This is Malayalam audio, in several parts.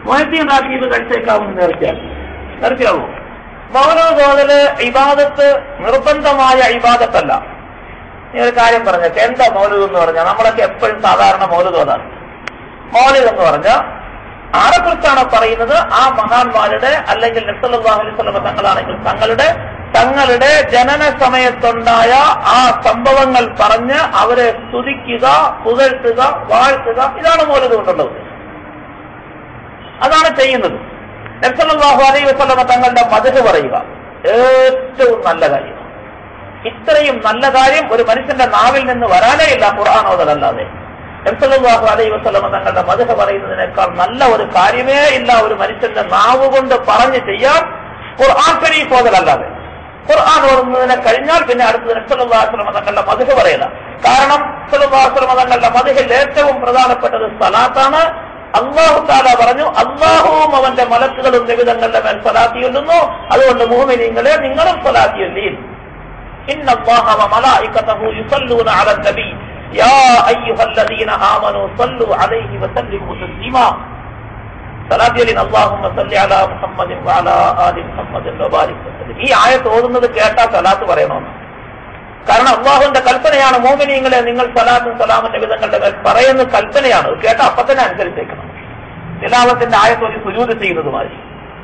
മൊഹദ്ദീൻ റാഷീദ് കഴിച്ചേക്കാവുന്ന നേർച്ചയാണ് നേർച്ചയാവോ മൗലൂദ് ഓതല് ഇബാദത്ത് നിർബന്ധമായ ഇബാദത്തല്ല ഞാൻ ഒരു കാര്യം പറഞ്ഞേക്കെ എന്താ മൗലൂദ് എന്ന് പറഞ്ഞാൽ നമ്മളൊക്കെ എപ്പോഴും സാധാരണ മൗലൂദ് ഓതാണ് മൗലിദ് എന്ന് പറഞ്ഞാൽ ആരെക്കുറിച്ചാണ് പറയുന്നത് ആ മഹാന്മാരുടെ അല്ലെങ്കിൽ നബ്സല്ലാഹു അലൈഹി സ്വലമ തങ്ങളാണെങ്കിൽ തങ്ങളുടെ തങ്ങളുടെ ജനന സമയത്തുണ്ടായ ആ സംഭവങ്ങൾ പറഞ്ഞ് അവരെ സ്തുതിക്കുക പുകഴ്ത്തുക വാഴ്ത്തുക ഇതാണ് മൗലൂദ് കൊണ്ടുള്ളത് അതാണ് ചെയ്യുന്നത് നബ്സല്ലാഹു അലൈഹി വസ്ലമ തങ്ങളുടെ മതക് പറയുക ഏറ്റവും നല്ല കാര്യം ഇത്രയും നല്ല കാര്യം ഒരു മനുഷ്യന്റെ നാവിൽ നിന്ന് വരാനേ ഇല്ല ഖുർആൻ ഓതലല്ലാതെ നബ്സല്ലാഹു അലൈഹി വസ്ലമ തങ്ങളുടെ മതക് പറയുന്നതിനേക്കാൾ നല്ല ഒരു കാര്യമേ ഇല്ല ഒരു മനുഷ്യന്റെ നാവ് കൊണ്ട് പറഞ്ഞു ചെയ്യാൻ ഖുർആൻ ഷരീഫ് ഓതലല്ലാതെ ഖുർആൻ ഓടുന്നതിനെ കഴിഞ്ഞാൽ പിന്നെ അടുത്തത് നബ്സല്ലാസ്ലമ തങ്ങളുടെ മതക് പറയില്ല കാരണം നബ്സല്ലാസ്ലമ തങ്ങളുടെ മതകിൽ ഏറ്റവും പ്രധാനപ്പെട്ടത് സലാത്താണ് അള്ളാഹു താല പറഞ്ഞു അള്ളാഹുവും അവന്റെ മലക്കുകളും നിവിധങ്ങളുടെ മേൽ സ്വലാത്തി ചൊല്ലുന്നു അതുകൊണ്ട് മൂമിനിങ്ങളെ നിങ്ങളും സ്വലാത്തി ചൊല്ലി إن الله وملائكته يصلون على النبي يا أيها الذين آمنوا صلوا عليه وسلموا تسليما صلاة يلين اللهم صل على محمد وعلى آل محمد وبارك وسلم ഈ ആയത്ത് ഓതുന്നത് കേട്ടാ സലാത്ത് പറയണമെന്ന് കാരണം അള്ളാഹുവിന്റെ കൽപ്പനയാണ് മോമിനിയങ്ങളെ നിങ്ങൾ സലാത്തും സലാമിന്റെ വിധങ്ങളുടെ മേൽ പറയുന്ന കൽപ്പനയാണ് അത് കേട്ട അപ്പൊ തന്നെ അനുസരിച്ചേക്കണം തിലാവത്തിന്റെ ആയത്ത് ഒരു സുജൂത് ചെയ്യുന്നതുമായി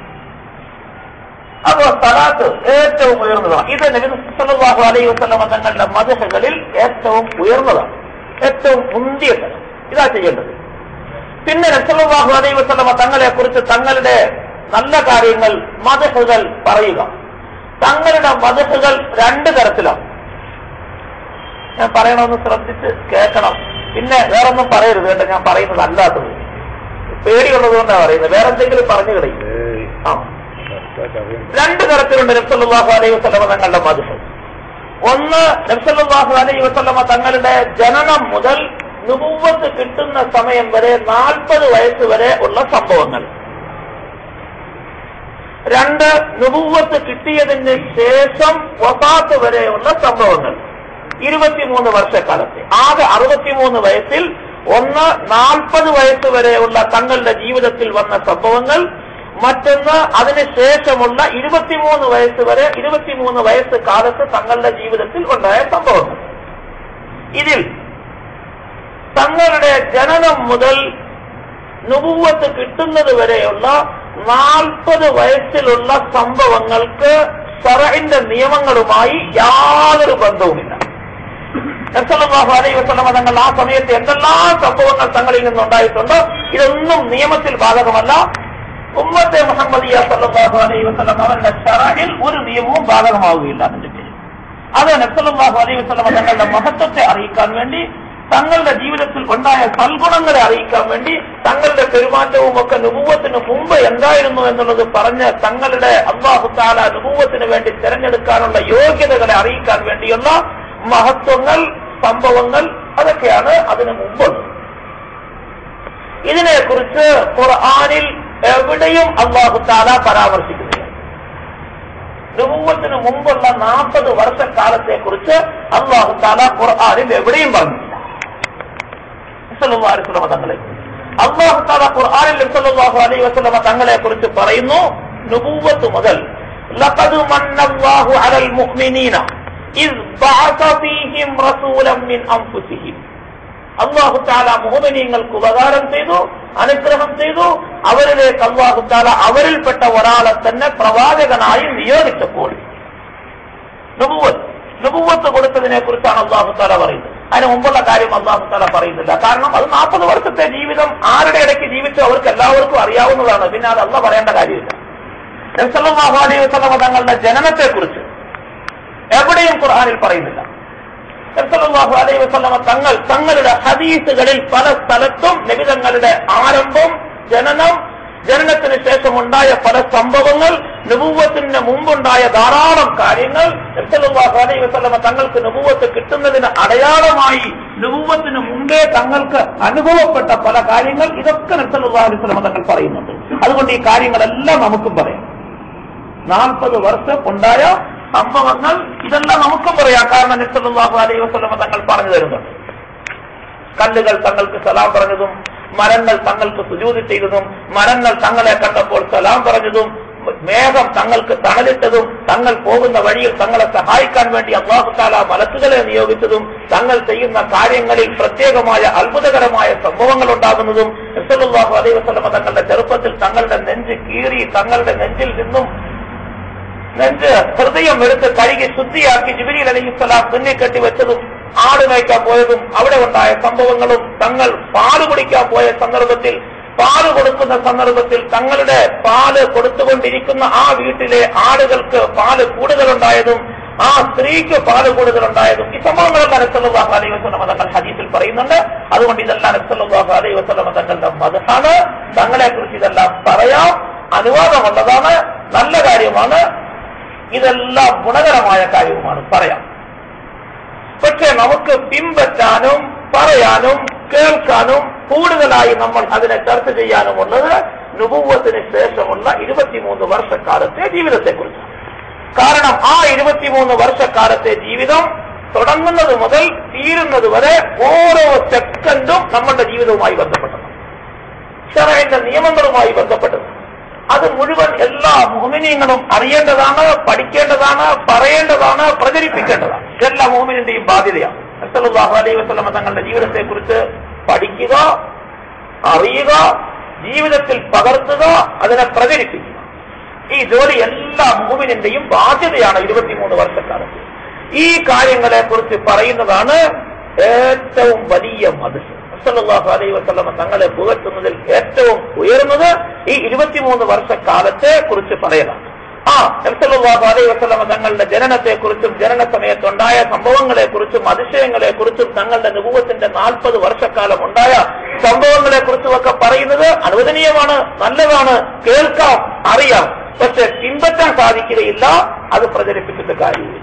അപ്പോ സലാത്ത് ഏറ്റവും ഉയർന്നതാണ് ഇത് നബിസ്വല്ലാഹു അലൈഹി വസ്ലമ തങ്ങളുടെ മതഹകളിൽ ഏറ്റവും ഉയർന്നതാണ് ഏറ്റവും മുന്തിയത് ഇതാ ചെയ്യേണ്ടത് പിന്നെ നബ്സല്ലാഹു അലൈഹി വസ്ലമ തങ്ങളെ കുറിച്ച് തങ്ങളുടെ നല്ല കാര്യങ്ങൾ മതഹുകൾ പറയുക തങ്ങളുടെ മതഹുകൾ രണ്ട് തരത്തിലാണ് ഞാൻ പറയണമെന്ന് ശ്രദ്ധിച്ച് കേൾക്കണം പിന്നെ വേറൊന്നും പറയരുത് കേട്ടോ ഞാൻ പറയുന്നത് അല്ലാത്തത് പേടിയുള്ളത് കൊണ്ടാണ് പറയുന്നത് വേറെ എന്തെങ്കിലും പറഞ്ഞു കളയും ആ രണ്ട് തരത്തിലുണ്ട് നബ്സല്ലാഹു അലൈഹി വസ്ലമ തങ്ങളുടെ മധുഹ ഒന്ന് നബ്സല്ലാഹു അലൈഹി വസ്ലമ തങ്ങളുടെ ജനനം മുതൽ നുപൂവത്ത് കിട്ടുന്ന സമയം വരെ നാൽപ്പത് വയസ്സ് വരെ ഉള്ള സംഭവങ്ങൾ രണ്ട് നുപൂവത്ത് കിട്ടിയതിന് ശേഷം വസാത്ത് വരെയുള്ള സംഭവങ്ങൾ ഇരുപത്തിമൂന്ന് വർഷക്കാലത്തെ ആകെ അറുപത്തിമൂന്ന് വയസ്സിൽ ഒന്ന് നാൽപ്പത് വയസ്സ് വരെയുള്ള തങ്ങളുടെ ജീവിതത്തിൽ വന്ന സംഭവങ്ങൾ മറ്റൊന്ന് അതിനുശേഷമുള്ള ഇരുപത്തിമൂന്ന് വയസ്സ് വരെ ഇരുപത്തിമൂന്ന് വയസ്സ് കാലത്ത് തങ്ങളുടെ ജീവിതത്തിൽ ഉണ്ടായ സംഭവങ്ങൾ ഇതിൽ തങ്ങളുടെ ജനനം മുതൽ നുപൂവത്ത് കിട്ടുന്നത് വരെയുള്ള നാൽപ്പത് വയസ്സിലുള്ള സംഭവങ്ങൾക്ക് ഷറഇന്റെ നിയമങ്ങളുമായി യാതൊരു ബന്ധവുമില്ല നബ്സല്ലാഹു അലൈഹി വസ്ലമ തങ്ങൾ ആ സമയത്ത് എന്തെല്ലാം സംഭവങ്ങൾ തങ്ങളിൽ നിന്നുണ്ടായിട്ടുണ്ടോ ഇതൊന്നും നിയമത്തിൽ ബാധകമല്ല ഉമ്മത്തെ മുഹമ്മദിയ സല്ലാഹു അലൈഹി വസ്ലം അവരുടെ ഷറയിൽ ഒരു നിയമവും ബാധകമാവുകയില്ല അതിന്റെ പേര് അത് നബ്സല്ലാഹു അലൈഹി വസ്ലമ തങ്ങളുടെ മഹത്വത്തെ അറിയിക്കാൻ വേണ്ടി തങ്ങളുടെ ജീവിതത്തിൽ ഉണ്ടായ സൽഗുണങ്ങളെ അറിയിക്കാൻ വേണ്ടി തങ്ങളുടെ പെരുമാറ്റവും ഒക്കെ നുപൂവത്തിന് മുമ്പ് എന്തായിരുന്നു എന്നുള്ളത് പറഞ്ഞ് തങ്ങളുടെ അള്ളാഹുത്താല നുപൂവത്തിന് വേണ്ടി തിരഞ്ഞെടുക്കാനുള്ള യോഗ്യതകളെ അറിയിക്കാൻ വേണ്ടിയുള്ള മഹത്വങ്ങൾ സംഭവങ്ങൾ അതൊക്കെയാണ് അതിനു മുമ്പുള്ളത് ഇതിനെക്കുറിച്ച് ഖുർആാനിൽ എവിടെയും അള്ളാഹുത്താല പരാമർശിക്കുന്നില്ല നുപൂവത്തിന് മുമ്പുള്ള നാൽപ്പത് വർഷക്കാലത്തെ കുറിച്ച് അള്ളാഹുത്താല ഖുർആാനിൽ എവിടെയും പറഞ്ഞില്ല വസ്ലമ തങ്ങളെ അള്ളാഹു താല ഖുർആാനിൽ സല്ലല്ലാഹു അലൈഹി വസല്ലമ തങ്ങളെ കുറിച്ച് പറയുന്നു നുബൂവത്ത് മുതൽ ലഖദ് മന്നല്ലാഹു അലൽ മുഅ്മിനീന ഇസ് ബഅസ ഫീഹിം റസൂലൻ മിൻ അൻഫുസിഹിം അള്ളാഹു താല മുഹമിനീങ്ങൾക്ക് ഉപകാരം ചെയ്തു അനുഗ്രഹം ചെയ്തു അവരിലേക്ക് അള്ളാഹു താല അവരിൽപ്പെട്ട ഒരാളെ തന്നെ പ്രവാചകനായി നിയോഗിച്ചപ്പോൾ നുബൂവത്ത് നുബൂവത്ത് കൊടുത്തതിനെ കുറിച്ചാണ് അള്ളാഹു താല പറയുന്നത് അതിന് മുമ്പുള്ള കാര്യം അള്ളാഹു താല പറയുന്നില്ല കാരണം അത് നാൽപ്പത് വർഷത്തെ ജീവിതം ആരുടെ ഇടയ്ക്ക് ജീവിച്ചോ അവർക്ക് എല്ലാവർക്കും അറിയാവുന്നതാണ് പിന്നെ അത് അല്ല പറയേണ്ട കാര്യമില്ല നബ്സല്ലാഹു അലൈഹി വസല്ലമ തങ്ങളുടെ ജനനത്തെ കുറിച്ച് എവിടെയും ഖുർആാനിൽ പറയുന്നില്ല നബ്സല്ലാഹു അലൈഹി വസല്ലമ തങ്ങൾ തങ്ങളുടെ ഹദീസുകളിൽ പല സ്ഥലത്തും നബിതങ്ങളുടെ ആരംഭം ജനനം ജനനത്തിന് ശേഷം ഉണ്ടായ പല സംഭവങ്ങൾ നുപൂവത്തിന് മുമ്പുണ്ടായ ധാരാളം കാര്യങ്ങൾ നബ്സല്ലാഹു അലൈഹി വസല്ലമ തങ്ങൾക്ക് നുപൂവത്ത് കിട്ടുന്നതിന് അടയാളമായി നുപൂവത്തിന് മുമ്പേ തങ്ങൾക്ക് അനുഭവപ്പെട്ട പല കാര്യങ്ങൾ ഇതൊക്കെ നബ്സല്ലാഹു അലൈഹി വസല്ലമ തങ്ങൾ പറയുന്നുണ്ട് അതുകൊണ്ട് ഈ കാര്യങ്ങളെല്ലാം നമുക്കും പറയാം നാൽപ്പത് വർഷം ഉണ്ടായ സംഭവങ്ങൾ ഇതെല്ലാം നമുക്കും പറയാം കാരണം നബ്സല്ലാഹു അലൈഹി വസല്ലമ തങ്ങൾ പറഞ്ഞു തരുന്നുണ്ട് കല്ലുകൾ തങ്ങൾക്ക് സലാം പറഞ്ഞതും മരങ്ങൾ തങ്ങൾക്ക് സുജൂതി ചെയ്തതും മരങ്ങൾ തങ്ങളെ കണ്ടപ്പോൾ സലാം പറഞ്ഞതും മേഘം തങ്ങൾക്ക് തണലിട്ടതും തങ്ങൾ പോകുന്ന വഴിയിൽ തങ്ങളെ സഹായിക്കാൻ വേണ്ടി അള്ളാഹുത്താല മലക്കുകളെ നിയോഗിച്ചതും തങ്ങൾ ചെയ്യുന്ന കാര്യങ്ങളിൽ പ്രത്യേകമായ അത്ഭുതകരമായ സംഭവങ്ങൾ ഉണ്ടാകുന്നതും നസലുല്ലാഹു അലൈഹി വസല്ലമ തങ്ങളുടെ ചെറുപ്പത്തിൽ തങ്ങളുടെ നെഞ്ച് കീറി തങ്ങളുടെ നെഞ്ചിൽ നിന്നും നെഞ്ച് ഹൃദയം എടുത്ത് കഴുകി ശുദ്ധിയാക്കി ജിബിലി അലഹിസ്സലാം മുന്നിൽ കെട്ടി വെച്ചതും ആട് മേയ്ക്കാൻ പോയതും അവിടെ ഉണ്ടായ സംഭവങ്ങളും തങ്ങൾ പാല് കുടിക്കാൻ പോയ സന്ദർഭത്തിൽ പാല് കൊടുക്കുന്ന സന്ദർഭത്തിൽ തങ്ങളുടെ പാല് കൊടുത്തുകൊണ്ടിരിക്കുന്ന ആ വീട്ടിലെ ആടുകൾക്ക് പാല് കൂടുതലുണ്ടായതും ആ സ്ത്രീക്ക് പാല് കൂടുതലുണ്ടായതും ഈ സംഭവങ്ങളെല്ലാം നസല്ലാഹു അലൈഹി വസ്ലം തങ്ങൾ ഹദീസിൽ പറയുന്നുണ്ട് അതുകൊണ്ട് ഇതെല്ലാം നസല്ലാഹു അലൈഹി വസ്ലം തങ്ങളുടെ മതമാണ് തങ്ങളെ കുറിച്ച് ഇതെല്ലാം പറയാം അനുവാദമുള്ളതാണ് നല്ല കാര്യമാണ് ഇതെല്ലാം ഗുണകരമായ കാര്യവുമാണ് പറയാം പക്ഷെ നമുക്ക് പിൻപറ്റാനും പറയാനും കേൾക്കാനും കൂടുതലായി നമ്മൾ അതിനെ ചർച്ച ചെയ്യാനുമുള്ളത് നുപൂവത്തിന് ശേഷമുള്ള ഇരുപത്തിമൂന്ന് വർഷക്കാലത്തെ ജീവിതത്തെക്കുറിച്ചാണ് കാരണം ആ ഇരുപത്തിമൂന്ന് വർഷക്കാലത്തെ ജീവിതം തുടങ്ങുന്നത് മുതൽ തീരുന്നത് വരെ ഓരോ സെക്കൻഡും നമ്മളുടെ ജീവിതവുമായി ബന്ധപ്പെട്ടതാണ് ഷറൈന്റെ നിയമങ്ങളുമായി ബന്ധപ്പെട്ടത് അത് മുഴുവൻ എല്ലാ മോമിനിയങ്ങളും അറിയേണ്ടതാണ് പഠിക്കേണ്ടതാണ് പറയേണ്ടതാണ് പ്രചരിപ്പിക്കേണ്ടതാണ് ഇതെല്ലാ മോമിനിന്റെയും ബാധ്യതയാണ് അസലുല്ലാഹു അലൈഹി വസ്ലമ തങ്ങളുടെ ജീവിതത്തെക്കുറിച്ച് പഠിക്കുക അറിയുക ജീവിതത്തിൽ പകർത്തുക അതിനെ പ്രചരിപ്പിക്കുക ഈ ജോലി എല്ലാ മോമിനിന്റെയും ബാധ്യതയാണ് ഇരുപത്തിമൂന്ന് വർഷക്കാലത്ത് ഈ കാര്യങ്ങളെ കുറിച്ച് പറയുന്നതാണ് ഏറ്റവും വലിയ മതം സല്ലല്ലാഹു അലൈഹി വസല്ലമ തങ്ങളെ പുകഴ്ത്തുന്നതിൽ ഏറ്റവും ഉയർന്നത് ഈ ഇരുപത്തിമൂന്ന് വർഷക്കാലത്തെ കുറിച്ച് പറയലാണ് ആ നബ്സല്ലാഹു അലൈഹി വസല്ലമ തങ്ങളുടെ ജനനത്തെ കുറിച്ചും ജനന സമയത്തുണ്ടായ സംഭവങ്ങളെ കുറിച്ചും അതിശയങ്ങളെ കുറിച്ചും തങ്ങളുടെ നുപൂവത്തിന്റെ നാൽപ്പത് വർഷക്കാലം ഉണ്ടായ സംഭവങ്ങളെ കുറിച്ചും ഒക്കെ പറയുന്നത് അനുവദനീയമാണ് നല്ലതാണ് കേൾക്കാം അറിയാം പക്ഷെ പിൻപറ്റാൻ സാധിക്കുകയില്ല അത് പ്രചരിപ്പിച്ചിട്ട് കാര്യമില്ല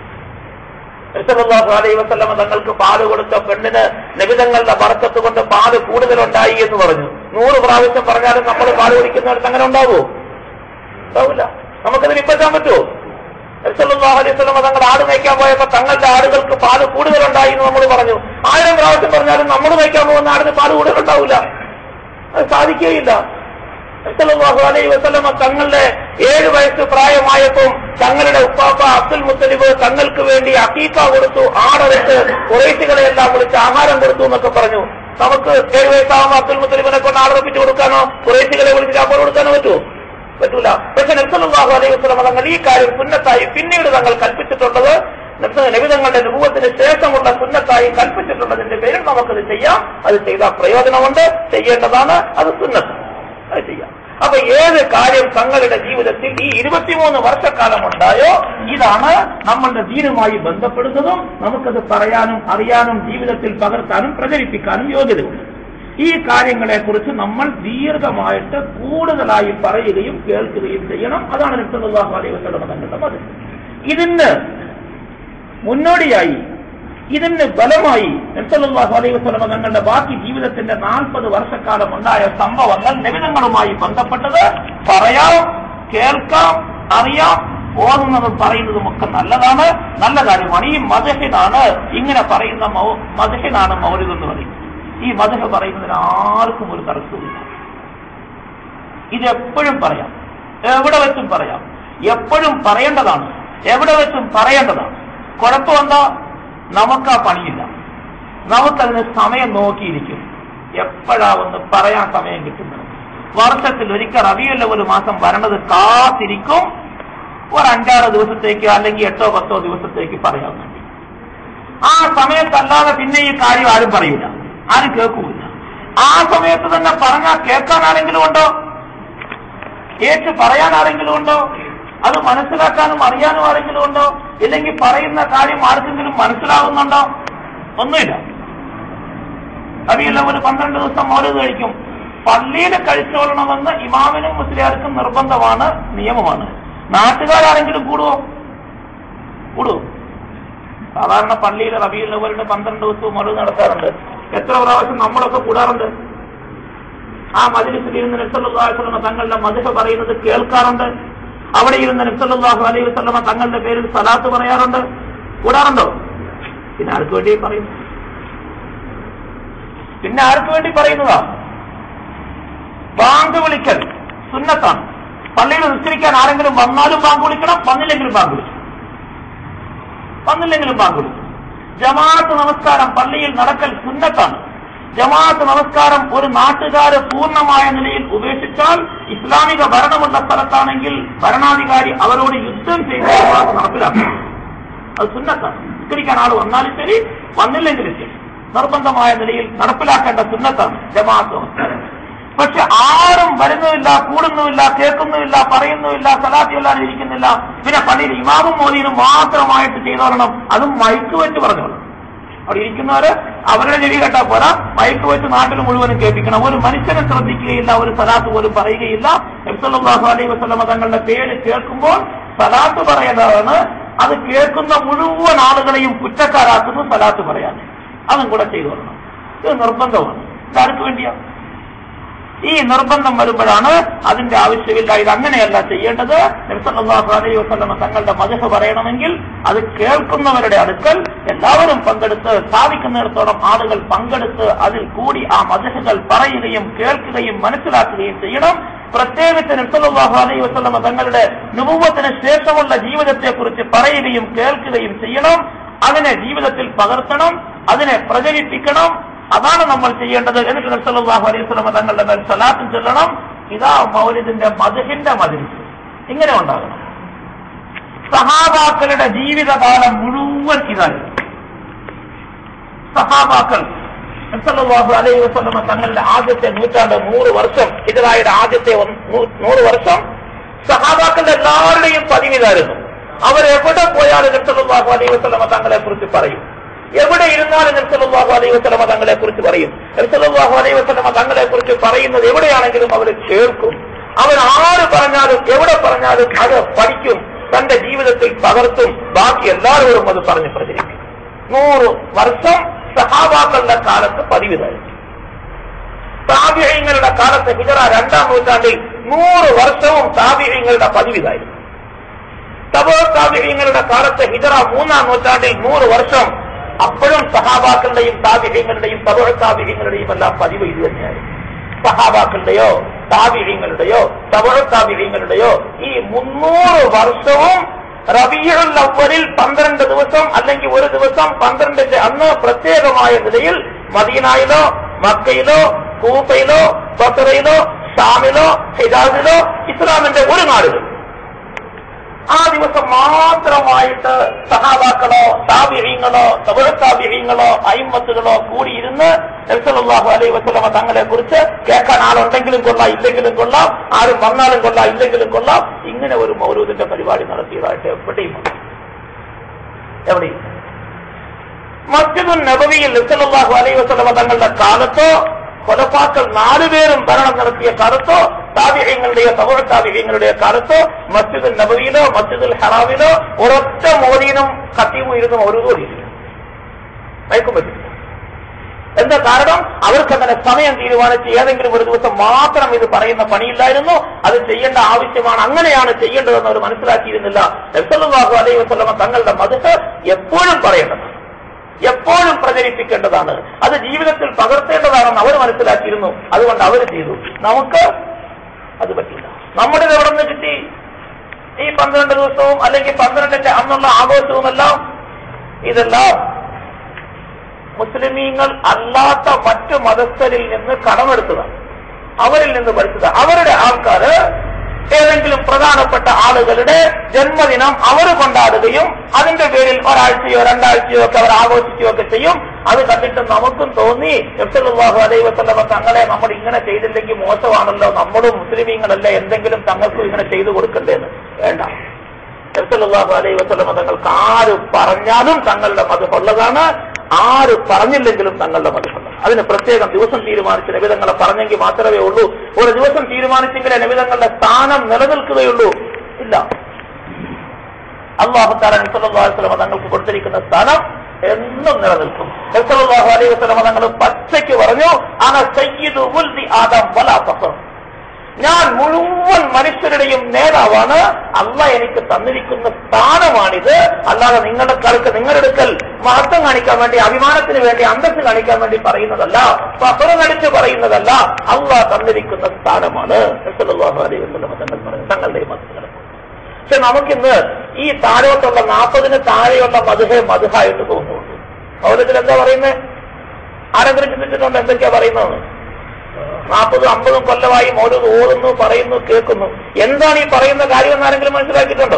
നബിസല്ലാഹു അലൈഹി വസല്ലമ തങ്ങൾക്ക് പാല് കൊടുത്ത പെണ്ണിന് നിബിതങ്ങളുടെ ബർക്കത്ത് കൊണ്ട് പാല് കൂടുതലുണ്ടായി എന്ന് പറഞ്ഞു നൂറ് പ്രാവശ്യം പറഞ്ഞാലും നമ്മൾ പാല് കുടിക്കുന്നിടത്ത് അങ്ങനെ ഉണ്ടാവോ ഉണ്ടാവില്ല നമുക്കത് പിൻപറ്റാൻ പറ്റുമോ നബിസല്ലാഹു അലൈഹി വസല്ലമ തങ്ങൾ ആട് മേയ്ക്കാൻ പോയപ്പോ തങ്ങളുടെ ആടുകൾക്ക് പാല് കൂടുതലുണ്ടായി എന്ന് നമ്മൾ പറഞ്ഞു ആയിരം പ്രാവശ്യം പറഞ്ഞാലും നമ്മൾ മേയ്ക്കാൻ പോകുന്ന ആടിന് പാല് കൂടുതലുണ്ടാവില്ല അത് സാധിക്കുകയില്ല സല്ലല്ലാഹു അലൈഹി വസല്ലമ തങ്ങളുടെ ഏഴ് വയസ്സ് പ്രായമായപ്പോൾ തങ്ങളുടെ ഉപ്പാപ്പ അബ്ദുൽ മുത്തലിബ് തങ്ങൾക്ക് വേണ്ടി അക്കീക്ക കൊടുത്തു ആടവെച്ച് കുറേശികളെല്ലാം വിളിച്ച് ആഹാരം കൊടുത്തു എന്നൊക്കെ പറഞ്ഞു നമുക്ക് ഏഴ് വയസ്സാകുമ്പോൾ അബ്ദുൽ മുത്തലിബിനെ കൊണ്ട് ആടറപ്പിച്ച് കൊടുക്കാനോ കുറേശികളെ വിളിച്ച് ചാപ്പാട് കൊടുക്കാനോ പറ്റുമോ പറ്റൂല പക്ഷെ നബ്സല്ലാഹു അലൈഹി വസ്ലമ തങ്ങൾ ഈ കാര്യം സുന്നത്തായി പിന്നീട് തങ്ങൾ കൽപ്പിച്ചിട്ടുള്ളത് നബിതങ്ങളുടെ രൂപത്തിന് ശേഷമുള്ള സുന്നത്തായി കൽപ്പിച്ചിട്ടുള്ളതിന്റെ പേരിൽ നമുക്കത് ചെയ്യാം അത് ചെയ്താൽ പ്രയോജനമുണ്ട് ചെയ്യേണ്ടതാണ് അത് സുന്നത്ത് അത് ചെയ്യാം അപ്പൊ ഏത് കാര്യം തങ്ങളുടെ ജീവിതത്തിൽ ഈ ഇരുപത്തിമൂന്ന് വർഷക്കാലം ഉണ്ടായോ ഇതാണ് നമ്മളുടെ ദീനുമായി ബന്ധപ്പെടുന്നതും നമുക്കത് പറയാനും അറിയാനും ജീവിതത്തിൽ പകർത്താനും പ്രചരിപ്പിക്കാനും യോഗ്യതയുണ്ട് ഈ കാര്യങ്ങളെ കുറിച്ച് നമ്മൾ ദീർഘമായിട്ട് കൂടുതലായി പറയുകയും കേൾക്കുകയും ചെയ്യണം അതാണ് നബ്സല്ലാഹു അലൈഹി വസല്ലം തങ്ങളുടെ മതം ഇതിന് മുന്നോടിയായി ഇതിന് ബലമായി നബ്സല്ലാഹു അലൈഹി വസല്ലം തങ്ങളുടെ ബാക്കി ജീവിതത്തിന്റെ നാൽപ്പത് വർഷക്കാലം ഉണ്ടായ സംഭവങ്ങൾ നിബിധങ്ങളുമായി ബന്ധപ്പെട്ടത് പറയാം കേൾക്കാം അറിയാം ഓതുന്നതും പറയുന്നതും ഒക്കെ നല്ലതാണ് നല്ല കാര്യമാണ് ഈ മദഹിനാണ് ഇങ്ങനെ പറയുന്ന മദഹിനാണ് മൗലിദ് എന്ന് പറയുന്നത് ഈ മദഹ പറയുന്നതിന് ആർക്കും ഒരു തടസ്സമില്ല ഇത് എപ്പോഴും പറയാം എവിടെ വെച്ചും പറയാം എപ്പോഴും പറയേണ്ടതാണ് എവിടെ വെച്ചും പറയേണ്ടതാണ് കുഴപ്പമെന്താ നമുക്ക് ആ പണിയില്ല നമുക്കതിന് സമയം നോക്കിയിരിക്കും എപ്പോഴാ ഒന്ന് പറയാൻ സമയം കിട്ടുന്നത് വർഷത്തിൽ ഒരിക്കൽ റബിയുള്ള ഒരു മാസം വരണത് കാത്തിരിക്കും ഒരു അഞ്ചാറ് ദിവസത്തേക്ക് അല്ലെങ്കിൽ എട്ടോ പത്തോ ദിവസത്തേക്ക് പറയാൻ വേണ്ടി ആ സമയത്തല്ലാതെ പിന്നെ ഈ കാര്യം ആരും പറയൂല ആരും കേൾക്കൂല ആ സമയത്ത് തന്നെ പറഞ്ഞാൽ കേൾക്കാൻ ആരെങ്കിലും ഉണ്ടോ കേട്ട് പറയാൻ ആരെങ്കിലും ഉണ്ടോ അത് മനസ്സിലാക്കാനും അറിയാനും ആരെങ്കിലും ഉണ്ടോ ഇല്ലെങ്കിൽ പറയുന്ന കാര്യം ആർക്കെങ്കിലും മനസ്സിലാവുന്നുണ്ടോ ഒന്നുമില്ല അറിയില്ല ഒരു പന്ത്രണ്ട് ദിവസം മൗലത് കഴിക്കും പള്ളിയിൽ കഴിച്ചോളണമെന്ന് ഇമാമിനും മുസ്ലിയാർക്കും നിർബന്ധമാണ് നിയമമാണ് നാട്ടുകാരാരെങ്കിലും കൂടുവോ കൂടുവോ സാധാരണ പള്ളിയിൽ റബിയിൽ അവരുടെ പന്ത്രണ്ട് ദിവസവും മറു നടത്താറുണ്ട് എത്ര പ്രാവശ്യം നമ്മളൊക്കെ കൂടാറുണ്ട് ആ മജിലിസിൽ ഇരുന്ന് നബ്സല്ലാഹുലമ തങ്ങളുടെ മധുഹ പറയുന്നത് കേൾക്കാറുണ്ട് അവിടെ ഇരുന്ന് നബ്സല്ലാഹു അലൈഹി വസ്ലമ തങ്ങളുടെ പേരിൽ സലാത്ത് പറയാറുണ്ട് കൂടാറുണ്ടോ പിന്നെ ആർക്ക് വേണ്ടി പറയും പിന്നെ ആർക്ക് വേണ്ടി പറയുന്നതാ ബാങ്ക് വിളിക്കൽ സുന്നത്താണ് പള്ളിയിൽ നിസ്കരിക്കാൻ ആരെങ്കിലും വന്നാലും ബാങ്ക് വിളിക്കണം വന്നില്ലെങ്കിലും ബാങ്ക് വിളിക്കണം വന്നില്ലെങ്കിലും ബാങ്ക് വിളിക്കണം ജമാഅത്ത് നമസ്കാരം പള്ളിയിൽ നടക്കൽ സുന്നത്താണ് ജമാഅത്ത് നമസ്കാരം ഒരു നാട്ടുകാര് പൂർണ്ണമായ നിലയിൽ ഉപേക്ഷിച്ചാൽ ഇസ്ലാമിക ഭരണമുള്ള സ്ഥലത്താണെങ്കിൽ ഭരണാധികാരി അവരോട് യുദ്ധം ചെയ്ത് ജമാഅത്ത് നടപ്പിലാക്കണം അത് സുന്നത്താണ് നിസ്കരിക്കാൻ ആൾ വന്നാലും ശരി വന്നില്ലെങ്കിലും ശരി നിർബന്ധമായ നിലയിൽ നടപ്പിലാക്കേണ്ട സുന്നത്താണ് ജമാഅത്ത് നമസ്കാരം പക്ഷെ ആരും വരുന്നുമില്ല കൂടുന്നുമില്ല കേൾക്കുന്നുമില്ല പറയുന്നുമില്ല സലാത്തിയല്ലാതെ ഇരിക്കുന്നില്ല പിന്നെ പള്ളിയിൽ ഇമാമും മോദീനും മാത്രമായിട്ട് ചെയ്തോളണം അതും മൈക്ക് വെച്ച് പറഞ്ഞോളണം അവിടെ ഇരിക്കുന്നവര് അവരുടെ ചെവി കേട്ടാ പോരാ മയക്ക് വെച്ച് നാട്ടിൽ മുഴുവനും കേൾപ്പിക്കണം ഒരു മനുഷ്യനെ ശ്രദ്ധിക്കുകയില്ല ഒരു സലാത്ത് പോലും പറയുകയില്ല എബ്സല്ലാഹു അലൈഹി വസ്ലമ തങ്ങളുടെ പേര് കേൾക്കുമ്പോൾ സലാത്ത് പറയുന്നതാണ് അത് കേൾക്കുന്ന മുഴുവൻ ആളുകളെയും കുറ്റക്കാരാക്കുന്നു സലാത്ത് പറയാൻ അതും കൂടെ ചെയ്തു തരണം ഇത് നിർബന്ധമാണ് ഇതാർക്ക് വേണ്ടിയാണ് ഈ നിർബന്ധം വരുമ്പോഴാണ് അതിന്റെ ആവശ്യമില്ല ഇത് അങ്ങനെയല്ല ചെയ്യേണ്ടത് നബ്സല്ലാഹു അലൈഹി വസ്ലമ തങ്ങളുടെ മതഹ പറയണമെങ്കിൽ അത് കേൾക്കുന്നവരുടെ അടുക്കൽ എല്ലാവരും പങ്കെടുത്ത് സാധിക്കുന്നിടത്തോളം ആളുകൾ പങ്കെടുത്ത് അതിൽ കൂടി ആ മതഹകൾ പറയുകയും കേൾക്കുകയും മനസ്സിലാക്കുകയും ചെയ്യണം പ്രത്യേകിച്ച് നബ്സല്ലാഹു അലൈഹി വസ്ലമ തങ്ങളുടെ നുപൂവത്തിന് ശേഷമുള്ള ജീവിതത്തെക്കുറിച്ച് പറയുകയും കേൾക്കുകയും ചെയ്യണം അതിനെ ജീവിതത്തിൽ പകർത്തണം അതിനെ പ്രചരിപ്പിക്കണം അതാണ് നമ്മൾ ചെയ്യേണ്ടത് എന്നിട്ട് നബ്സല്ലാഹു അലൈഹി സ്വലമ തങ്ങളുടെ മേൽ സലാത്തും ചൊല്ലണം ഇതാ മൗലിദിന്റെ മധുഹിന്റെ മതിരിച്ച് ഇങ്ങനെ ഉണ്ടാകണം സഹാബാക്കളുടെ ജീവിതകാലം മുഴുവൻ ഇതായിരുന്നു സഹാബാക്കൾ നബ്സല്ലാഹു അലൈഹി വസ്ലമ തങ്ങളുടെ ആദ്യത്തെ നൂറ്റാണ്ട് നൂറ് വർഷം ഇതിലായുടെ ആദ്യത്തെ ഒന്ന് നൂ- നൂറ് വർഷം സഹാബാക്കളുടെ എല്ലാവരുടെയും പതിവിതായിരുന്നു അവരെവിടെ പോയാലും നബ്സല്ലാഹു അലൈഹി വസ്ലമ തങ്ങളെ കുറിച്ച് പറയും എവിടെ ഇരുന്നാലും നബ്സല്ലാഹു അലൈഹി വസ്ലമ തങ്ങളെ കുറിച്ച് പറയും നബ്സല്ലാഹു അലൈഹി വസ്ലമ തങ്ങളെ കുറിച്ച് പറയുന്നത് എവിടെയാണെങ്കിലും അവർ കേൾക്കും അവർ ആര് പറഞ്ഞാലും എവിടെ പറഞ്ഞാലും അത് പഠിക്കും തന്റെ ജീവിതത്തിൽ പകർത്തും ബാക്കി എല്ലാവരോടും അത് പറഞ്ഞ് പ്രചരിക്കും നൂറ് വർഷം സഹാബാക്കളുടെ കാലത്ത് പതിവിതായിരുന്നു താപിഴങ്ങളുടെ കാലത്ത് ഹിജറ രണ്ടാം നൂറ്റാണ്ടിൽ നൂറ് വർഷവും താപിഴങ്ങളുടെ പതിവിതായിരുന്നു തബോ താപിഴങ്ങളുടെ കാലത്ത് ഹിജറ മൂന്നാം നൂറ്റാണ്ടിൽ നൂറ് വർഷം അപ്പോഴും സഹാബാക്കളുടെയും താപിഴങ്ങളുടെയും തബോ താപിഴങ്ങളുടെയും എല്ലാം പതിവ് ഇത് തന്നെയായിരുന്നു സഹാബാക്കളുടെയോ താപിഴങ്ങളുടെയോ തബോ താപിഴങ്ങളുടെയോ ഈ മുന്നൂറ് വർഷവും റബിയുൽ അവലിൽ പന്ത്രണ്ട് ദിവസം അല്ലെങ്കിൽ ഒരു ദിവസം പന്ത്രണ്ടിന്റെ അന്ന് പ്രത്യേകമായ നിലയിൽ മദീനായിലോ മക്കയിലോ കൂഫയിലോ ബസറയിലോ ഷാമിലോ ഹിജാസിലോ ഇസ്ലാമിന്റെ ഒരു നാടിലും ആ ദിവസം മാത്രമായിട്ട് സഹാബാക്കളോ താപിഹീങ്ങളോ തമിഴ്ത്താപിഹീങ്ങളോ അയിമത്തുകളോ കൂടിയിരുന്ന് നബ്സലാഹു അലൈഹി വസ്ലമ തങ്ങളെ കുറിച്ച് കേൾക്കാൻ ആളുണ്ടെങ്കിലും കൊള്ളാം ഇല്ലെങ്കിലും കൊള്ളാം ആരും വന്നാലും കൊള്ളാം ഇല്ലെങ്കിലും കൊള്ളാം ഇങ്ങനെ ഒരു മൗലൂദിന്റെ പരിപാടി നടത്തിയതായിട്ട് എവിടെയും വന്നു. എവിടെയും മസ്ജിദുൽ നബവിയിൽ നബ്സലാഹു അലൈഹി വസ്ലമ തങ്ങളുടെ കാലത്തോ കൊലപ്പാക്കൾ നാലുപേരും ഭരണം നടത്തിയ കാലത്തോ താപിഹ്യങ്ങളുടെയോ തമിഴ് താപിഹ്യങ്ങളുടെയോ കാലത്തോ മസ്ജിദുൽ നബവിയിലോ മസ്ജിദുൽ ഹറാമിലോ ഒരൊറ്റ മോദീനും കത്തിയും ഇരുന്നും ഒരു കൂടിയില്ല മയക്കും പറ്റില്ല എന്താ കാരണം അവർക്കങ്ങനെ സമയം തീരുമാനിച്ച് ഏതെങ്കിലും ഒരു ദിവസം മാത്രം ഇത് പറയുന്ന പണിയില്ലായിരുന്നു അത് ചെയ്യേണ്ട ആവശ്യമാണ് അങ്ങനെയാണ് ചെയ്യേണ്ടതെന്ന് അവർ മനസ്സിലാക്കിയിരുന്നില്ല നബ്സല്ലാഹു അലൈഹി വസ്ലമ തങ്ങളുടെ മതത്ത് എപ്പോഴും പറയേണ്ടതാണ് എപ്പോഴും പ്രചരിപ്പിക്കേണ്ടതാണ് അത് ജീവിതത്തിൽ പകർത്തേണ്ടതാണെന്ന് അവർ മനസ്സിലാക്കിയിരുന്നു അതുകൊണ്ട് അവർ ചെയ്തു നമുക്ക് അത് പറ്റില്ല നമ്മുടെ എവിടെ നിന്ന് കിട്ടി ഈ പന്ത്രണ്ട് ദിവസവും അല്ലെങ്കിൽ പന്ത്രണ്ടിന്റെ അന്നുള്ള ആഘോഷവുമെല്ലാം ഇതെല്ലാം മുസ്ലിമീങ്ങൾ അല്ലാത്ത മറ്റു മതസ്ഥരിൽ നിന്ന് കടമെടുത്തതാണ് അവരിൽ നിന്ന് പഠിച്ചത് അവരുടെ ആൾക്കാര് ഏതെങ്കിലും പ്രധാനപ്പെട്ട ആളുകളുടെ ജന്മദിനം അവർ കൊണ്ടാടുകയും അതിന്റെ പേരിൽ ഒരാഴ്ചയോ രണ്ടാഴ്ചയോ ഒക്കെ അവർ ആഘോഷിക്കുകയോ ഒക്കെ ചെയ്യും അത് കണ്ടിട്ട് നമുക്കും തോന്നി എഫ്സലാഹു അലൈ വസ്ലമ തങ്ങളെ നമ്മൾ ഇങ്ങനെ ചെയ്തില്ലെങ്കിൽ മോശമാണല്ലോ നമ്മളും മുസ്ലിമീങ്ങളല്ലേ എന്തെങ്കിലും തങ്ങൾക്കും ഇങ്ങനെ ചെയ്തു കൊടുക്കണ്ടേന്ന് വേണ്ട എഫ്സലാഹു അലൈ വസ്ലമ തങ്ങൾക്ക് ആര് പറഞ്ഞാലും തങ്ങളുടെ മതമുള്ളതാണ് ആര് പറഞ്ഞില്ലെങ്കിലും തങ്ങളുടെ മതമുള്ളത് അതിന് പ്രത്യേകം ദിവസം തീരുമാനിച്ച് നിബിധങ്ങളെ പറഞ്ഞെങ്കിൽ മാത്രമേ ഉള്ളൂ ഒരു ദിവസം തീരുമാനിച്ചെങ്കിലേ നിബിധങ്ങളുടെ സ്ഥാനം നിലനിൽക്കുകയുള്ളൂ ഇല്ല അള്ളാഹുത്താല നബ്സല്ലാസ്ലമ തങ്ങൾക്ക് കൊടുത്തിരിക്കുന്ന സ്ഥാനം എന്നും നിലനിൽക്കും നബ്സല്ലാഹു അലൈഹി വസ്ലമ തങ്ങൾ പച്ചയ്ക്ക് പറഞ്ഞു അന സയ്യിദു ഉൽദി ആദം വലാ ഫഖർ ഞാൻ മുഴുവൻ മനുഷ്യരുടെയും നേതാവാണ് അല്ല എനിക്ക് തന്നിരിക്കുന്ന സ്ഥാനമാണിത് അല്ലാതെ നിങ്ങളുടെ കാലത്ത് നിങ്ങളുടെ അടുക്കൽ മഹത്വം കാണിക്കാൻ വേണ്ടി അഭിമാനത്തിന് വേണ്ടി അന്തസ് കാണിക്കാൻ വേണ്ടി പറയുന്നതല്ല പപ്പറ നടിച്ച് പറയുന്നതല്ല അല്ല തന്നിരിക്കുന്ന സ്ഥാനമാണ് റസൂലുള്ളാഹി അലൈഹി വസല്ലം തങ്ങൾ പറയുന്നത് തങ്ങളുടെ ഈ മതങ്ങൾ പക്ഷെ നമുക്കിന്ന് ഈ താഴോട്ടുള്ള നാൽപ്പതിന് താഴെയുള്ള മധുഹെ മധുഹായിട്ട് തോന്നുന്നുണ്ട് അവരത്തിൽ എന്താ പറയുന്നത് ആരെങ്കിലും ചിന്തിച്ചിട്ടുണ്ട് എന്തൊക്കെയാ പറയുന്നത് നാൽപ്പതും അമ്പതും കൊല്ലമായി മൗലൂദ് ഓടുന്നു പറയുന്നു കേൾക്കുന്നു എന്താണ് ഈ പറയുന്ന കാര്യം എന്ന് ആരെങ്കിലും മനസ്സിലാക്കിയിട്ടുണ്ടോ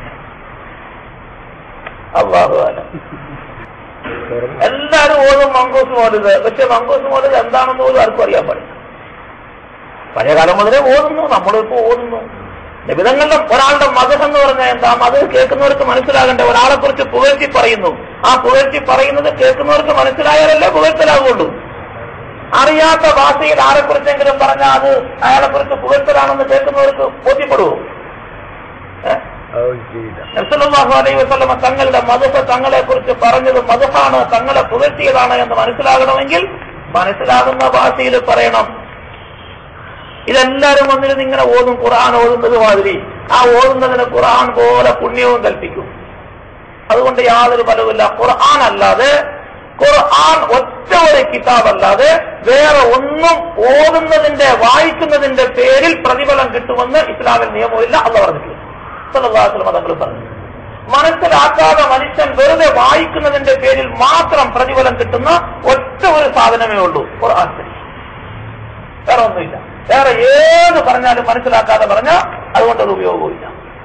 അള്ളാഹു ആലം. എല്ലാവരും ഓടും മങ്കൂസ് മോലുത് പക്ഷെ മങ്കൂസ് മോലുത് എന്താണെന്ന് പോലും ആർക്കും അറിയാൻ പാടില്ല പഴയ കാലം മുതലേ ഓടുന്നു നമ്മളിപ്പോ ഓടുന്നു നിബിധങ്ങളുടെ ഒരാളുടെ മതം എന്ന് പറഞ്ഞാൽ എന്താ മത് കേൾക്കുന്നവർക്ക് മനസ്സിലാകണ്ടേ ഒരാളെ കുറിച്ച് പുകഴ്ത്തി പറയുന്നു ആ പുകഴ്ത്തി പറയുന്നത് കേൾക്കുന്നവർക്ക് മനസ്സിലായാലല്ലേ പുകഴ്ത്തലാകുള്ളൂ അറിയാത്ത ഭാഷയിൽ ആരെക്കുറിച്ചെങ്കിലും പറഞ്ഞാൽ അത് അയാളെ കുറിച്ച് പുകഴ്ത്തലാണെന്ന് കേൾക്കുന്നവർക്ക് ബോധ്യപ്പെടുവോ ഏഹ് നബ്സല്ലാഹു അലൈഹി വസല്ലമ തങ്ങളുടെ മധുഹ തങ്ങളെ കുറിച്ച് പറഞ്ഞത് മധുഹാണ് തങ്ങളെ പുകഴ്ത്തിയതാണ് എന്ന് മനസ്സിലാകണമെങ്കിൽ മനസ്സിലാകുന്ന ഭാഷയിൽ പറയണം ഇതെല്ലാവരും വന്നിരുന്ന് ഇങ്ങനെ ഓതും ഖുർആൻ ഓതുന്നത് മാതിരി ആ ഓതുന്നതിന് ഖുർആൻ പോലെ പുണ്യവും കൽപ്പിക്കും അതുകൊണ്ട് യാതൊരു ഫലവുമില്ല ഖുർആൻ അല്ലാതെ ഖുർആൻ ഒറ്റ ഒരു കിതാബല്ലാതെ വേറെ ഒന്നും ഓതുന്നതിന്റെ വായിക്കുന്നതിന്റെ പേരിൽ പ്രതിഫലം കിട്ടുമെന്ന് ഇസ്ലാമിൽ നിയമമില്ല അല്ല പറഞ്ഞിട്ടില്ല സല്ലല്ലാഹു മതങ്ങൾ പറഞ്ഞു മനസ്സിലാക്കാതെ മനുഷ്യൻ വെറുതെ വായിക്കുന്നതിന്റെ പേരിൽ മാത്രം പ്രതിഫലം കിട്ടുന്ന ഒറ്റ ഒരു സാധനമേ ഉള്ളൂ ഖുർആൻ ശരി വേറെ ഒന്നുമില്ല വേറെ ഏത് പറഞ്ഞാലും മനസ്സിലാക്കാതെ പറഞ്ഞാൽ അതുകൊണ്ടൊരു ഉപയോഗവുമില്ല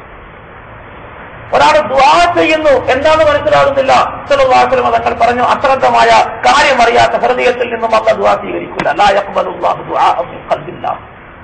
ഒരാൾ ദ്വാ ചെയ്യുന്നു എന്താന്ന് മനസ്സിലാകുന്നില്ല ചില തങ്ങൾ പറഞ്ഞു അശ്രദ്ധമായ കാര്യം അറിയാത്ത ഹൃദയത്തിൽ നിന്നും അല്ല ദ്വാ സ്വീകരിക്കില്ല ലാ യഖ്ബലുല്ലാഹു ദുആഅ മിൻ ഖൽബില്ലാഹ്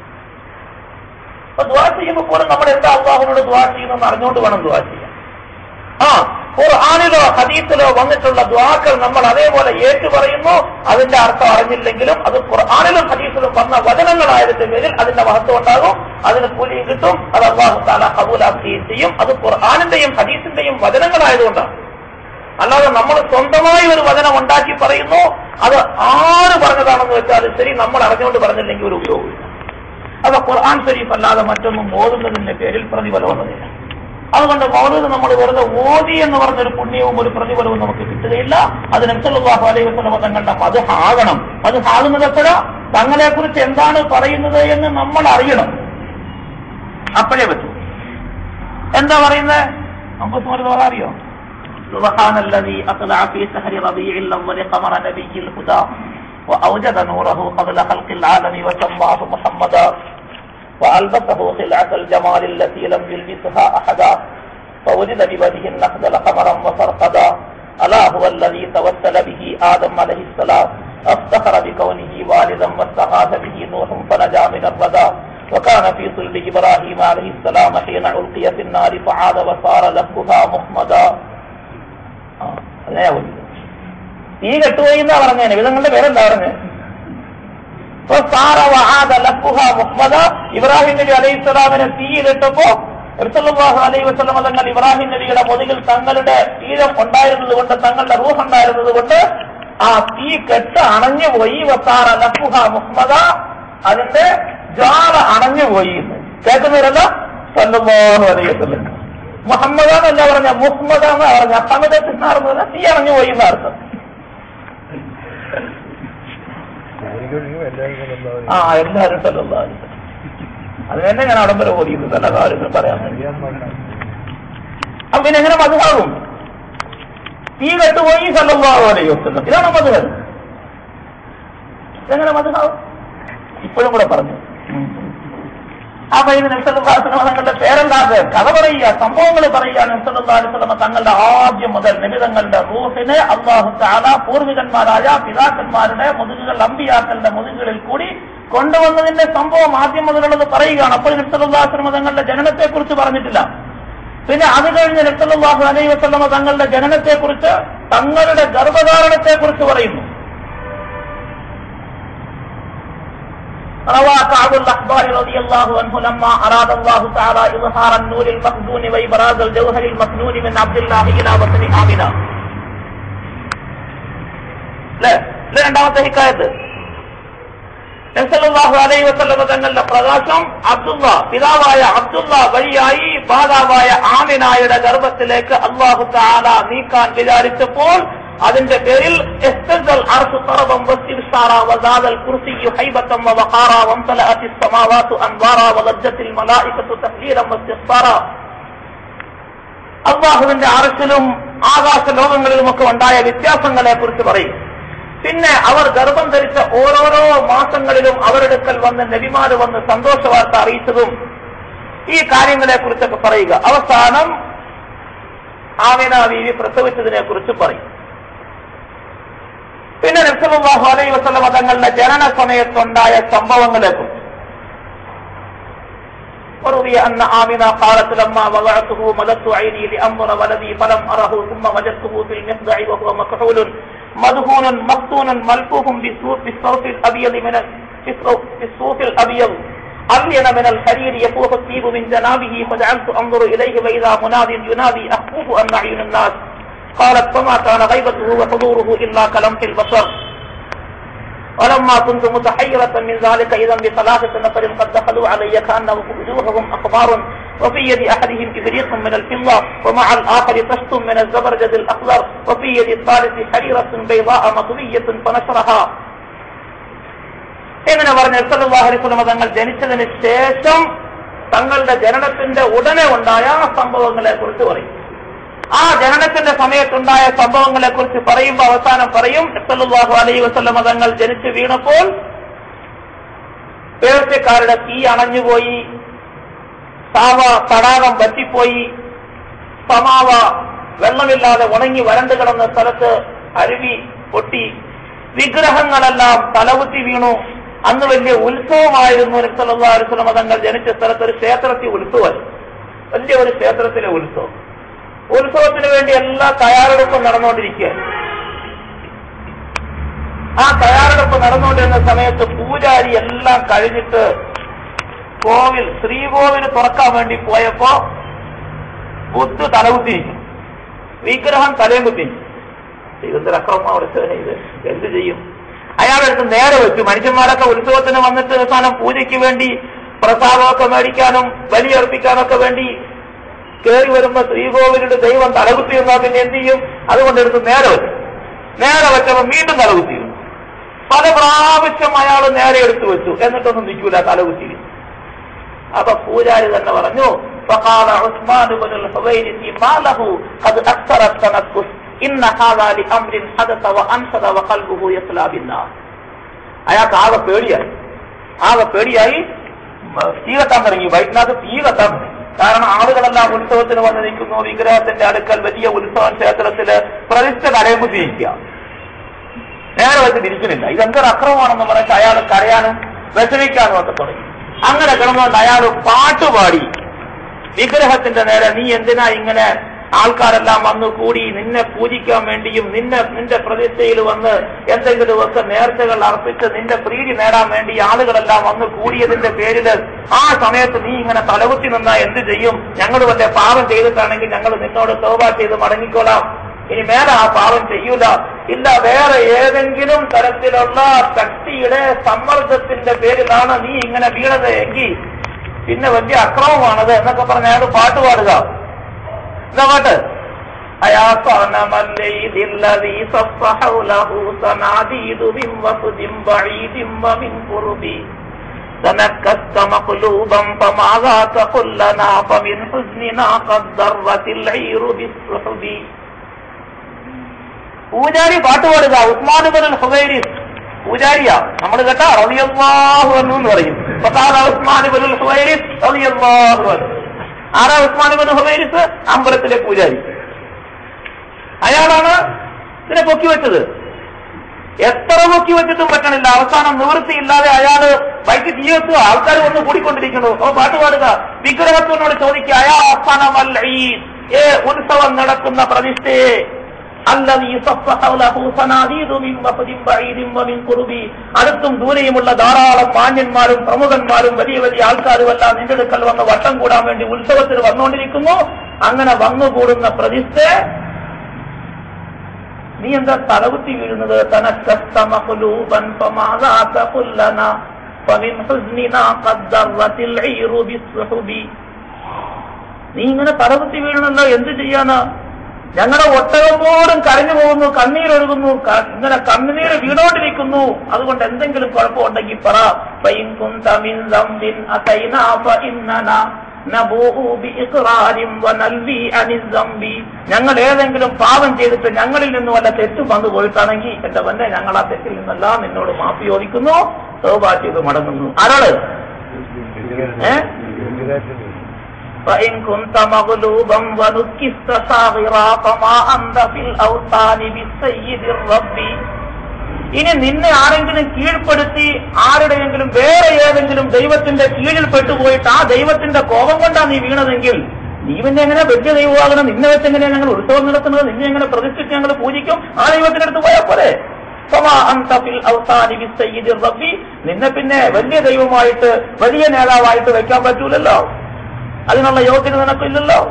അപ്പൊ ദ്വാ ചെയ്യുമ്പോൾ പോലും നമ്മൾ എന്താ അള്ളാഹുനോട് ദ്വാ ചെയ്യുന്നെന്ന് അറിഞ്ഞുകൊണ്ട് വേണം ദ്വാ ചെയ്യാൻ ആ ഖുർആാനിലോ ഹദീസിലോ വന്നിട്ടുള്ള ദ്വാക്കൾ നമ്മൾ അതേപോലെ ഏറ്റു പറയുന്നു അതിന്റെ അർത്ഥം അറിഞ്ഞില്ലെങ്കിലും അത് ഖുർആാനിലും ഹദീസിലും വന്ന വചനങ്ങളായതിന്റെ പേരിൽ അതിന്റെ മഹത്വം ഉണ്ടാകും അതിന് കൂലിയും കിട്ടും അത് അള്ളാഹു താല കബൂലാക്കുകയും ചെയ്യും അത് ഖുർആാനിന്റെയും ഹദീസിന്റെയും വചനങ്ങളായതുകൊണ്ടാണ് അല്ലാതെ നമ്മൾ സ്വന്തമായി ഒരു വചനം ഉണ്ടാക്കി പറയുന്നു അത് ആര് പറഞ്ഞതാണെന്ന് വെച്ചാൽ ശരി നമ്മൾ അറിഞ്ഞുകൊണ്ട് പറഞ്ഞില്ലെങ്കിൽ ഒരു ഉപയോഗമില്ല അപ്പൊ ഖുർആൻ ശരീഫ് അല്ലാതെ മറ്റൊന്നും ഓതുന്നതിന്റെ പേരിൽ പ്രതിഫലമൊന്നുമില്ല അതുകൊണ്ട് മൗലൂദ് നമ്മൾ വെറുതെ ഓതി എന്ന് പറഞ്ഞൊരു പുണ്യവും ഒരു പ്രതിഫലവും നമുക്ക് കിട്ടുകയില്ല അത് നബ്സല്ലാഹു അലൈഹി വസ്ലമ തങ്ങളുടെ മത് ആകണം അത് ആകുന്നത് എപ്പോഴാ തങ്ങളെ കുറിച്ച് എന്താണ് പറയുന്നത് എന്ന് നമ്മൾ അറിയണം അപ്പോഴേ പറ്റൂ എന്താ പറയുന്നത് നമുക്ക് സുമരുതോറ അറിയോ سبحان الذي أطلع في سهر ربيع الأول قمر نبي الهدى وأوجد نوره قبل خلق العالم وسماه محمدا وألبسه خلعة الجمال التي لم يلبسها أحدا فوجد بوجه النخل قمرا وفرقدا ألا هو الذي توسل به آدم عليه السلام افتخر بكونه والدا واستغاث به نوح فنجا من الردى وكان في صلب إبراهيم عليه السلام حين ألقي في النار فعاد وصار لفها مخمدا آه. അല്ലേ തീ കെട്ടുപോയി എന്നാ പറഞ്ഞേ വിധങ്ങളുടെ പേരെന്താ പറഞ്ഞേ ഇബ്രാഹിം നബി അലൈഹി സ്വലാമിനെ തീയിലിട്ടപ്പോ എർസല്ലാഹു അലൈഹി വസ്ലമ തങ്ങൾ ഇബ്രാഹിം നബിയുടെ മുതുകിൽ തങ്ങളുടെ തീരം ഉണ്ടായിരുന്നത് കൊണ്ട് തങ്ങളുടെ റൂഹ് ഉണ്ടായിരുന്നത് കൊണ്ട് ആ തീ കെട്ട് അണഞ്ഞു പോയി വസാറ ലഫുഹ മുഹമ്മദ അതിന്റെ ജ്വാല അണഞ്ഞു പോയി എന്ന് കേൾക്കുന്നവരല്ല സല്ലല്ലാഹു അലൈഹി വസല്ലം മുഹമ്മദ് എന്നല്ല പറഞ്ഞ മുഹമ്മദ് എന്ന് പറഞ്ഞ അഹമ്മദ് തിന്നാറുന്നത് തീ അണഞ്ഞു പോയി എന്ന അർത്ഥം ആ എല്ലാവരും സല്ലല്ലാഹു അലൈഹി വസല്ലം. അത് തന്നെ ഞാൻ അവിടം വരെ ഓടിയത് എല്ലാ കാര്യങ്ങളും പറയാൻ വേണ്ടി അപ്പൊ പിന്നെ എങ്ങനെ മധുഹാകും തീ കെട്ടുപോയി സല്ലല്ലാഹു അലൈഹി വസല്ലം ഇതാണ് മധുഹൻ ഇതെങ്ങനെ മധുഹാവും ഇപ്പോഴും കൂടെ പറഞ്ഞു അപ്പൊ ഇത് നബ്സല്ലാസ്ലമ തങ്ങളുടെ പേരെന്താക്ക് കഥ പറയുക സംഭവങ്ങൾ പറയുക നബ്സല്ലാസ്ലമ തങ്ങളുടെ ആദ്യം മുതൽ നിമിതങ്ങളുടെ റൂഹിനെ അള്ളാഹു താല പൂർവികന്മാരായ പിതാക്കന്മാരുടെ മുതുകുകൾ അമ്പിയാക്കളുടെ മുതുകുകളിൽ കൂടി കൊണ്ടുവന്നതിന്റെ സംഭവം ആദ്യം മുതലുള്ളത് പറയുകയാണ് അപ്പോൾ നബ്സല്ലാസ്ലമ തങ്ങളുടെ ജനനത്തെ കുറിച്ച് പറഞ്ഞിട്ടില്ല പിന്നെ അത് കഴിഞ്ഞ് നബ്സല്ലാഹു അലൈഹി വസ്ലമ തങ്ങളുടെ ജനനത്തെ കുറിച്ച് തങ്ങളുടെ ഗർഭധാരണത്തെ കുറിച്ച് പറയുന്നു روى كعب الأحبار رضي الله عنه لما أراد الله تعالى إظهار النور المخزون وإبراز الجوهر المكنون من عبد الله إلى بطن آمنة لا لا രണ്ടാമത്തെ ഹിക്കായത്ത് നബ്സല്ലാഹു അലൈഹി വസല്ലമ തങ്ങളുടെ പ്രകാശം അബ്ദുള്ള പിതാവായ അബ്ദുള്ള വഴിയായി മാതാവായ ആമിനായുടെ ഗർഭത്തിലേക്ക് അള്ളാഹു താല നീക്കാൻ വിചാരിച്ചപ്പോൾ അതിന്റെ പേരിൽ ഇസ്തദൽ അർശു തറബം വസ്തിബ്സാറ വസാദൽ കുർസിയു ഹൈബത്തം വവഖാറ വംതലഅത്തി السماوات അൻവാറ വലജ്ജത്തിൽ الملائكة തഹ്ലീലം വസ്തിഗ്ഫാറ അള്ളാഹുവിന്റെ അറസിലും ആകാശ ലോകങ്ങളിലുമൊക്കെ ഉണ്ടായ വ്യത്യാസങ്ങളെ കുറിച്ച് പറയും പിന്നെ അവർ ഗർഭം ധരിച്ച ഓരോരോ മാസങ്ങളിലും അവരെടുക്കൽ വന്ന് നബിമാര് വന്ന് സന്തോഷ വാർത്ത അറിയിച്ചതും ഈ കാര്യങ്ങളെ കുറിച്ചൊക്കെ പറയുക അവസാനം ആമിന ബീവി പ്രസവിച്ചതിനെ കുറിച്ച് പറയും പിന്നെ നബ്സലാഹു അലൈ വസ്ലമ തങ്ങളുടെ ജനന സമയത്തുണ്ടായ സംഭവങ്ങളെ കുറിച്ച് وروي أن آمنة قالت لما وضعته ملت عيني لأنظر ولدي فلم أره ثم وجدته في المخدع وهو مكحول مدهون مفتون ملفوف بالصوف بالصوف الأبيض من ال- بالصوف- بالصوف الأبيض أبين من الحرير يفوح الطيب من جنابه فجعلت أنظر إليه وإذا مناد ينادي أخوف أن أعين الناس قالت فما كان غيبته وحضوره إلا كلمح البصر ولما كنت متحيرة من ذلك إذا بثلاثة نفر قد دخلوا علي كأنهم وجوههم أخبار وفي يد أحدهم إبريق من الفضة ومع الآخر طشت من الزبرجد الأخضر وفي يد الثالث حريرة بيضاء مطوية فنشرها എങ്ങനെ പറഞ്ഞ സല്ലാഹുലിസ്ലമ തങ്ങൾ ജനിച്ചതിന് ശേഷം തങ്ങളുടെ ജനനത്തിന്റെ ഉടനെ ഉണ്ടായ സംഭവങ്ങളെ കുറിച്ച് പറയും ആ ജനനത്തിന്റെ സമയത്തുണ്ടായ സംഭവങ്ങളെ കുറിച്ച് പറയുമ്പോൾ അവസാനം പറയും സല്ലല്ലാഹു അലൈഹി വസല്ലമ തങ്ങൾ ജനിച്ചു വീണപ്പോൾ പേർച്ചക്കാരുടെ തീ അണഞ്ഞുപോയി സാവ തടാകം വറ്റിപ്പോയി സമാവ വെള്ളമില്ലാതെ ഉണങ്ങി വരണ്ടു കിടന്ന സ്ഥലത്ത് അരുവി പൊട്ടി വിഗ്രഹങ്ങളെല്ലാം തലകുത്തി വീണു അന്ന് വലിയ ഉത്സവമായിരുന്നു സല്ലല്ലാഹു അലൈഹി വസല്ലമ തങ്ങൾ ജനിച്ച സ്ഥലത്ത് ഒരു ക്ഷേത്രത്തിൽ ഉത്സവം വലിയ ഒരു ക്ഷേത്രത്തിലെ ഉത്സവം ഉത്സവത്തിന് വേണ്ടി എല്ലാ തയ്യാറെടുപ്പും നടന്നുകൊണ്ടിരിക്കുകയാണ് ആ തയ്യാറെടുപ്പ് നടന്നുകൊണ്ടിരുന്ന സമയത്ത് പൂജാരി എല്ലാം കഴിഞ്ഞിട്ട് കോവിൽ ശ്രീകോവിൽ തുറക്കാൻ വേണ്ടി പോയപ്പോ ബുദ്ധ തലകുത്തിയിരിക്കും വിഗ്രഹം തലയും കുത്തി ദൈവത്തിന്റെ അക്രമം ഇത് എന്ത് ചെയ്യും അയാളെടുത്ത് നേരെ വെച്ചു മനുഷ്യന്മാരൊക്കെ ഉത്സവത്തിന് വന്നിട്ട് അവസാനം പൂജയ്ക്ക് വേണ്ടി പ്രസാദമൊക്കെ മേടിക്കാനും ബലിയർപ്പിക്കാനൊക്കെ വേണ്ടി കയറി വരുമ്പോ ശ്രീകോവിലുടെ ദൈവം തലകുത്തി എന്നാ പിന്നെ എന്ത് ചെയ്യും അതുകൊണ്ട് എടുത്ത് നേരെ വെച്ചു നേരെ വെച്ചപ്പോ വീണ്ടും തലകുത്തി പല പ്രാവശ്യം അയാൾ നേരെ എടുത്തു വെച്ചു എന്നിട്ടൊന്നും നിൽക്കൂല തലകുത്തി അപ്പൊ പൂജാരി തന്നെ പറഞ്ഞു فقال عثمان بن الحويرث ما له قد أكثر التنفس إن هذا لأمر حدث وأنشد وقلبه يصلى بالنار അയാൾക്ക് ആകെ പേടിയായി ആകെ പേടിയായി തീ കത്താൻ തുടങ്ങി വൈറ്റിനകത്ത് തീ കത്താൻ തുടങ്ങി കാരണം ആളുകളെല്ലാം ഉത്സവത്തിന് വന്ന് നിൽക്കുന്നു വിഗ്രഹത്തിന്റെ അടുക്കൽ വലിയ ഉത്സവ ക്ഷേത്രത്തില് പ്രതിഷ്ഠ കരയുമ്പോൾ തിരിക്കുക നേരെ വെച്ച് തിരിക്കുന്നില്ല ഇതെന്തൊരു അക്രമമാണെന്ന് പറഞ്ഞ് അയാൾ കരയാനും വിഷമിക്കാനും ഒക്കെ തുടങ്ങി അങ്ങനെ കിടന്നുകൊണ്ട് അയാൾ പാട്ടുപാടി വിഗ്രഹത്തിന്റെ നേരെ നീ എന്തിനാ ഇങ്ങനെ ആൾക്കാരെല്ലാം വന്നു കൂടി നിന്നെ പൂജിക്കാൻ വേണ്ടിയും നിന്നെ നിന്റെ പ്രതിഷ്ഠയിൽ വന്ന് എന്തെങ്കിലുമൊക്കെ നേർച്ചകൾ അർപ്പിച്ച് നിന്റെ പ്രീതി നേടാൻ വേണ്ടി ആളുകളെല്ലാം വന്ന് കൂടിയതിന്റെ പേരില് ആ സമയത്ത് നീ ഇങ്ങനെ തലകുത്തി നിന്നാ എന്ത് ചെയ്യും ഞങ്ങൾ വല്ല പാപം ചെയ്തിട്ടാണെങ്കിൽ ഞങ്ങൾ നിന്നോട് തോബ ചെയ്ത് മടങ്ങിക്കോളാം ഇനി മേലെ ആ പാപം ചെയ്യൂല ഇല്ല വേറെ ഏതെങ്കിലും തരത്തിലുള്ള ശക്തിയുടെ സമ്മർദ്ദത്തിന്റെ പേരിലാണ് നീ ഇങ്ങനെ വീണത് എങ്കിൽ പിന്നെ വലിയ അക്രമമാണത് എന്നൊക്കെ പറഞ്ഞ അയാൾ പാട്ട് പാടുക എന്താ പാട്ട് أيا صنم الليل الذي صف حوله صناديد من وفد بعيد ومن قرب تنكست مقلوبا فماذا تقل لنا فمن حزننا قد ضرت العير بالسحب പൂജാരി പാട്ട് പാടുക ഉസ്മാനുബൻ ഹുബൈരിസ് പൂജാരിയാ നമ്മൾ കേട്ടാ റളിയല്ലാഹു അൻഹു എന്ന് പറയും ഫഖാല ഉസ്മാനുബൻ ഹുബൈരിസ് റളിയല്ലാഹു അൻഹു ആരാ ഉസ്മാനുബൻ ഹുബൈരിസ് അമ്പലത്തിലെ പൂജാരി അയാളാണ് ഇതിനെ പൊക്കി വെച്ചത് എത്ര പൊക്കി വെച്ചിട്ടും പറ്റണില്ല അവസാനം നിവൃത്തിയില്ലാതെ അയാള് വൈകി തീ വെച്ചു ആൾക്കാർ വന്ന് കൂടിക്കൊണ്ടിരിക്കുന്നു ഓ പാട്ട് പാടുക വിഗ്രഹത്തിനോട് ചോദിക്കുക അയാ അവസാനമല്ല ഈ ഏ ഉത്സവം നടക്കുന്ന പ്രതിഷ്ഠയെ الذي صف حوله صناديد من وفد بعيد ومن قرب അടുത്തും ദൂരെയുമുള്ള ധാരാളം മാന്യന്മാരും പ്രമുഖന്മാരും വലിയ വലിയ ആൾക്കാരും എല്ലാം നിന്റെ അടുക്കൽ വന്ന് വട്ടം കൂടാൻ വേണ്ടി ഉത്സവത്തിന് വന്നുകൊണ്ടിരിക്കുന്നു അങ്ങനെ വന്നുകൂടുന്ന പ്രതിഷ്ഠ നീ എന്താ തലകുത്തി വീഴുന്നത് തനക്കസ്തമഹ്ലൂബൻ ഫമാദാ തഖുല്ലന ഫമിൻ ഹുസ്നിനാ ഖദ് ദറത്തിൽ ഈറു ബിസ്സുഹുബി നീ ഇങ്ങനെ തലകുത്തി വീഴണല്ലോ എന്ത് ചെയ്യാനാ ഞങ്ങളുടെ ഒട്ടകം പോലും കരഞ്ഞു പോകുന്നു കണ്ണീരൊഴുകുന്നു ക- ഇങ്ങനെ കണ്ണുനീര് വീണോണ്ടിരിക്കുന്നു അതുകൊണ്ട് എന്തെങ്കിലും കുഴപ്പമുണ്ടെങ്കിൽ പറ ഫൈൻ കുന്ത മിൻ ദംബിൻ അതൈനാ ഫഇന്നനാ നബൂഉ ബിഇഖ്റാരിൻ വനൽവി അനിൽ ദംബി. ഞങ്ങൾ ഏതെങ്കിലും പാപം ചെയ്തിട്ട് ഞങ്ങളിൽ നിന്ന് വല്ല തെറ്റ് വന്നു പോയിട്ടാണെങ്കിൽ എന്റെ വന്നെ ഞങ്ങൾ ആ തെറ്റിൽ നിന്നെല്ലാം നിന്നോട് മാപ്പി ചോദിക്കുന്നു തൗബ ചെയ്ത് മടങ്ങുന്നു ആരാണ് ഏ فإن كنت مغلوبا ونكست صاغرا فما أنت في الأوطان بالسيد الرب ഇനി നിന്നെ ആരെങ്കിലും കീഴ്പ്പെടുത്തി ആരുടെയെങ്കിലും വേറെ ഏതെങ്കിലും ദൈവത്തിന്റെ കീഴിൽ പെട്ടുപോയിട്ട് ആ ദൈവത്തിന്റെ കോപം കൊണ്ടാണ് നീ വീണതെങ്കിൽ നീ പിന്നെ എങ്ങനെ വലിയ ദൈവമാകണം നിന്നെ വെച്ച് എങ്ങനെയാണ് ഞങ്ങൾ ഉത്സവം നടത്തുന്നത് നിന്നെ എങ്ങനെ പ്രതിഷ്ഠിച്ച് ഞങ്ങൾ പൂജിക്കും ആ ദൈവത്തിന്റെ അടുത്ത് പോയാൽ പോലെ ഫമാ അൻത ഫിൽ ഔസാനി ബിസ്സയ്യിദിർ റബ്ബി. നിന്നെ പിന്നെ വലിയ ദൈവമായിട്ട് വലിയ നേതാവായിട്ട് വെക്കാൻ പറ്റൂലല്ലോ അതിനുള്ള യോഗ്യത നിനക്കില്ലല്ലോ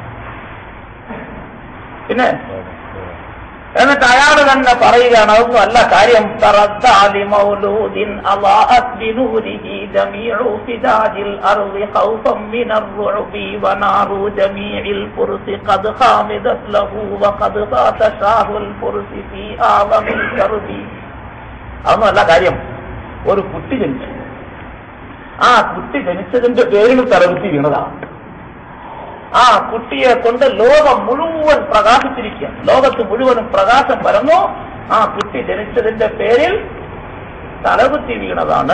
പിന്നെ എന്നിട്ട് അയാൾ തന്നെ പറയുകയാണ് അതൊന്നും അല്ല കാര്യം തറദ്ദാലി മൗലൂദിൻ അളാഅത് ബിനൂരിഹി ജമീഉ ഫിദാജിൽ അർളി ഖൗഫൻ മിനർ റുഅബി വനാറു ജമീഇൽ ഫുർസി ഖദ് ഖാമിദത് ലഹു വഖദ് ഫാത ഷാഹുൽ ഫുർസി ഫീ ആവമിൽ കർബി അതൊന്നും അല്ല കാര്യം ഒരു കുട്ടി ജനിച്ചു ആ കുട്ടി ജനിച്ചതിന്റെ പേരിൽ തലകുത്തി വീണതാണ് ആ കുട്ടിയെ കൊണ്ട് ലോകം മുഴുവൻ പ്രകാശിച്ചിരിക്കുക ലോകത്ത് മുഴുവനും പ്രകാശം പരന്നു ആ കുട്ടി ജനിച്ചതിന്റെ പേരിൽ തലകുത്തി വീണതാണ്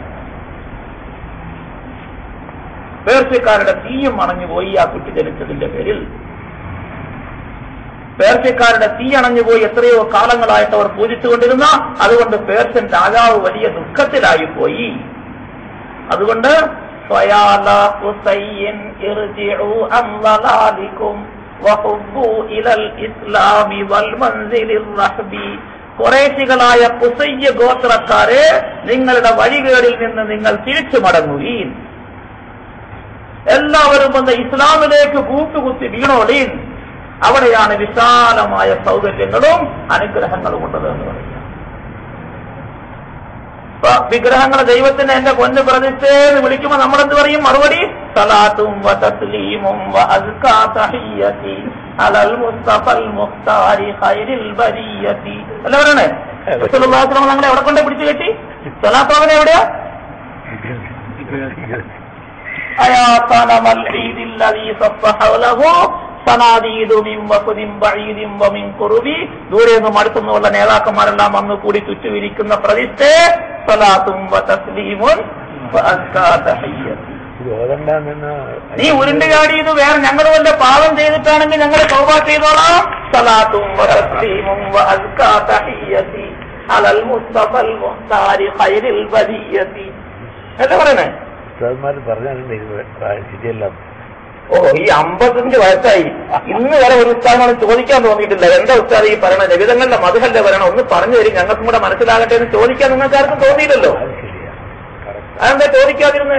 പേർഷ്യക്കാരുടെ തീയും അണഞ്ഞുപോയി ആ കുട്ടി ജനിച്ചതിന്റെ പേരിൽ പേർഷ്യക്കാരുടെ തീ അണഞ്ഞുപോയി എത്രയോ കാലങ്ങളായിട്ട് അവർ പൂജിച്ചുകൊണ്ടിരുന്ന അതുകൊണ്ട് പേർഷ്യൻ രാജാവ് വലിയ ദുഃഖത്തിലായി പോയി അതുകൊണ്ട് ഫയാല ഹുസൈൻ ഇർജിഉ അൻ ളലാലികും വഹുബ്ബു ഇലൽ ഇസ്ലാമി വൽ മൻസിലിർ റഹ്ബി കുറേശികളായ കുസയ്യ ഗോത്രക്കാരെ നിങ്ങളുടെ വഴികേടിൽ നിന്ന് നിങ്ങൾ തിരിച്ചു മടങ്ങുകയും എല്ലാവരും വന്ന് ഇസ്ലാമിലേക്ക് കൂട്ടുകുത്തി വീണോളീൻ അവിടെയാണ് വിശാലമായ സൗകര്യങ്ങളും അനുഗ്രഹങ്ങളും ഉള്ളത് എന്ന് പറയുന്നത് ഇപ്പൊ വിഗ്രഹങ്ങളെ ദൈവത്തിന് എന്റെ പൊന്ന് പ്രതിഷ്ഠേ എന്ന് വിളിക്കുമ്പോ നമ്മളെന്ത് പറയും മറുപടി സലാത്തും വ തസ്ലീമും വ അസ്കാ തഹിയ്യതി അലൽ മുസ്തഫൽ മുഖ്താരി ഖൈരിൽ ബരിയതി അല്ല പറയണേ റസൂലുള്ളാഹി സ്വല്ലല്ലാഹു അലൈഹി എവിടെ കൊണ്ടേ പിടിച്ചു കെട്ടി സലാത്ത് അവനെ എവിടെയാ أيا صنم العيد الذي صفح له സനാദീദു മിൻ വഫദിൻ ബഈദിൻ വമിൻ ഖുറുബി ദൂരെ നിന്നും അടുത്തുനിന്നുള്ള നേതാക്കന്മാരെല്ലാം വന്ന് കൂടി ചുറ്റുവിരിക്കുന്ന പ്രതിഷ്ഠേ സലാത്തും വ തസ്ലീമുൻ വഅസ്കാ തഹിയ്യത്തി നീ ഉരുണ്ട് ചാടിയത് വേറെ ഞങ്ങൾ വല്ല പാപം ചെയ്തിട്ടാണെങ്കിൽ ഞങ്ങൾ തൗബ ചെയ്തോളാം സലാത്തും വ തസ്ലീമും വ അസ്കാ തഹിയ്യത്തി അലൽ മുസ്തഫൽ മുഖ്താരി ഖൈരിൽ ബദിയത്തി എന്താ പറയണേ ഉസ്താദ്മാര് പറഞ്ഞിട്ടുണ്ട് ഇത് ശരിയല്ല ഓ ഈ അമ്പത്തഞ്ച് വയസ്സായി ഇന്ന് വരെ ഒരു ഉസ്താദിനോട് ചോദിക്കാൻ തോന്നിയിട്ടില്ല എന്താ ഉസ്താദ് ഈ പറയണ ലഭിതങ്ങളുടെ മധുഹല്ലേ പറയണം ഒന്ന് പറഞ്ഞു തരും ഞങ്ങൾക്കും കൂടെ മനസ്സിലാകട്ടെ എന്ന് ചോദിക്കാൻ നിങ്ങൾക്ക് ആർക്കും തോന്നിയില്ലല്ലോ അത് ശരിയാ കറക്റ്റ് അതെന്താ ചോദിക്കാതിരുന്നത്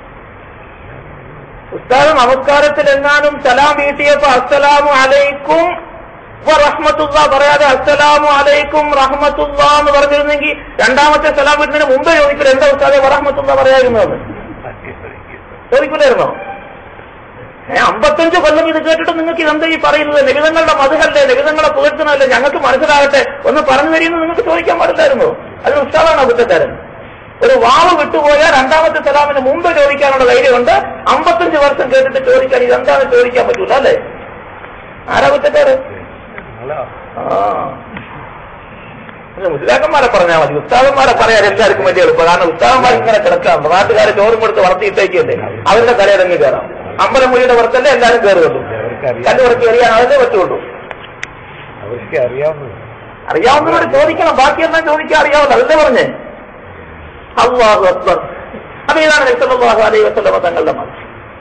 ഉസ്താദ് നമസ്കാരത്തിൽ എങ്ങാനും സലാം വീട്ടിയപ്പോ അസ്സലാമു അലൈക്കും റഹ്മത്തുള്ള പറയാതെ അസ്സലാമു അലൈക്കും റഹ്മത്തുള്ള എന്ന് പറഞ്ഞിരുന്നെങ്കിൽ രണ്ടാമത്തെ സലാം വീട്ടിന് മുമ്പേ ചോദിക്കില്ല എന്താ ഉസ്താദെ റഹ്മത്തുള്ള പറയായിരുന്നത് ചോദിക്കില്ലായിരുന്നോ ഏ അമ്പത്തഞ്ച് കൊല്ലം ഇത് കേട്ടിട്ട് നിങ്ങൾക്ക് ഇതെന്താ ഈ പറയുന്നത് ലളിതങ്ങളുടെ മധുഹല്ലേ ലളിതങ്ങളെ പുകഴ്ത്തുന്നതല്ലേ ഞങ്ങൾക്ക് മനസ്സിലാകട്ടെ ഒന്ന് പറഞ്ഞു തരുമെന്ന് നിങ്ങൾക്ക് ചോദിക്കാൻ പാടില്ലായിരുന്നു അതിന് ഉത്സാഹമാണ് കുറ്റക്കാരൻ ഒരു വാവ് വിട്ടുപോയാൽ രണ്ടാമത്തെ സലാമിന് മുമ്പ് ചോദിക്കാനുള്ള ധൈര്യമുണ്ട് അമ്പത്തഞ്ച് വർഷം കേട്ടിട്ട് ചോദിക്കാൻ ഇതെന്താണെന്ന് ചോദിക്കാൻ പറ്റൂല അല്ലേ ആരാ കുറ്റക്കാരൻ നിങ്ങളാ ആ ഇത് മുസ്ലിയാക്കന്മാരെ പറഞ്ഞാൽ മതി ഉസ്താദന്മാരെ പറയാൻ എല്ലാവർക്കും വലിയ എളുപ്പം കാരണം ഉസ്താദന്മാർ ഇങ്ങനെ കിടക്കാം നാട്ടുകാരെ ചോറും കൊടുത്ത് വളർത്തിയിട്ടേക്കല്ലേ അവരുടെ തലയിറങ്ങി കയറാം അമ്പലമുടിയുടെ പുറത്തല്ലേ എല്ലാവരും കയറുള്ളൂ അവർക്കറിയാം കല്ല് പുറത്ത് എറിയാൻ അതല്ലേ പറ്റുള്ളൂ അവർക്ക് അറിയാവുന്നത് അറിയാവുന്നവരോട് ചോദിക്കണം ബാക്കിയെല്ലാം ചോദിക്കാൻ അറിയാവുന്ന അതല്ലേ പറഞ്ഞേ അള്ളാഹു അക്ബർ അപ്പൊ ഇതാണ് നബിസല്ലാഹു അലൈഹി വസല്ലമ തങ്ങളുടെ മതം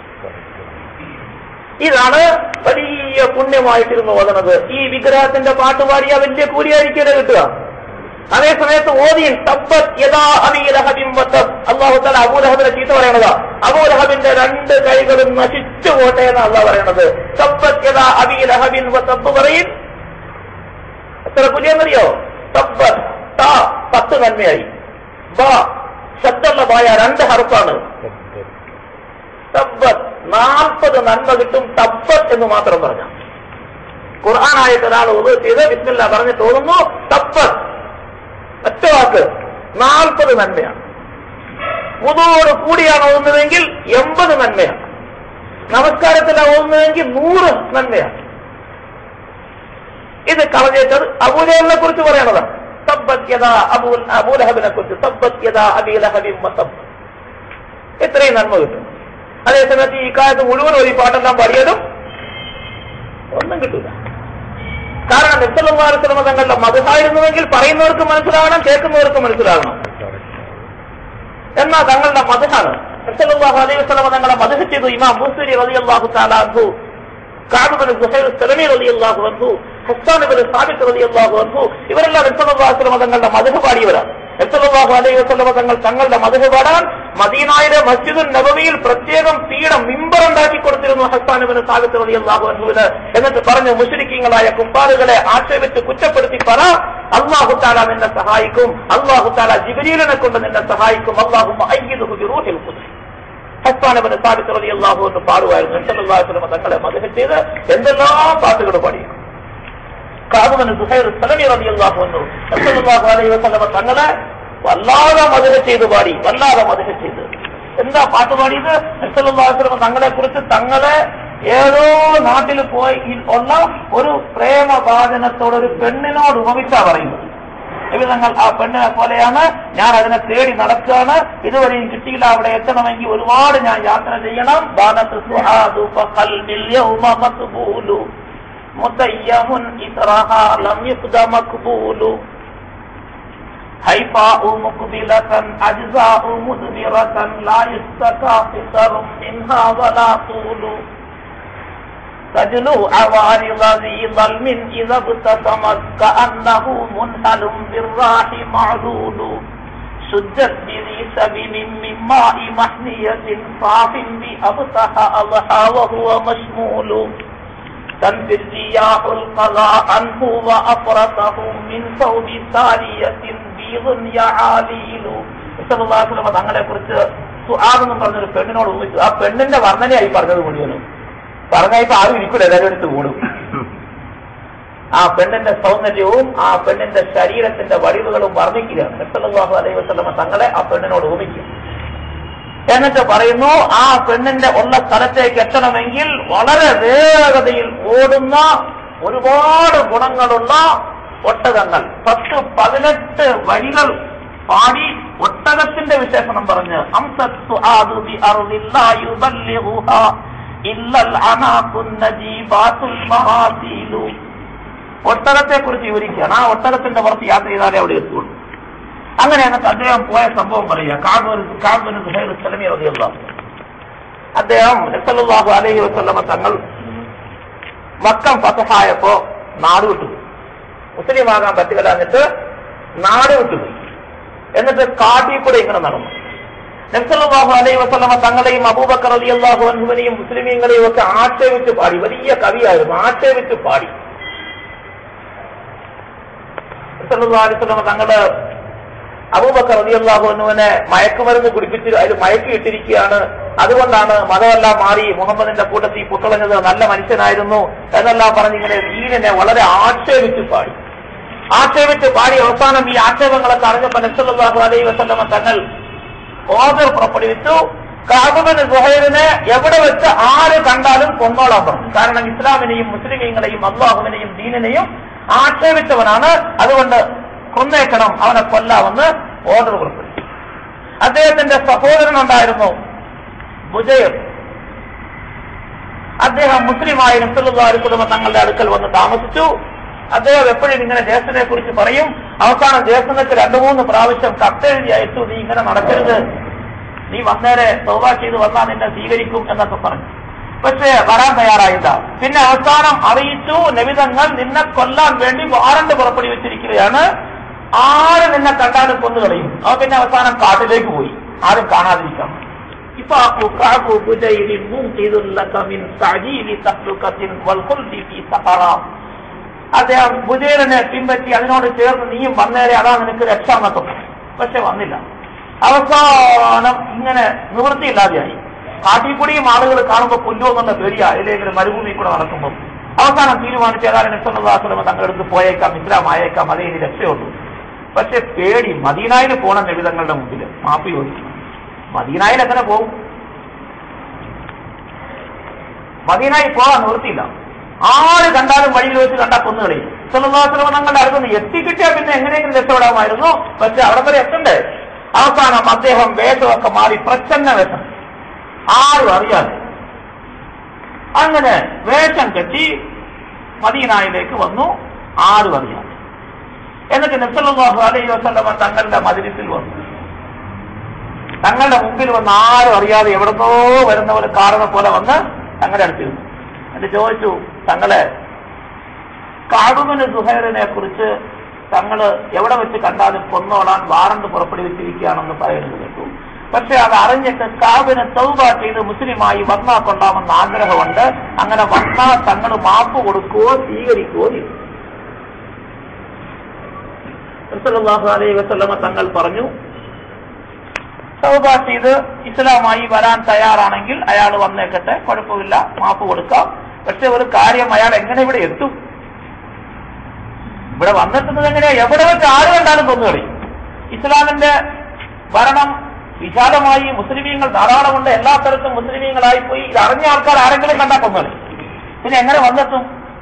ഇതാണ് വലിയ പുണ്യമായിട്ടിരുന്നു ഓതുന്നത് ഈ വിഗ്രഹത്തിന്റെ പാട്ട് പാടിയ വലിയ കൂലിയായിരിക്കില്ല കിട്ടുക അതേ സമയത്ത് ഓതിയിൽ തബ്ബത് യഥാ അബീലഹബിൻ വത്തബ് അള്ളാഹു തല അബൂലഹബിനെ ചീത്ത പറയണത് അബൂലഹബിന്റെ രണ്ട് കൈകളും നശിച്ചു പോട്ടെ എന്നാണ് അള്ളാഹ് പറയണത് തബ്ബത് യഥാ അബീലഹബിൻ വത്തബ് പറയും എത്ര പുലിയെന്നറിയോ തബ്ബത് താ പത്ത് നന്മയായി ബ ശബ്ദമുള്ള ബായ രണ്ട് ഹർഫാണ് തബ്ബത് നാൽപ്പത് നന്മ കിട്ടും തപ്പത്ത് എന്ന് മാത്രം പറഞ്ഞ ഖുർആനായിട്ട് ഒരാൾ ഉദു ചെയ്ത് ബിസ്മില്ല പറഞ്ഞിട്ട് ഓതുന്നു തപ്പത്ത് ഒറ്റ വാക്ക് നാൽപ്പത് നന്മയാണ് മുതോട് കൂടിയാണ് ഓതുന്നതെങ്കിൽ എൺപത് നന്മയാണ് നമസ്കാരത്തിലാണ് ഓതുന്നതെങ്കിൽ നൂറ് നന്മയാണ് ഇത് കളഞ്ഞേറ്റത് അബൂലഹബിനെ കുറിച്ച് പറയണതാണ് സബ്ബത്യത അബൂൽ അബൂലഹബിനെ കുറിച്ച് സബ്ബത്യത അബീലഹബിൻ മസബ് ഇത്രയും നന്മ കിട്ടും അതേസമയത്ത് ഈ കാലത്ത് മുഴുവൻ ഒരു പാട്ടെല്ലാം പാടിയതും ഒന്നും കിട്ടില്ല കാരണം നിസ്സലമാരത്തിലമ തങ്ങളുടെ മതമായിരുന്നുവെങ്കിൽ പറയുന്നവർക്ക് മനസ്സിലാകണം കേൾക്കുന്നവർക്ക് മനസ്സിലാകണം എന്നാ തങ്ങളുടെ മതമാണ് നിസ്സലാഹു അലൈഹി വസ്ലമ തങ്ങളെ മതഹ ചെയ്തു ഇമാം മുസ്ലിം റളിയല്ലാഹു താലാഹു കാബിബിന് സുഹൈൽ സലമി റളിയല്ലാഹു അൻഹു ഹസ്സാൻ ഇബ്നു സാബിത്ത് റളിയല്ലാഹു അൻഹു ഇവരെല്ലാം നിസ്സലാഹു തങ്ങളുടെ മതഹ പാടിയവരാണ് നബ്സല്ലാഹു അലൈഹി വസല്ലമ തങ്ങൾ തങ്ങളുടെ മധു പാടാൻ മദീനായിലെ മസ്ജിദുൽ നബവിയിൽ പ്രത്യേകം പീഠം മിമ്പർ ഉണ്ടാക്കി കൊടുത്തിരുന്നു ഹസ്താനുബിന് സാബിത്ത് റലി അള്ളാഹു അൻഹുവിന് എന്നിട്ട് പറഞ്ഞു മുഷരിക്കങ്ങളായ കുമ്പാറുകളെ ആക്ഷേപിച്ച് കുറ്റപ്പെടുത്തി പറ അള്ളാഹു താല നിന്നെ സഹായിക്കും അള്ളാഹു താല ജിബരീലിനെ കൊണ്ട് നിന്നെ സഹായിക്കും അള്ളാഹു റൂഹിൽ ഹസ്താനുബിന് സാബിത്ത് റലി അള്ളാഹു എന്ന് പാടുമായിരുന്നു നബ്സല്ലാഹു വസ്ലമ തങ്ങളെ മധു ചെയ്ത് എന്തെല്ലാം പാട്ടുകൾ പാടിയിരുന്നു കാബുബന് സുഹൈർ സലമി റളിയല്ലാഹു അൻഹു സല്ലല്ലാഹു അലൈഹി വസല്ലമ തങ്ങളെ വല്ലാതെ മധുര ചെയ്ത് പാടി വല്ലാതെ മധുര ചെയ്ത് എന്താ പാട്ട് പാടിയത് സല്ലല്ലാഹു അലൈഹി വസല്ലമ തങ്ങളെ കുറിച്ച് തങ്ങളെ ഏതോ നാട്ടിൽ പോയി ഉള്ള ഒരു പ്രേമഭാജനത്തോട് ഒരു പെണ്ണിനോട് ഉപമിച്ചാ പറയുന്നത് വിധങ്ങൾ ആ പെണ്ണിനെ പോലെയാണ് ഞാൻ അതിനെ തേടി നടക്കുകയാണ് ഇതുവരെയും കിട്ടിയില്ല അവിടെ എത്തണമെങ്കിൽ ഒരുപാട് ഞാൻ യാത്ര ചെയ്യണം ബാനത്ത് സുഹാദു ഫഖൽബിൽ യൗമ മഖ്ബൂലു متيم إثرها لم يفد مقبول هيفاء مقبلة أجزاء مدبرة لا يستكى قصر منها ولا طول تجلو عوارض ذي ظلم إذا ابتسمت كأنه منهل بالراح معلول شجت بذي سبيل من ماء محنية صاف بأبطح أضحى وهو مشمول تنفي الرياح القضاء عنه وأفرطه من ثوب سارية بيض يعاليل വിശ്വഭാഷ തങ്ങളെ കുറിച്ച് സുഹാദെന്ന് പറഞ്ഞൊരു പെണ്ണിനോട് ഉപയോഗിച്ചു ആ പെണ്ണിന്റെ വർണ്ണനയായി പറഞ്ഞത് മുഴുവനും പറഞ്ഞായിപ്പോ ആരും ഇരിക്കൂല എല്ലാവരും എടുത്ത് കൂടും ആ പെണ്ണിന്റെ സൗന്ദര്യവും ആ പെണ്ണിന്റെ ശരീരത്തിന്റെ വടിവുകളും വർണ്ണിക്കുകയാണ് നബ്സല്ലാഹു അലൈഹി വസ്ലമ തങ്ങളെ ആ പെണ്ണിനോട് ഉപമിക്കും എന്നിട്ട് പറയുന്നു ആ പെണ്ണിന്റെ ഉള്ള സ്ഥലത്തേക്ക് എത്തണമെങ്കിൽ വളരെ വേഗതയിൽ ഓടുന്ന ഒരുപാട് ഗുണങ്ങളുള്ള ഒട്ടകങ്ങൾ പത്ത് പതിനെട്ട് വരികൾ പാടി ഒട്ടകത്തിന്റെ വിശേഷണം പറഞ്ഞ് അംസത്തു ആദുബി അറുതില്ലായുബല്ലിഹുഹ ഇല്ലൽ അനാകുൻ നജീബാത്തുൽ മഹാസീലു ഒട്ടകത്തെ കുറിച്ച് വിവരിക്കുകയാണ് ആ ഒട്ടകത്തിന്റെ പുറത്ത് യാത്ര ചെയ്താലേ അവിടെ എത്തുള്ളൂ അങ്ങനെ എന്നിട്ട് അദ്ദേഹം പോയ സംഭവം പറയുക കാബുന് സുഹൈർ സലമി റളിയല്ല അദ്ദേഹം നസല്ലാഹു അലൈഹി വസല്ലമ തങ്ങൾ മക്കം ഫസഹായപ്പോ നാട് വിട്ടു മുസ്ലിമാകാൻ പറ്റുകയില്ല എന്നിട്ട് നാട് വിട്ടുപോയി എന്നിട്ട് കാട്ടിൽ കൂടെ ഇങ്ങനെ നടന്നു നബ്സല്ലാഹു അലൈഹി വസല്ലമ തങ്ങളെയും അബൂബക്കർ അലി അള്ളാഹു അൻഹുവിനെയും മുസ്ലിമീങ്ങളെയും ഒക്കെ ആക്ഷേപിച്ച് പാടി വലിയ കവിയായിരുന്നു ആക്ഷേപിച്ച് പാടി നബ്സല്ലാഹു അലൈഹി വസല്ലമ തങ്ങള് അബൂബക്കർ റളിയല്ലാഹു അൻഹുവിനെ മയക്കുമരുന്ന് കുടിപ്പിച്ച് അതിൽ മയക്കിയിട്ടിരിക്കുകയാണ് അതുകൊണ്ടാണ് മതമെല്ലാം മാറി മുഹമ്മദിന്റെ കൂട്ടത്തിൽ പുത്തളഞ്ഞത് നല്ല മനുഷ്യനായിരുന്നു എന്നെല്ലാം പറഞ്ഞ് ഇങ്ങനെ ദീനിനെ വളരെ ആക്ഷേപിച്ച് പാടി ആക്ഷേപിച്ച് പാടി അവസാനം ഈ ആക്ഷേപങ്ങളൊക്കെ അറിഞ്ഞപ്പോൾ നബ്സല്ലാഹു അലൈഹി വസല്ലമ തങ്ങൾ ഓർഡർ പുറപ്പെടുവിച്ചു കാബുബിന് സുഹൈറിനെ എവിടെ വെച്ച് ആര് കണ്ടാലും കൊന്നോളാൻ പറഞ്ഞു കാരണം ഇസ്ലാമിനെയും മുസ്ലിമീങ്ങളെയും അള്ളാഹുവിനെയും ദീനിനെയും ആക്ഷേപിച്ചവനാണ് അതുകൊണ്ട് കൊന്നേക്കണം അവനെ കൊല്ലാമെന്ന് ഓർഡർ പുറപ്പെടുവിച്ചു അദ്ദേഹത്തിന്റെ സഹോദരൻ ഉണ്ടായിരുന്നു ബുജയർ അദ്ദേഹം മുസ്ലിമായ നബ്സല്ലാസ്ലമ തങ്ങളുടെ അടുക്കൽ വന്ന് താമസിച്ചു അദ്ദേഹം എപ്പോഴും ഇങ്ങനെ ജ്യേഷ്ഠനെ കുറിച്ച് പറയും അവസാനം ജ്യേഷ്ഠനക്ക് രണ്ടു മൂന്ന് പ്രാവശ്യം കത്തെഴുതി അയച്ചു നീ ഇങ്ങനെ നടക്കരുത് നീ വന്നേരെ സൗഭ ചെയ്ത് വന്നാൽ നിന്നെ സ്വീകരിക്കും എന്നൊക്കെ പറഞ്ഞു പക്ഷേ വരാൻ തയ്യാറായില്ല പിന്നെ അവസാനം അറിയിച്ചു നബിതങ്ങൾ നിന്നെ കൊല്ലാൻ വേണ്ടി വാറണ്ട് പുറപ്പെടുവിച്ചിരിക്കുകയാണ് ആര് നിന്നെ കണ്ടാലും കൊന്നു കളയും അവ പിന്നെ അവസാനം കാട്ടിലേക്ക് പോയി ആരും കാണാതിരിക്കാം അദ്ദേഹം ബുജേറിനെ പിൻപറ്റി അതിനോട് ചേർന്ന് നീയും വന്നേരെ അതാ നിനക്ക് രക്ഷ എന്നൊക്കെ പക്ഷെ വന്നില്ല അവസാനം ഇങ്ങനെ നിവൃത്തിയില്ലാതെയായി കാട്ടിൽ കൂടിയും ആളുകൾ കാണുമ്പോൾ കൊല്ലുമെന്നുള്ള പേടിയാ ഏതെങ്കിലും മരുഭൂമി കൂടെ നടക്കുമ്പോൾ അവസാനം തീരുമാനിച്ച ഏതാനും നബ്സല്ലാസ്ലമ തങ്ങളുടെ അടുത്ത് പോയേക്കാം ഇസ്ലാം ആയേക്കാം അതേ ഇനി രക്ഷയുള്ളൂ പക്ഷെ പേടി മദീനായിൽ പോണം നബിതങ്ങളുടെ മുമ്പിൽ മാപ്പി ചോദിക്കും മദീനായിൽ എങ്ങനെ പോകും മദീനായി പോകാൻ നിവൃത്തിയില്ല ആര് കണ്ടാലും വഴിയിൽ വെച്ച് കണ്ടാൽ കൊന്നുകളി സുലഭാശ്രമ തങ്ങളുടെ അടുത്തുനിന്ന് എത്തിക്കിട്ടിയാൽ പിന്നെ എങ്ങനെയെങ്കിലും രക്ഷപ്പെടാമായിരുന്നു പക്ഷെ അവിടെ വരെ എത്തണ്ടേ അവസാനം അദ്ദേഹം വേഷമൊക്കെ മാറി പ്രച്ഛന്ന വേഷം ആരും അറിയാതെ അങ്ങനെ വേഷം കെട്ടി മദീനായിലേക്ക് വന്നു ആരും അറിയാതെ എന്നിട്ട് നബ്സല്ലാഹു അലൈഹി വസല്ലമ തങ്ങളുടെ മതിലിൽ വന്നു തങ്ങളുടെ മുമ്പിൽ വന്ന് ആരും അറിയാതെ എവിടുന്നോ വരുന്നവർ കാണുന്ന പോലെ വന്ന് തങ്ങളുടെ അടുത്തിരുന്നു എന്നിട്ട് ചോദിച്ചു തങ്ങളെ കാടുമന് സുഹൈറിനെ കുറിച്ച് തങ്ങള് എവിടെ വെച്ച് കണ്ടാലും കൊന്നോളാൻ വാറണ്ട് പുറപ്പെടുവിച്ചിരിക്കുകയാണെന്ന് പറയുന്നത് കേട്ടു പക്ഷെ അത് അറിഞ്ഞിട്ട് കാവിന് തൗബ ചെയ്ത് മുസ്ലിമായി വന്നാ കൊണ്ടാമെന്ന് ആഗ്രഹമുണ്ട് അങ്ങനെ വന്നാൽ തങ്ങൾ മാപ്പ് കൊടുക്കുകയോ സ്വീകരിക്കുകയോ ചെയ്യും റസൂലുള്ളാഹി അലൈഹി വസല്ലമ തങ്ങൾ പറഞ്ഞു തൗബ ചെയ്ത് ഇസ്ലാമായി വരാൻ തയ്യാറാണെങ്കിൽ അയാൾ വന്നേക്കട്ടെ കുഴപ്പമില്ല മാപ്പ് കൊടുക്കാം പക്ഷെ ഒരു കാര്യം അയാൾ എങ്ങനെ ഇവിടെ എത്തും ഇവിടെ വന്നെത്തുന്നത് എങ്ങനെയാ എവിടെ വെച്ച് ആര് കണ്ടാലും കൊന്നുകളി ഇസ്ലാമിന്റെ ഭരണം വിശാലമായി മുസ്ലിമീങ്ങൾ ധാരാളമുണ്ട് എല്ലാ തരത്തും മുസ്ലിമീങ്ങളായി പോയി ഇത് അറിഞ്ഞ ആൾക്കാർ ആരെങ്കിലും കണ്ടാൽ കൊന്നുകളി പിന്നെ എങ്ങനെ വന്നെത്തും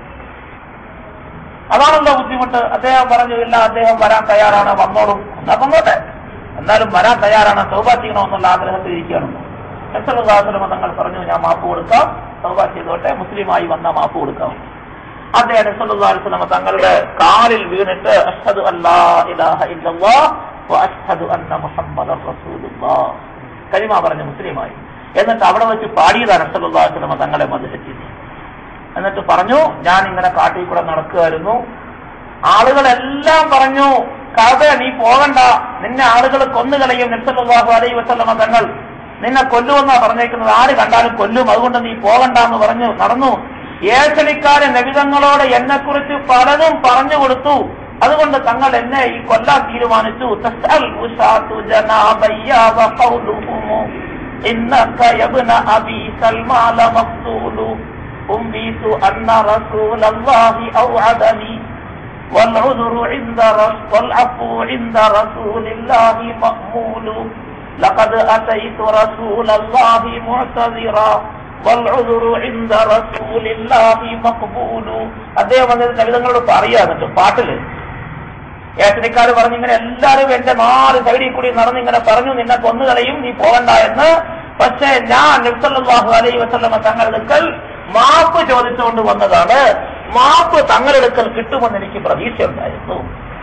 അതാണല്ലോ ബുദ്ധിമുട്ട് അദ്ദേഹം പറഞ്ഞു ഇല്ല അദ്ദേഹം വരാൻ തയ്യാറാണ് വന്നോളും എന്നാ വന്നോട്ടെ എന്നാലും വരാൻ തയ്യാറാണ് തൗബ ചെയ്യണമെന്നുള്ള ആഗ്രഹത്തിൽ ഇരിക്കുകയാണ് നബ്സലുദാസലമ തങ്ങൾ പറഞ്ഞു ഞാൻ മാപ്പ് കൊടുക്കാം തൗബ ചെയ്തോട്ടെ മുസ്ലിമായി വന്ന മാപ്പ് കൊടുക്കാം അദ്ദേഹം നബ്സലുദാസലമ തങ്ങളുടെ കാലിൽ വീണിട്ട് അഷ്ഹദു അല്ലാ ഇലാഹ ഇല്ലല്ലാഹ് വ അഷ്ഹദു അന്ന മുഹമ്മദൻ റസൂലുള്ളാഹ് കരിമ പറഞ്ഞു മുസ്ലിമായി എന്നിട്ട് അവിടെ വെച്ച് പാടിയതാണ് നബ്സലുദാസലമ തങ്ങളെ മധുരത്തിൽ എന്നിട്ട് പറഞ്ഞു ഞാൻ ഇങ്ങനെ കാട്ടിൽ കൂടെ നടക്കുകയായിരുന്നു ആളുകളെല്ലാം പറഞ്ഞു കഥ നീ പോകണ്ട നിന്നെ ആളുകൾ കൊന്നുകളയും നബ്സല്ലാഹു അലൈ വസല്ലമ തങ്ങൾ നിന്നെ കൊല്ലുമെന്നാ പറഞ്ഞേക്കുന്നത് ആര് കണ്ടാലും കൊല്ലും അതുകൊണ്ട് നീ പോകണ്ട എന്ന് പറഞ്ഞു നടന്നു ഏഷണിക്കാരൻ നബിതങ്ങളോട് എന്നെ കുറിച്ച് പലതും പറഞ്ഞു കൊടുത്തു അതുകൊണ്ട് തങ്ങൾ എന്നെ ഈ കൊല്ലാൻ തീരുമാനിച്ചു തസ്അൽ ഉശാതു ജനാബയ്യ വഖൗലുഹും ഇന്നക യബ്ന അബി സൽമാല മഖ്തൂലു أنبيت أن رسول الله أوعدني والعذر عند رسول والعفو عند رسول الله مأمول لقد أتيت رسول الله معتذرا والعذر عند رسول الله مقبول അദ്ദേഹം വന്നത് നബിതങ്ങളോട് പറയാ എന്നിട്ട് പാട്ടില് ഏട്ടനിക്കാർ പറഞ്ഞു ഇങ്ങനെ എല്ലാവരും എന്റെ നാല് സൈഡിൽ കൂടി നടന്ന് ഇങ്ങനെ പറഞ്ഞു നിന്നെ കൊന്നുകളയും നീ പോകണ്ട എന്ന് പക്ഷേ ഞാൻ നബ്സല്ലാഹു അലൈഹി വസല്ലമ തങ്ങളെടുക്കൽ മാപ്പ് ചോദിച്ചുകൊണ്ട് വന്നതാണ് മാപ്പ് തങ്ങളെടുക്കൽ കിട്ടുമെന്ന് എനിക്ക് പ്രതീക്ഷയുണ്ടായിരുന്നു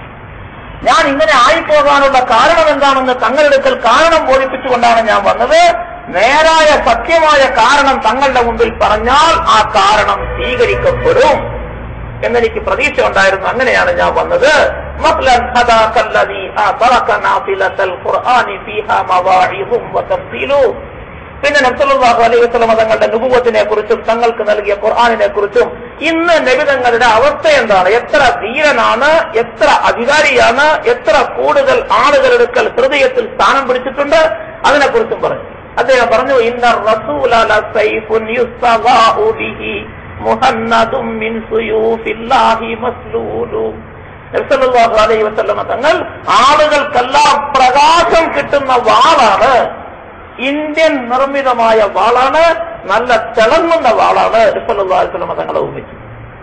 ഞാൻ ഇങ്ങനെ ആയിപ്പോകാനുള്ള കാരണം എന്താണെന്ന് തങ്ങളെടുക്കൽ കാരണം ബോധിപ്പിച്ചുകൊണ്ടാണ് ഞാൻ വന്നത് നേരായ സത്യമായ കാരണം തങ്ങളുടെ മുമ്പിൽ പറഞ്ഞാൽ ആ കാരണം സ്വീകരിക്കപ്പെടും എന്നെനിക്ക് പ്രതീക്ഷ ഉണ്ടായിരുന്നു അങ്ങനെയാണ് ഞാൻ വന്നത് مثلا هداك الذي آثرك نافلة القرآن فيها مواعظ وتفصيل പിന്നെ നബ്സല്ലാഹു അലൈഹി വസ്ലമ തങ്ങളുടെ നുപുവത്തിനെ കുറിച്ചും തങ്ങൾക്ക് നൽകിയ ഖുർആാനിനെ കുറിച്ചും ഇന്ന് നബി തങ്ങളുടെ അവസ്ഥ എന്താണ് എത്ര ധീരനാണ് എത്ര അധികാരിയാണ് എത്ര കൂടുതൽ ആളുകളെടുക്കൽ ഹൃദയത്തിൽ സ്ഥാനം പിടിച്ചിട്ടുണ്ട് അതിനെക്കുറിച്ചും പറഞ്ഞു അദ്ദേഹം പറഞ്ഞു ഇന്ന റസൂല ലസൈഫുൻ യുസ്തഗാഉ ബിഹി മുഹന്നദും മിൻ സുയൂഫില്ലാഹി മസ്ലൂലു നബ്സല്ലാഹു അലൈഹി വസല്ലമ തങ്ങൾ ആളുകൾക്കെല്ലാം പ്രകാശം കിട്ടുന്ന വാളാണ് ഇന്ത്യൻ നിർമ്മിതമായ വാളാണ് നല്ല തിളങ്ങുന്ന വാളാണ് നബ്സല്ലാസ്ലമ തങ്ങളെ ഉപമിച്ചു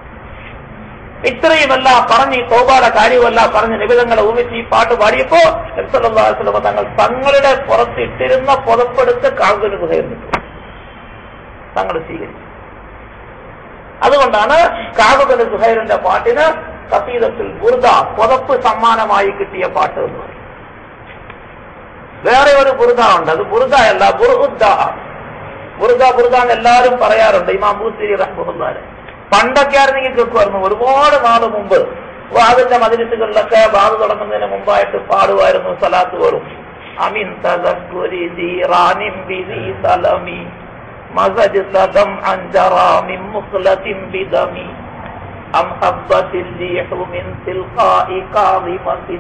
ഇത്രയുമല്ല പറഞ്ഞ് ഈ തോബാല കാര്യമല്ല പറഞ്ഞ് നിബിധങ്ങളെ ഉപമിച്ച് ഈ പാട്ട് പാടിയപ്പോ നബ്സല്ലാസ്ലമ തങ്ങൾ തങ്ങളുടെ പുറത്തിട്ടിരുന്ന പുറപ്പെടുത്ത് കാൽവിന് ഹൃദയം തങ്ങൾ സ്വീകരിച്ചു അതുകൊണ്ടാണ് കാബുബിന് സുഹൈറിന്റെ പാട്ടിന് കസീദത്തിൽ ബുർദ പുതപ്പ് സമ്മാനമായി കിട്ടിയ പാട്ട് എന്ന് പറയും വേറെ ഒരു ബുർദ ഉണ്ട് അത് ബുർദ അല്ല ബുർദ ബുർദ ബുർദ എന്ന് എല്ലാവരും പറയാറുണ്ട് ഇമാം ബൂസിരി റഹ്മുല്ലാര് പണ്ടൊക്കെ ആയിരുന്നെങ്കിൽ കേൾക്കുമായിരുന്നു ഒരുപാട് നാള് മുമ്പ് വാതിന്റെ മതിലിസുകളിലൊക്കെ ബാധ തുടങ്ങുന്നതിന് മുമ്പായിട്ട് പാടുമായിരുന്നു സലാത്ത് വരും അമിൻ തദക്കുരി ദീറാനിം ബിദി സലമി مزجت دمعا جرى من مخلة بدمي أم هبت الريح من تلقاء كاظمة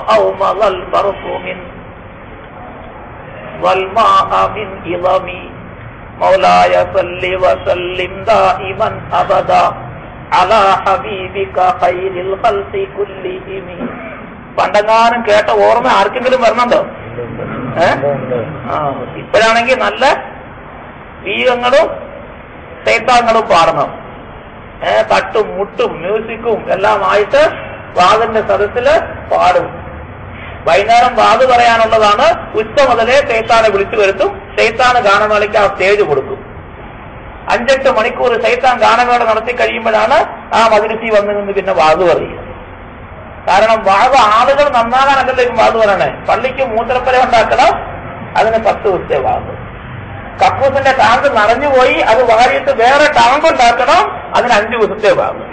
وأومض البرق من والماء من إظمي മൗലായ സല്ലി വസല്ലിം ദായിമൻ അബദ അലാ ഹബീബിക ഖൈരിൽ ഖൽഖി കുല്ലിഹിം പണ്ടെങ്ങാനും കേട്ട ഓർമ്മ ആർക്കെങ്കിലും വരണുണ്ടോ ഏ? ആ ഇപ്പോഴാണെങ്കിൽ നല്ല വീരങ്ങളും സേത്താങ്ങളും പാടണം ഏ തട്ടും മുട്ടും മ്യൂസിക്കും എല്ലാം ആയിട്ട് വാതിന്റെ സദസ്സില് പാടും വൈകുന്നേരം വാത് പറയാനുള്ളതാണ് ഉച്ച മുതലേ സൈത്താനെ വിളിച്ചു വരുത്തും സൈത്താന് ഗാനമേളയ്ക്ക് ആ സ്റ്റേജ് കൊടുക്കും അഞ്ചെട്ട് മണിക്കൂർ സൈത്താൻ ഗാനമേള നടത്തി കഴിയുമ്പോഴാണ് ആ മതിരിസി വന്നു നിന്ന് പിന്നെ വാത് പറയുക കാരണം വാത് ആളുകൾ നന്നാകാനല്ലല്ലോ ഇപ്പം വാത് പറയണേ പള്ളിക്ക് മൂത്രപ്പര ഉണ്ടാക്കണം അതിന് പത്ത് ദിവസത്തെ വാത് കക്കൂസിന്റെ ടാങ്ക് നിറഞ്ഞുപോയി അത് വാരിയിട്ട് വേറെ ടാങ്ക് ഉണ്ടാക്കണം അതിന് അഞ്ചു ദിവസത്തെ വാങ്ങും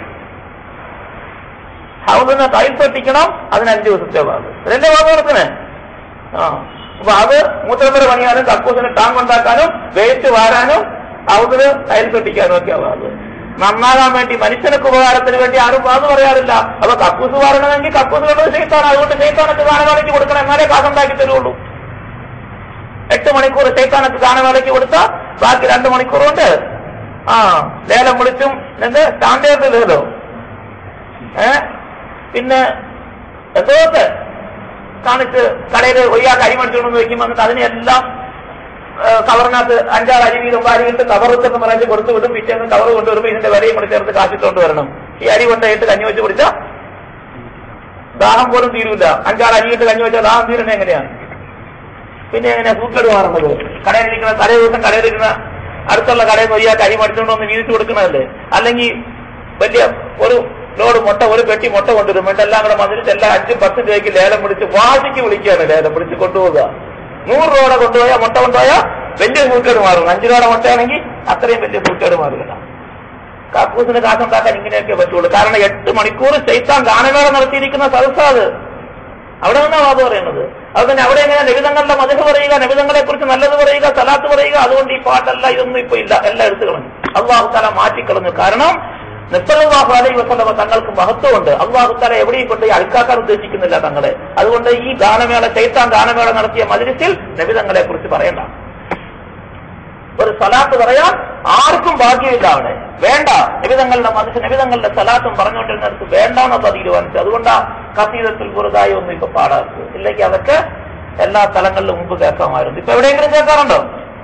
ഹൗസിന് ടൈൽസ് ഒട്ടിക്കണം അതിന് അഞ്ചു ദിവസത്തെ വാങ്ങും ഇതിന്റെ വാങ്ങ് നടക്കണേ ആ അപ്പൊ അത് മൂത്രപ്പര പണിയാനും കക്കൂസിന് ടാങ്ക് ഉണ്ടാക്കാനും വേസ്റ്റ് വാരാനും ഹൗസിന് ടൈൽസ് ഒട്ടിക്കാനും ഒക്കെ വാങ്ങും നന്നാകാൻ വേണ്ടി മനുഷ്യനൊക്കെ ഉപകാരത്തിന് വേണ്ടി ആരും വാന്ന് പറയാറില്ല അപ്പൊ കക്കൂസ് വാരണമെങ്കിൽ കക്കൂസ് കണ്ടത് ചെയ്ത്താണ് അതുകൊണ്ട് ചെയ്ത്താനൊക്കെ ഗാനമേളയ്ക്ക് കൊടുക്കണം എന്നാലേ കാശുണ്ടാക്കി തരുള്ളൂ എട്ട് മണിക്കൂർ ശൈത്താനക്ക് ഗാനമേളയ്ക്ക് കൊടുത്ത ബാക്കി രണ്ട് മണിക്കൂർ കൊണ്ട് ആ ലേലം വിളിച്ചും എന്ത് സ്റ്റാൻഡേർഡ് ലേലോ ഏ പിന്നെ എന്തോക്കെ കാണിച്ച് കടയിൽ ഒയ്യാക്ക് അരി മേടിച്ചുകൊണ്ടെന്ന് വെക്കുമ്പോൾ എന്നിട്ട് അതിനെല്ലാം ഏ, കവറിനകത്ത് അഞ്ചാറ് അരി വീതം വാരിയിട്ട് കവറിട്ടെന്ന് പറഞ്ഞ് കൊടുത്തു വിടും പിറ്റേന്ന് കവർ കൊണ്ടുവരുമ്പോൾ ഇതിന്റെ വിലയും കൂടി ചേർത്ത് കാശിട്ടുകൊണ്ട് വരണം ഈ അരി കൊണ്ടായിട്ട് കഞ്ഞി വെച്ച് കുടിച്ച ദാഹം പോലും തീരൂല അഞ്ചാറ് അരിയിട്ട് കഞ്ഞി വെച്ചാൽ ദാഹം തീരുന്നത് എങ്ങനെയാണ് പിന്നെ എങ്ങനെ സൂക്കേട് മാറുന്നത് കടയിലിരിക്കുന്ന തലേ ദിവസം കടയിലിരുന്ന അടുത്തുള്ള കടയിൽ നിന്ന് ഒയ്യാക്ക് അരി മടിച്ചുകൊണ്ട് ഒന്ന് വീതിച്ചു കൊടുക്കണമല്ലേ അല്ലെങ്കിൽ വലിയ ഒരു ലോഡ് മുട്ട ഒരു പെട്ടി മുട്ട കൊണ്ടുവരും എന്നിട്ട് എല്ലാം കൂടെ വന്നിട്ട് എല്ലാം അഞ്ചും പത്തും രൂപയ്ക്ക് ലേലം വിളിച്ച് വാശിക്ക് വിളിക്കുകയാണ് ലേലം വിളിച്ച് കൊണ്ടുപോവുക നൂറ് രൂപയുടെ കൊണ്ടുപോയാൽ മുട്ട കൊണ്ടുപോയാൽ വലിയ സൂക്കേട് മാറും അഞ്ചു രൂപയുടെ മുട്ടയാണെങ്കിൽ അത്രയും വലിയ സൂക്കേട് മാറില്ല കാക്കൂസിന് കാശുണ്ടാക്കാൻ ഇങ്ങനെയൊക്കെ പറ്റുള്ളൂ കാരണം എട്ട് മണിക്കൂർ ചെയ്ത്താൻ ഗാനമേള നടത്തിയിരിക്കുന്ന സദസ്സാത് അവിടെ നിന്നാണ് അത് പറയുന്നത് അത് തന്നെ അവിടെ എങ്ങനെ നബിതങ്ങളുടെ മധു പറയുക നബിതങ്ങളെ കുറിച്ച് നല്ലത് പറയുക സലാത്ത് പറയുക അതുകൊണ്ട് ഈ പാട്ടല്ല ഇതൊന്നും ഇപ്പൊ ഇല്ല എല്ലാം എടുത്തു കളഞ്ഞു അള്ളാഹു താല മാറ്റിക്കളഞ്ഞു കാരണം നിസ്സലാഹു അലൈഹി വസ്ലമ തങ്ങൾക്ക് മഹത്വമുണ്ട് അള്ളാഹു താല എവിടെയും കൊണ്ട് ഈ അഴുക്കാക്കാൻ ഉദ്ദേശിക്കുന്നില്ല തങ്ങളെ അതുകൊണ്ട് ഈ ഗാനമേള ചൈത്താൻ ഗാനമേള നടത്തിയ മജിലിസിൽ നബിതങ്ങളെ കുറിച്ച് പറയണ്ട ഒരു സലാത്ത് പറയാൻ ആർക്കും ഭാഗ്യമില്ല അവിടെ വേണ്ട നിബിതങ്ങളുടെ മനസ്സ് നിബിതങ്ങളുടെ സലാത്തും പറഞ്ഞുകൊണ്ടിരുന്നിടത്ത് വേണ്ടാന്നൊക്കെ തീരുമാനിച്ചു അതുകൊണ്ടാ കസീദത്തിൽ കുറുതായി ഒന്നും ഇപ്പൊ പാടാത്തത് ഇല്ലെങ്കിൽ അതൊക്കെ എല്ലാ സ്ഥലങ്ങളിലും മുമ്പ് കേൾക്കാമായിരുന്നു ഇപ്പൊ എവിടെയെങ്കിലും കേൾക്കാറുണ്ടോ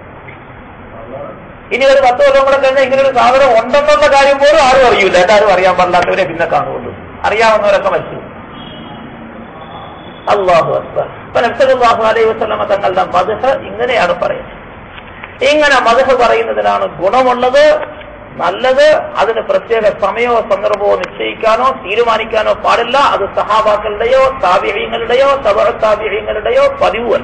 ഇനി ഒരു പത്ത് കൊല്ലം കൂടെ കഴിഞ്ഞാൽ ഇങ്ങനെ ഒരു സാധനം ഉണ്ടെന്നുള്ള കാര്യം പോലും ആരും അറിയില്ല എല്ലാവരും അറിയാൻ പാടില്ലാത്തവരെ പിന്നെ കാണുള്ളൂ അറിയാവുന്നവരൊക്കെ മരിച്ചു അള്ളാഹു അക്ബർ ഇപ്പൊ നബ്സലാഹു അലൈഹി വസ്ലമ തങ്ങളുടെ മധുഹ ഇങ്ങനെയാണ് പറയുന്നത് ഇങ്ങനെ മധുഹ പറയുന്നതിനാണ് ഗുണമുള്ളത് നല്ലത് അതിന് പ്രത്യേക സമയമോ സന്ദർഭമോ നിശ്ചയിക്കാനോ തീരുമാനിക്കാനോ പാടില്ല അത് സഹാബാക്കളുടെയോ താവ്യങ്ങളുടെയോ സബറ താവ്യങ്ങളുടെയോ പതിവുമല്ല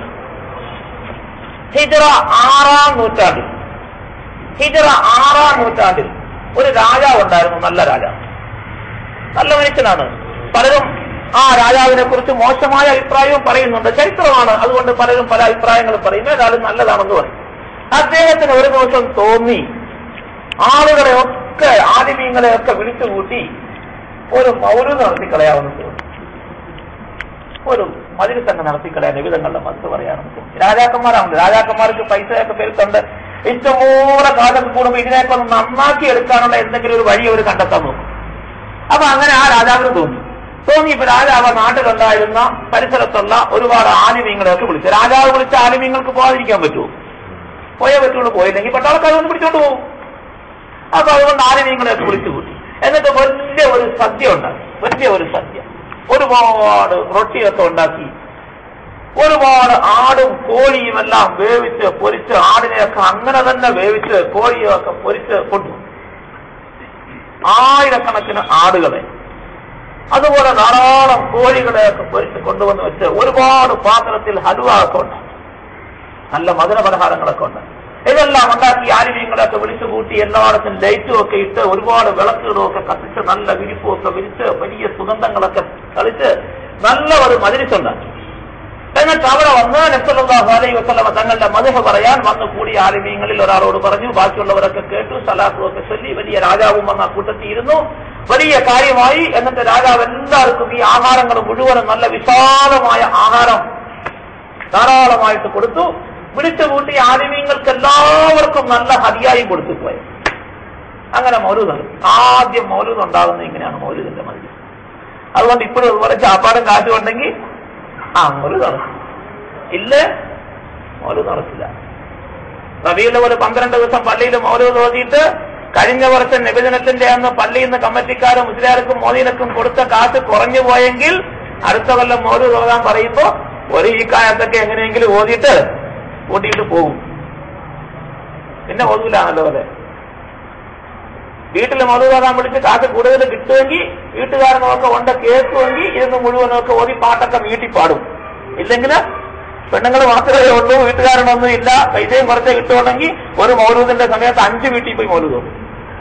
ഹിജറ ആറാം നൂറ്റാണ്ടിൽ ഹിജറ ആറാം നൂറ്റാണ്ടിൽ ഒരു രാജാവ് ഉണ്ടായിരുന്നു നല്ല രാജാവ് നല്ല മനുഷ്യനാണ് പലരും ആ രാജാവിനെ കുറിച്ച് മോശമായ അഭിപ്രായവും പറയുന്നുണ്ട് ചരിത്രമാണ് അതുകൊണ്ട് പലരും പല അഭിപ്രായങ്ങളും പറയും ഏതായാലും നല്ലതാണെന്ന് പറയും അദ്ദേഹത്തിന് ഒരു ദിവസം തോന്നി ആളുകളെ ഒക്കെ ആലിമീങ്ങളെ ഒക്കെ വിളിച്ചുകൂട്ടി ഒരു മൗലം നടത്തിക്കളയാമെന്ന് തോന്നി ഒരു മതിരിസംഘം നടത്തിക്കളയാൻ വിധങ്ങളുടെ മനസ്സ് പറയാണെന്ന് തോന്നി രാജാക്കന്മാരാണ് രാജാക്കന്മാർക്ക് പൈസയൊക്കെ പെരുത്തുണ്ട് ഇഷ്ടംപോലെ കാലം കൂടുമ്പോൾ ഇതിനെയൊക്കെ ഒന്ന് നന്നാക്കി എടുക്കാനുള്ള എന്തെങ്കിലും ഒരു വഴി അവർ കണ്ടെത്താൻ നോക്കും അപ്പൊ അങ്ങനെ ആ രാജാവിന് തോന്നി തോന്നി ഇപ്പൊ രാജാവ് നാട്ടിലുണ്ടായിരുന്ന പരിസരത്തുള്ള ഒരുപാട് ആലിമീങ്ങളെയൊക്കെ വിളിച്ചു രാജാവ് വിളിച്ച ആലിമീങ്ങൾക്ക് പോകാതിരിക്കാൻ പറ്റുമോ പോയേ പറ്റുള്ളൂ പോയില്ലെങ്കിൽ പട്ടാളക്കാർ വന്ന് പിടിച്ചോണ്ട് പോകും അപ്പൊ അതുകൊണ്ട് ആലിമീങ്ങളെയൊക്കെ വിളിച്ചു കൂട്ടി എന്നിട്ട് വലിയ ഒരു സദ്യ ഉണ്ടാക്കി വലിയ ഒരു സദ്യ ഒരുപാട് റൊട്ടിയൊക്കെ ഉണ്ടാക്കി ഒരുപാട് ആടും കോഴിയും എല്ലാം വേവിച്ച് പൊരിച്ച് ആടിനെയൊക്കെ അങ്ങനെ തന്നെ വേവിച്ച് കോഴിയൊക്കെ പൊരിച്ച് കൊണ്ടുപോകും ആയിരക്കണക്കിന് ആടുകളെ അതുപോലെ ധാരാളം കോഴികളെയൊക്കെ പൊരിച്ച് കൊണ്ടുവന്ന് വെച്ച് ഒരുപാട് പാത്രത്തിൽ ഹലുവ ഒക്കെ ഉണ്ട് നല്ല മധുര പലഹാരങ്ങളൊക്കെ ഉണ്ട് ഇതെല്ലാം ഉണ്ടാക്കി ആലിമീങ്ങളൊക്കെ വിളിച്ചു കൂട്ടി എല്ലായിടത്തും ലൈറ്റും ഒക്കെ ഇട്ട് ഒരുപാട് വിളക്കുകളും ഒക്കെ കത്തിച്ച് നല്ല വിരിപ്പും ഒക്കെ വിരിച്ച് വലിയ സുഗന്ധങ്ങളൊക്കെ കളിച്ച് നല്ല ഒരു മതിരിച്ചുണ്ടാക്കി എന്നിട്ട് അവിടെ വന്ന് നബ്സല്ലാഹു അലൈഹി വസ്ലമ തങ്ങളുടെ മധുഹ പറയാൻ വന്നു കൂടിയ ആലിമീങ്ങളിൽ ഒരാളോട് പറഞ്ഞു ബാക്കിയുള്ളവരൊക്കെ കേട്ടു സലാത്തും ഒക്കെ ചൊല്ലി വലിയ രാജാവും വന്ന കൂട്ടത്തിയിരുന്നു വലിയ കാര്യമായി എന്നിട്ട് രാജാവ് എല്ലാവർക്കും ഈ ആഹാരങ്ങൾ മുഴുവനും നല്ല വിശാലമായ ആഹാരം ധാരാളമായിട്ട് കൊടുത്തു വിളിച്ചു കൂട്ടി ആലിമീങ്ങൾക്ക് എല്ലാവർക്കും നല്ല ഹതിയായും കൊടുത്തു പോയത് അങ്ങനെ മൗലൂദ് നടക്കും ആദ്യം മൗലൂദ് ഉണ്ടാകുന്നത് ഇങ്ങനെയാണ് മൗലൂദിന്റെ മതി അതുകൊണ്ട് ഇപ്പോഴും അതുപോലെ ചാപ്പാടും കാശും ഉണ്ടെങ്കിൽ ആ മൗലൂദ് നടക്കും ഇല്ല മൗലൂദ് നടക്കില്ല റബിയുള്ള പോലെ പന്ത്രണ്ട് ദിവസം പള്ളിയിൽ മൗലൂദ് ഓതിയിട്ട് കഴിഞ്ഞ വർഷം നിബിധനത്തിന്റെ അന്ന് പള്ളിയിൽ നിന്ന് കമ്മിറ്റിക്കാരും മുസ്ലിയാർക്കും മോദീനക്കും കൊടുത്ത കാശ് കുറഞ്ഞു പോയെങ്കിൽ അടുത്ത കൊല്ലം മൗലൂദ് ഓതാൻ പറയുമ്പോ ഒരു ഈ കാലത്തൊക്കെ എങ്ങനെയെങ്കിലും ഓതിയിട്ട് കൂട്ടിയിട്ട് പോകും പിന്നെ ഓതൂലാണല്ലോ അതെ വീട്ടിൽ മൗലൂദാൻ വിളിച്ച് കാശ് കൂടുതൽ കിട്ടുമെങ്കിൽ വീട്ടുകാരനൊക്കെ ഉണ്ട് കേൾക്കുമെങ്കിൽ ഇരുന്ന് മുഴുവനൊക്കെ ഓതി പാട്ടൊക്കെ വീട്ടിൽ പാടും ഇല്ലെങ്കിൽ പെണ്ണുങ്ങൾ മാത്രമേ ഉള്ളൂ വീട്ടുകാരനൊന്നും ഇല്ല പൈസയും കുറച്ച് കിട്ടുവാണെങ്കിൽ ഒരു മൗലൂദിന്റെ സമയത്ത് അഞ്ച് വീട്ടിൽ പോയി മൗലൂദ് പോകും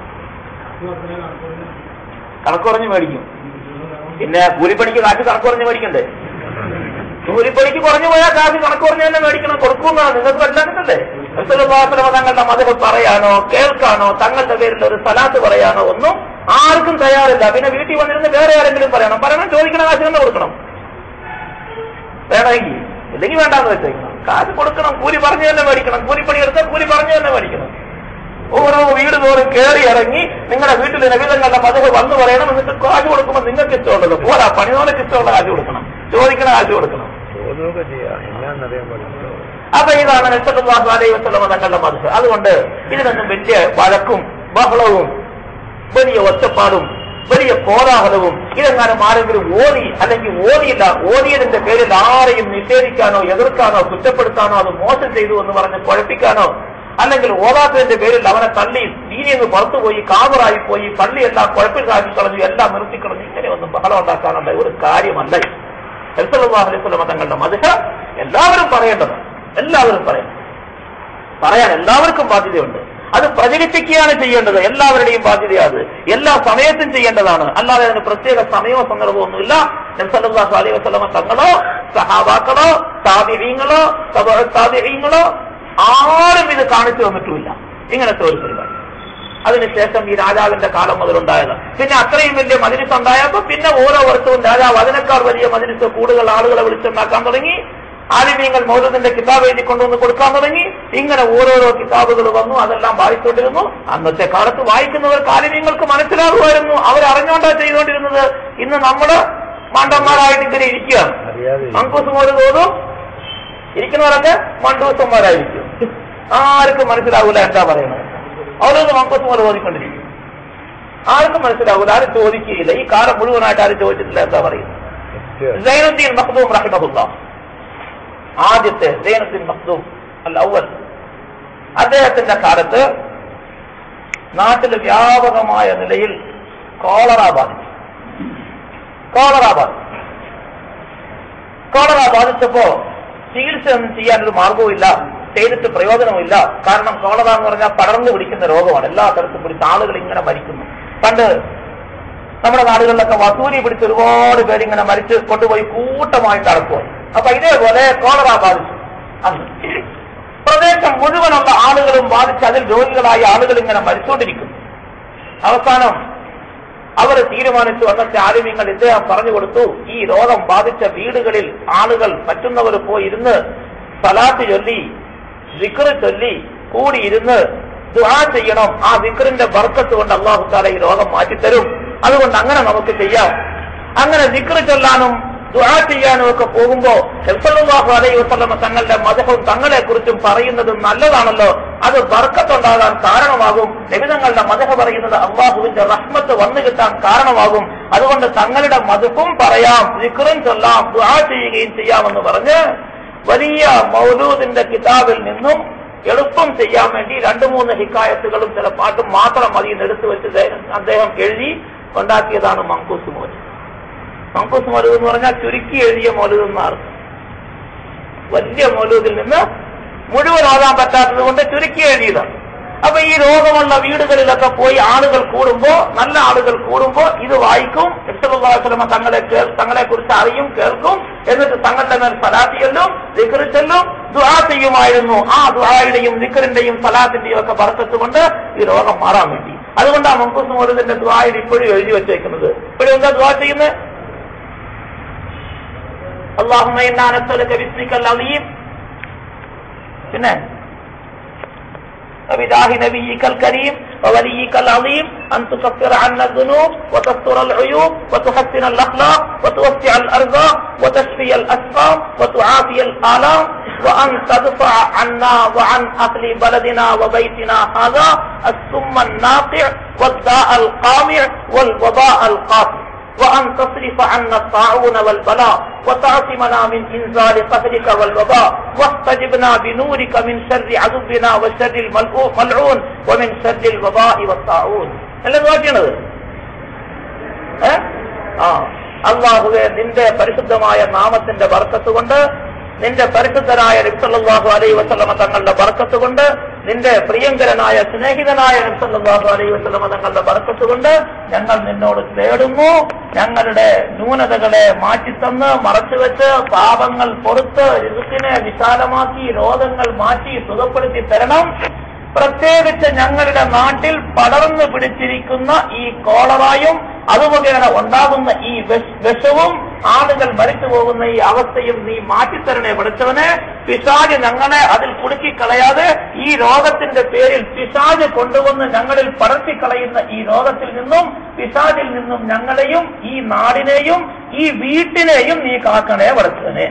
കണക്ക് കുറഞ്ഞ് മേടിക്കും പിന്നെ കൂലിപ്പണിക്ക് കാശ് കണക്ക് കുറഞ്ഞ് മേടിക്കണ്ടേ കൂലിപ്പണിക്ക് കുറഞ്ഞു പോയാൽ കാശ് കണക്ക് കുറഞ്ഞ് തന്നെ മേടിക്കണം കൊടുക്കുമെന്നാണ് നിങ്ങൾക്ക് മനസ്സിലാക്കുന്നില്ലേ റസൂലുള്ളാഹിസ്വലമ തങ്ങളുടെ മതം പറയാനോ കേൾക്കാനോ തങ്ങളുടെ പേരിൽ ഒരു സ്ഥലത്ത് പറയാനോ ഒന്നും ആർക്കും തയ്യാറില്ല പിന്നെ വീട്ടിൽ വന്നിരുന്ന് വേറെ ആരെങ്കിലും പറയണം പറയണം ചോദിക്കണ കാശ് തന്നെ കൊടുക്കണം വേണമെങ്കിൽ ഇല്ലെങ്കിൽ വേണ്ടാന്ന് വെച്ചേക്കണം കാശ് കൊടുക്കണം കൂലി പറഞ്ഞു തന്നെ മേടിക്കണം കൂലിപ്പണി എടുത്താൽ കൂലി പറഞ്ഞു തന്നെ മേടിക്കണം ഓരോ വീട് തോറും കയറി ഇറങ്ങി നിങ്ങളുടെ വീട്ടിൽ നബിതങ്ങളുടെ മതം വന്നു പറയണം എന്നിട്ട് കാശ് കൊടുക്കുമ്പോൾ നിങ്ങൾക്ക് ഇഷ്ടമുള്ളത് പോരാ പണിതോനക്ക് ഇഷ്ടമുള്ള കാശ് കൊടുക്കണം ചോദിക്കണ കാശ് കൊടുക്കണം ചോദ്യമൊക്കെ ചെയ്യാം എന്നാന്നറിയാൻ പാടില്ല അപ്പൊ ഇതാണ് നബ്സല്ലാഹു അലൈഹി വസല്ലമ തങ്ങളുടെ മതം അതുകൊണ്ട് ഇതിനൊന്നും വലിയ വഴക്കും ബഹളവും വലിയ ഒച്ചപ്പാടും വലിയ കോലാഹലവും ഇതെങ്ങാനും ആരെങ്കിലും ഓതി അല്ലെങ്കിൽ ഓതിയില്ല ഓതിയതിന്റെ പേരിൽ ആരെയും നിഷേധിക്കാനോ എതിർക്കാനോ കുറ്റപ്പെടുത്താനോ അത് മോശം ചെയ്തു എന്ന് പറഞ്ഞ് കുഴപ്പിക്കാനോ അല്ലെങ്കിൽ ഓതാത്തതിന്റെ പേരിൽ അവനെ തള്ളി ദീനിന്ന് പുറത്തുപോയി കാവറായി പോയി പള്ളിയെല്ലാം കുഴപ്പിലാക്കി കളഞ്ഞു എല്ലാം നിർത്തിക്കളഞ്ഞു ഇങ്ങനെയൊന്നും ബഹളം ഉണ്ടാക്കാനുള്ള ഒരു കാര്യമല്ല എൽസലാഹു അലൈഹി സ്വലമ തങ്ങളുടെ മധുര എല്ലാവരും പറയേണ്ടത് എല്ലാവരും പറയണം പറയാൻ എല്ലാവർക്കും ബാധ്യതയുണ്ട് അത് പ്രചരിപ്പിക്കുകയാണ് ചെയ്യേണ്ടത് എല്ലാവരുടെയും ബാധ്യതയാണ് എല്ലാ സമയത്തും ചെയ്യേണ്ടതാണ് അല്ലാതെ അതിന് പ്രത്യേക സമയമോ സന്ദർഭമൊന്നുമില്ല നബ്സല്ലാഹു അലൈഹി വസ്ലമ തങ്ങളോ സഹാബാക്കളോ താപിഹീങ്ങളോ താപിഹീങ്ങളോ ആരും ഇത് കാണിച്ചു തന്നിട്ടുമില്ല ഇങ്ങനത്തെ ഒരു പരിപാടി അതിനുശേഷം ഈ രാജാവിന്റെ കാലം മുതലുണ്ടായത് പിന്നെ അത്രയും വലിയ മജിലിസ് ഉണ്ടായപ്പോ പിന്നെ ഓരോ വർഷവും രാജാവ് അതിനേക്കാൾ വലിയ മജിലിസ് കൂടുതൽ ആളുകളെ വിളിച്ചുണ്ടാക്കാൻ തുടങ്ങി ആലിമീങ്ങൾ മൗലൂദിന്റെ കിതാബ് എഴുതി കൊണ്ടുവന്ന് കൊടുക്കാൻ തുടങ്ങി ഇങ്ങനെ ഓരോരോ കിതാബുകൾ വന്നു അതെല്ലാം വായിച്ചുകൊണ്ടിരുന്നു അന്നത്തെ കാലത്ത് വായിക്കുന്നവർക്ക് ആലിമീങ്ങൾക്ക് മനസ്സിലാകുമായിരുന്നു അവരറിഞ്ഞോണ്ടാ ചെയ്തുകൊണ്ടിരുന്നത് ഇന്ന് നമ്മള് മണ്ടന്മാരായിട്ട് ഇങ്ങനെ ഇരിക്കുകയാണ് അറിയാതെ മങ്കൂസും ഒരു തോതും ഇരിക്കുന്നവരൊക്കെ മണ്ടൂസന്മാരായിരിക്കും ആർക്കും മനസ്സിലാവൂല എന്താ പറയുന്നത് അവരൊന്ന് മങ്കൂസും പോലെ ഓതിക്കൊണ്ടിരിക്കും ആർക്കും മനസ്സിലാവൂല ആരും ചോദിക്കുകയില്ല ഈ കാലം മുഴുവനായിട്ട് ആരും ചോദിച്ചിട്ടില്ല എന്താ പറയുന്നത് സത്യം. സൈനുദ്ദീൻ മഖ്ദൂം റഹിമഹുല്ല ആദ്യത്തെ സൈനുദ്ദീൻ മഖ്ദൂം അൽ അവൽ അദ്ദേഹത്തിന്റെ കാലത്ത് നാട്ടിൽ വ്യാപകമായ നിലയിൽ കോളറ ബാധിച്ചു കോളറ ബാധിച്ചു കോളറ ബാധിച്ചപ്പോ ചികിത്സ ഒന്നും ചെയ്യാനൊരു മാർഗവുമില്ല ചെയ്തിട്ട് പ്രയോജനമില്ല കാരണം കോളറ എന്ന് പറഞ്ഞാൽ പടർന്നു പിടിക്കുന്ന രോഗമാണ് എല്ലാ തരത്തിലും പിടിച്ച ആളുകൾ ഇങ്ങനെ മരിക്കുന്നു പണ്ട് നമ്മുടെ നാടുകളിലൊക്കെ വസൂരി പിടിച്ച് ഒരുപാട് പേര് ഇങ്ങനെ മരിച്ച് കൊണ്ടുപോയി കൂട്ടമായിട്ട് അടക്കുക അപ്പൊ ഇതേപോലെ കോളറ ബാധിച്ചു അന്ന് പ്രദേശം മുഴുവനുള്ള ആളുകളും ബാധിച്ച് അതിൽ രോഗികളായ ആളുകൾ ഇങ്ങനെ മരിച്ചുകൊണ്ടിരിക്കുന്നു അവസാനം അവർ തീരുമാനിച്ചു അന്നത്തെ ആലിമ്യങ്ങൾ ഇദ്ദേഹം പറഞ്ഞു കൊടുത്തു ഈ രോഗം ബാധിച്ച വീടുകളിൽ ആളുകൾ പറ്റുന്നവർ പോയി ഇരുന്ന് സലാത്ത് ചൊല്ലി വിക്റ് ചൊല്ലി കൂടിയിരുന്ന് ദുആ ചെയ്യണം ആ വിക്റിന്റെ ബർക്കത്ത് കൊണ്ട് അള്ളാഹു താല ഈ രോഗം മാറ്റിത്തരും അതുകൊണ്ട് അങ്ങനെ നമുക്ക് ചെയ്യാം അങ്ങനെ വിക്റ് ചൊല്ലാനും ദുആ ചെയ്യാനും ഒക്കെ പോകുമ്പോ സല്ലല്ലാഹു അലൈഹി വസല്ലമ തങ്ങളുടെ മതവും തങ്ങളെ കുറിച്ചും പറയുന്നത് നല്ലതാണല്ലോ അത് ബർക്കത്തുണ്ടാകാൻ കാരണമാകും നിബിതങ്ങളുടെ മതഹ പറയുന്നത് അള്ളാഹുവിന്റെ റഹ്മത്ത് വന്നു കിട്ടാൻ കാരണമാകും അതുകൊണ്ട് തങ്ങളുടെ മതവും പറയാം വിക്റും ചൊല്ലാം ദുആ ചെയ്യുകയും ചെയ്യാമെന്ന് പറഞ്ഞ് വലിയ മൗലൂദിന്റെ കിതാബിൽ നിന്നും എളുപ്പം ചെയ്യാൻ വേണ്ടി രണ്ട് മൂന്ന് ഹിക്കായത്തുകളും ചില പാട്ടും മാത്രം മതി എന്ന് എടുത്തു വെച്ച് ദേ- അദ്ദേഹം എഴുതി ഉണ്ടാക്കിയതാണ് മങ്കൂസ് മോലി മങ്കൂസ് മൗലൂദ് എന്ന് പറഞ്ഞാൽ ചുരുക്കി എഴുതിയ മൗലൂദ് എന്ന അർത്ഥം വലിയ മൗലൂദിൽ നിന്ന് മുഴുവൻ ഓതാൻ പറ്റാത്തത് കൊണ്ട് ചുരുക്കി എഴുതിയതാണ് അപ്പൊ ഈ രോഗമുള്ള വീടുകളിലൊക്കെ പോയി ആളുകൾ കൂടുമ്പോ നല്ല ആളുകൾ കൂടുമ്പോ ഇത് വായിക്കും ഇഷ്ടമുള്ള തങ്ങളെ കേൾ- തങ്ങളെ കുറിച്ച് അറിയും കേൾക്കും എന്നിട്ട് തങ്ങളുടെ മേൽ സലാത്ത് ചെല്ലും ദിക്കറ് ചെല്ലും ദുആ ചെയ്യുമായിരുന്നു ആ ദുആയുടെയും ദിക്കറിന്റെയും സലാത്തിന്റെയും ഒക്കെ ബർക്കത്ത് കൊണ്ട് ഈ രോഗം മാറാൻ വേണ്ടി അതുകൊണ്ടാണ് മങ്കൂസ് മോലതിന്റെ ദുആയിൽ ഇപ്പോഴും എഴുതി വെച്ചേക്കുന്നത് ഇപ്പോഴും എന്താ ദുആ ചെയ്യുന്നത് اللهم انا نسالك باسمك العظيم പിന്നെ وبجاه نبيك الكريم ووليك العظيم أن تكفر عنا الذنوب وتستر العيوب وتحسن الأخلاق وتوسع الأرزاق وتشفي الأسقام وتعافي الآلام وأن تدفع عنا وعن أهل بلدنا وبيتنا هذا السم الناقع والداء القامع والوباء القاطع وأن تصرف عنا الطاعون والبلاء وتعصمنا من إنزال قهرك والوباء واحتجبنا بنورك من شر عدونا وشر الملعون ومن شر الوباء والطاعون അല്ലേ നോക്കിയത് ഏ ആ അള്ളാഹുവെ നിന്റെ പരിശുദ്ധമായ നാമത്തിന്റെ ബർക്കത്ത് കൊണ്ട് നിന്റെ പരിശുദ്ധനായ നബ്സല്ലാഹു അലൈ വസ്ലമ തങ്ങളുടെ ബർക്കത്ത് കൊണ്ട് നിന്റെ പ്രിയങ്കരനായ സ്നേഹിതനായ നബ്സല്ലാഹു അലൈ വസ്ലമ തങ്ങളുടെ ബർക്കത്ത് കൊണ്ട് ഞങ്ങൾ നിന്നോട് തേടുന്നു ഞങ്ങളുടെ ന്യൂനതകളെ മാറ്റിത്തന്ന് മറച്ചുവെച്ച് പാപങ്ങൾ പൊറുത്ത് ഋതുക്കിനെ വിശാലമാക്കി രോഗങ്ങൾ മാറ്റി സുഖപ്പെടുത്തി തരണം പ്രത്യേകിച്ച് ഞങ്ങളുടെ നാട്ടിൽ പടർന്നു പിടിച്ചിരിക്കുന്ന ഈ കോളറായും അതുമുഖേന ഉണ്ടാകുന്ന ഈ വിഷ- വിഷവും ആളുകൾ മരിച്ചു പോകുന്ന ഈ അവസ്ഥയും നീ മാറ്റിത്തരണേ പഠിച്ചവനെ പിശാജ് ഞങ്ങളെ അതിൽ കുടുക്കിക്കളയാതെ ഈ രോഗത്തിന്റെ പേരിൽ പിശാജ് കൊണ്ടുവന്ന് ഞങ്ങളിൽ പടർത്തിക്കളയുന്ന ഈ രോഗത്തിൽ നിന്നും പിശാജിൽ നിന്നും ഞങ്ങളെയും ഈ നാടിനെയും ഈ വീട്ടിനെയും നീ കാക്കണേ പഠിച്ചവനെ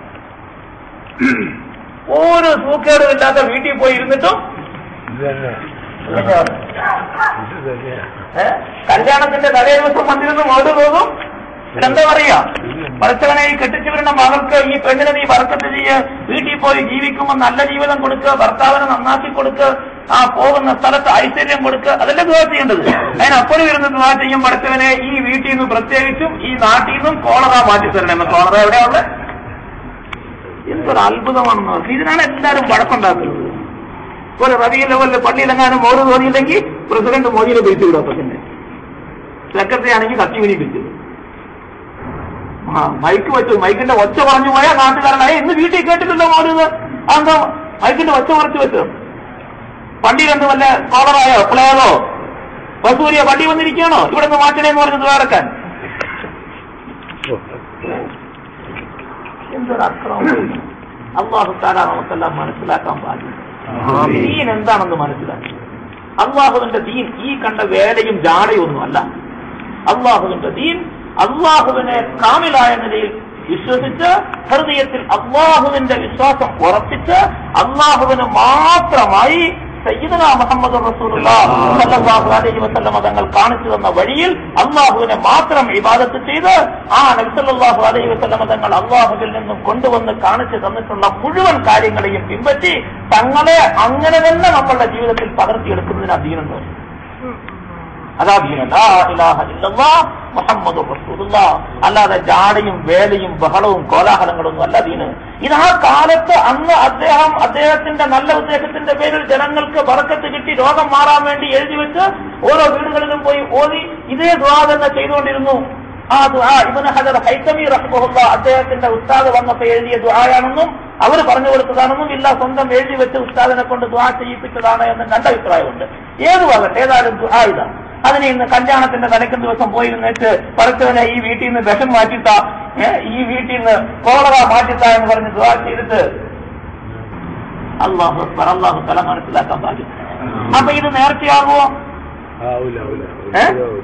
ഒരു സൂക്കേടും ഇല്ലാത്ത വീട്ടിൽ പോയി ഇരുന്നിട്ടും ഇത് തന്നെ ഇങ്ങനെയാണ്. ഇത് തന്നെയാ ഏ? കല്യാണത്തിന്റെ തലേ ദിവസം വന്നിരുന്ന് മോട് പോകും എന്താ പറയാ പഠിച്ചവനെ ഈ കെട്ടിച്ചുവരുന്ന മകൾക്ക് ഈ പെണ്ണിനെ നീ വർക്കത്ത് ചെയ്യ് വീട്ടിൽ പോയി ജീവിക്കുമ്പോൾ നല്ല ജീവിതം കൊടുക്കുക ഭർത്താവിനെ നന്നാക്കി കൊടുക്കുക ആ പോകുന്ന സ്ഥലത്ത് ഐശ്വര്യം കൊടുക്കുക അതല്ലേ ദുവാ ചെയ്യേണ്ടത് അതിനപ്പുറം ഇരുന്ന് ദുവാ ചെയ്യും പഠിച്ചവനെ ഈ വീട്ടിൽ നിന്ന് പ്രത്യേകിച്ചും ഈ നാട്ടിൽ നിന്നും കോളറ മാറ്റി തരണം കോളറ എവിടെയുള്ള എന്തൊരു അത്ഭുതമാണെന്ന് നോക്കി ഇതിനാണ് എല്ലാവരും വഴക്കുണ്ടാക്കുന്നത് ഒരു റബിയിൽ ലെവലിൽ പള്ളിയിലെങ്ങാനും മോഡ് തോന്നിയില്ലെങ്കിൽ പ്രസിഡന്റ് മോദിയെ പിരിച്ചു വിടും അപ്പൊ പിന്നെ സെക്രട്ടറി ആണെങ്കിൽ കത്തി വിനി പിരിച്ചത് ആ മൈക്ക് വെച്ചു മൈക്കിന്റെ ഒച്ച പറഞ്ഞു പോയാൽ നാട്ടുകാരനായ ഇന്ന് വീട്ടിൽ കേട്ടിട്ടില്ല മോരുത് അതെന്താ മൈക്കിന്റെ ഒച്ച കുറച്ച് വെച്ചു പള്ളിയിൽ എന്ത് വല്ല കോളറായോ പ്ലേയറോ ബസൂരിയോ പള്ളി വന്നിരിക്കുകയാണോ ഇവിടെ നിന്ന് മാറ്റണേന്ന് പറഞ്ഞത് വേറെക്കാൻ എന്തൊരു അക്രമം അള്ളാഹു താല നമുക്കെല്ലാം മനസ്സിലാക്കാൻ പാടില്ല ദീൻ എന്താണെന്ന് മനസ്സിലാക്കി അള്ളാഹുവിന്റെ ദീൻ ഈ കണ്ട വേലയും ജാടയും ഒന്നുമല്ല അള്ളാഹുവിന്റെ ദീൻ അള്ളാഹുവിനെ കാമിലായ നിലയിൽ വിശ്വസിച്ച് ഹൃദയത്തിൽ അള്ളാഹുവിന്റെ വിശ്വാസം ഉറപ്പിച്ച് അള്ളാഹുവിന് മാത്രമായി സയ്യിദന മുഹമ്മദ് റസൂലുള്ളാഹു അലൈഹി വസല്ലമ തങ്ങൾ കാണിച്ചു തന്ന വഴിയിൽ അള്ളാഹുവിനെ മാത്രം ഇബാദത്ത് ചെയ്ത് ആ നബ്സല്ലാഹു അലൈഹി വസല്ലമ തങ്ങൾ അള്ളാഹുവിൽ നിന്നും കൊണ്ടുവന്ന് കാണിച്ചു തന്നിട്ടുള്ള മുഴുവൻ കാര്യങ്ങളെയും പിൻപറ്റി തങ്ങളെ അങ്ങനെ തന്നെ നമ്മളുടെ ജീവിതത്തിൽ പകർത്തിയെടുക്കുന്നതിന് അധീനം തോന്നി അതാ ദീന ലാ ഇലാഹ ഇല്ലല്ലാഹ് മുഹമ്മദുർ റസൂലുള്ളാഹ് അല്ലാതെ ജാടയും വേലയും ബഹളവും കോലാഹലങ്ങളൊന്നും അല്ല ദീന് ഇത് ആ കാലത്ത് അന്ന് അദ്ദേഹം അദ്ദേഹത്തിന്റെ നല്ല ഉദ്ദേശത്തിന്റെ പേരിൽ ജനങ്ങൾക്ക് ബറക്കത്ത് കിട്ടി രോഗം മാറാൻ വേണ്ടി എഴുതി വെച്ച് ഓരോ വീടുകളിലും പോയി ഓതി ഇതേ ദ്വാ തന്നെ ചെയ്തുകൊണ്ടിരുന്നു ആ ദുആ ഇബ്നു ഹജർ ഹൈത്തമി റഹ്മഹുല്ല അദ്ദേഹത്തിന്റെ ഉസ്താദ് വന്നപ്പോൾ എഴുതിയ ദുആയാണെന്നും അവർ പറഞ്ഞു കൊടുത്തതാണെന്നും ഇല്ല സ്വന്തം എഴുതി വെച്ച് ഉസ്താദിനെ കൊണ്ട് ദുആ ചെയ്യിപ്പിച്ചതാണ് എന്ന് രണ്ട് അഭിപ്രായമുണ്ട് ഏതുവാകട്ടെ ഏതായാലും ദുആ ഇതാണ് അതിന് ഇന്ന് കല്യാണത്തിന്റെ തലക്കും ദിവസം പോയി നിന്നിട്ട് പഠിച്ചവനെ ഈ വീട്ടിൽ നിന്ന് വിഷം മാറ്റിത്താ ഏ, ഈ വീട്ടിൽ നിന്ന് കോളറ മാറ്റിത്താ എന്ന് പറഞ്ഞ് ദുആ ചെയ്തിട്ട് അള്ളാഹു അക്ബർ, അള്ളാഹു തല മനസ്സിലാക്കാൻ പാടില്ല അപ്പൊ ഇത് നേർച്ചയാകുമോ ആവൂല ആവൂല ഏ? ഒരിക്കലും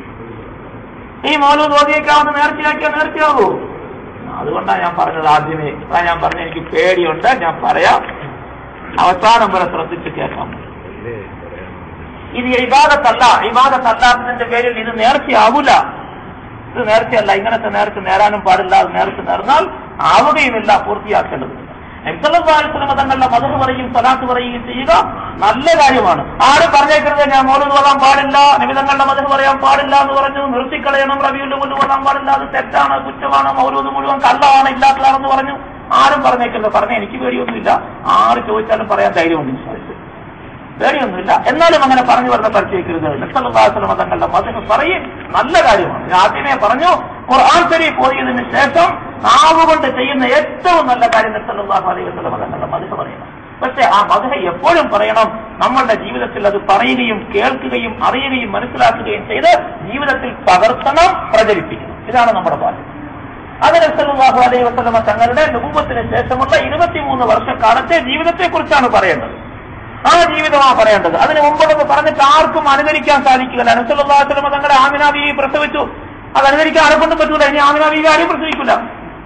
ഈ മൗലൂദ് ഓതിയേക്കാവുന്ന നേർച്ചയാക്കിയാൽ നേർച്ചയാകൂ അതുകൊണ്ടാണ് ഞാൻ പറഞ്ഞത് ആദ്യമേ അതാ ഞാൻ പറഞ്ഞ എനിക്ക് പേടിയുണ്ട് ഞാൻ പറയാം അവസാനം വരെ ശ്രദ്ധിച്ച് കേൾക്കാം അല്ലേ പറയാം ഇത് ഇബാദത്തല്ല ഇബാദത്തല്ലാത്തതിന്റെ പേരിൽ ഇത് നേർച്ചയാവൂല ഇത് നേർച്ചയല്ല ഇങ്ങനത്തെ നേർച്ച നേരാനും പാടില്ല അത് നേർച്ച നേർന്നാൽ ആവുകയുമില്ല പൂർത്തിയാക്കേണ്ടതില്ല നബ്സല്ലാസ്ലമ തങ്ങളുടെ മതം പറയും സലാത്ത് പറയുകയും ചെയ്യുക നല്ല കാര്യമാണ് ആരും പറഞ്ഞേക്കരുത് ഞാൻ മോലൂദ് കൊള്ളാൻ പാടില്ല നിമിതങ്ങളുടെ മതം പറയാൻ പാടില്ല എന്ന് പറഞ്ഞു നിർത്തിക്കളയണം റബിയുടെ കൊണ്ട് കൊള്ളാൻ പാടില്ല അത് തെറ്റാണ് കുറ്റമാണ് മൗലൂദ് മുഴുവൻ കള്ളമാണ് ഇല്ലാത്തതാണെന്ന് പറഞ്ഞു ആരും പറഞ്ഞേക്കരുത് പറഞ്ഞ എനിക്ക് പേടിയൊന്നുമില്ല ആര് ചോദിച്ചാലും പറയാൻ ധൈര്യമുണ്ട് വിശ്വാസിച്ച് പേടിയൊന്നുമില്ല എന്നാലും അങ്ങനെ പറഞ്ഞു വരുന്ന പരിചയിക്കരുത് നക്സലുല്ലാസ്ലമ തങ്ങളുടെ മതം പറയും നല്ല കാര്യമാണ് ഞാൻ ആദ്യമേ പറഞ്ഞു ഖുർആൻ ശരീഫ് ഓതിയതിന് ശേഷം നാവ് കൊണ്ട് ചെയ്യുന്ന ഏറ്റവും നല്ല കാര്യം നക്സലുല്ലാഹു അലൈഹി വസല്ലമ തങ്ങളുടെ മതം പറയണം പക്ഷെ ആ മതം എപ്പോഴും പറയണം നമ്മളുടെ ജീവിതത്തിൽ അത് പറയുകയും കേൾക്കുകയും അറിയുകയും മനസ്സിലാക്കുകയും ചെയ്ത് ജീവിതത്തിൽ പകർത്തണം പ്രചരിപ്പിക്കണം ഇതാണ് നമ്മുടെ ബാധ്യത അത് നബ്സല്ലാഹു അലൈഹി വസല്ലമ തങ്ങളുടെ നുപൂവത്തിന് ശേഷമുള്ള ഇരുപത്തിമൂന്ന് വർഷക്കാലത്തെ ജീവിതത്തെ കുറിച്ചാണ് പറയേണ്ടത് ആ ജീവിതമാണ് പറയേണ്ടത് അതിന് മുമ്പുള്ളത് പറഞ്ഞിട്ട് ആർക്കും അനുകരിക്കാൻ സാധിക്കില്ല നബ്സല്ലാഹു വസല്ലമ തങ്ങളുടെ ആമിന ബീവി പ്രസവിച്ചു അത് അനുകരിക്കാൻ ആരെക്കൊണ്ടും പറ്റൂല ഇനി ആമിന ബീവി ആരെയും പ്രസവിക്കില്ല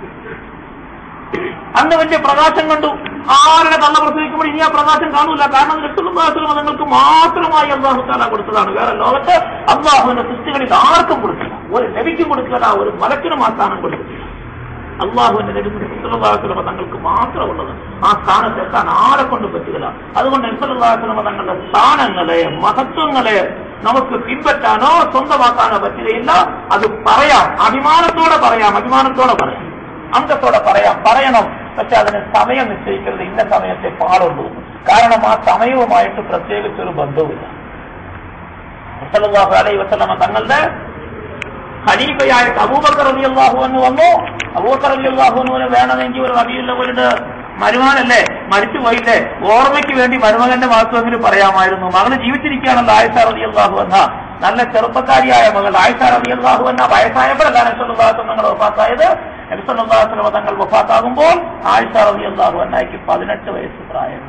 അന്ന് വലിയ പ്രകാശം കണ്ടു ആരുടെ കള്ള പ്രസവിക്കുമ്പോൾ ഇനി ആ പ്രകാശം കാണൂല കാരണം ലക്ഷണാസുല മതങ്ങൾക്ക് മാത്രമായി അള്ളാഹു താല കൊടുത്തതാണ് വേറെ ലോകത്ത് അള്ളാഹുവിന്റെ സൃഷ്ടികളിൽ ആർക്കും കൊടുക്കില്ല ഒരു നബിക്കും കൊടുക്കില്ല ഒരു മലക്കിനും ആ സ്ഥാനം കൊടുക്കില്ല അള്ളാഹുവിന്റെ നബിസുല്ലാസ്ലമ തങ്ങൾക്ക് മാത്രമുള്ളത് ആ സ്ഥാനത്ത് എത്താൻ ആരെ കൊണ്ട് പറ്റുകയില്ല അതുകൊണ്ട് നബിസുല്ലാസ്ലമ തങ്ങളുടെ സ്ഥാനങ്ങളെ മഹത്വങ്ങളെ നമുക്ക് പിൻപറ്റാനോ സ്വന്തമാക്കാനോ പറ്റുകയില്ല അത് പറയാം അഭിമാനത്തോടെ പറയാം അഭിമാനത്തോടെ പറയാം അന്തത്തോടെ പറയാം പറയണം പക്ഷെ അതിന് സമയം നിശ്ചയിക്കരുത് ഇന്ന സമയത്തെ പാടുള്ളൂ കാരണം ആ സമയവുമായിട്ട് പ്രത്യേകിച്ചൊരു ബന്ധവുമില്ല മുസലാഹു അലൈ വസ്ലമ തങ്ങളുടെ ഖലീഫയായിട്ട് അബൂബക്കർ അലി അള്ളാഹു എന്ന് വന്നു അബൂബക്കർ അലി അള്ളാഹുവിന് വേണമെങ്കിൽ ഒരു റബിയുള്ളവരുടെ മരുമാനല്ലേ മരിച്ചു പോയില്ലേ ഓർമ്മയ്ക്ക് വേണ്ടി മരുമകന്റെ വാസ്തുവെങ്കിലും പറയാമായിരുന്നു മകള് ജീവിച്ചിരിക്കുകയാണല്ലോ ആയിഷ റലി അള്ളാഹു എന്ന നല്ല ചെറുപ്പക്കാരിയായ മകൾ ആയിഷ റലി അള്ളാഹു എന്ന വയസ്സായപ്പോഴല്ല നബ്സുല്ലാസ് തങ്ങൾ വഫാത്തായത് നബ്സുല്ലാസ്ലമ തങ്ങൾ വഫാത്താകുമ്പോൾ ആയിഷ റലി അള്ളാഹു എന്നായിക്ക് പതിനെട്ട് വയസ്സ് പ്രായം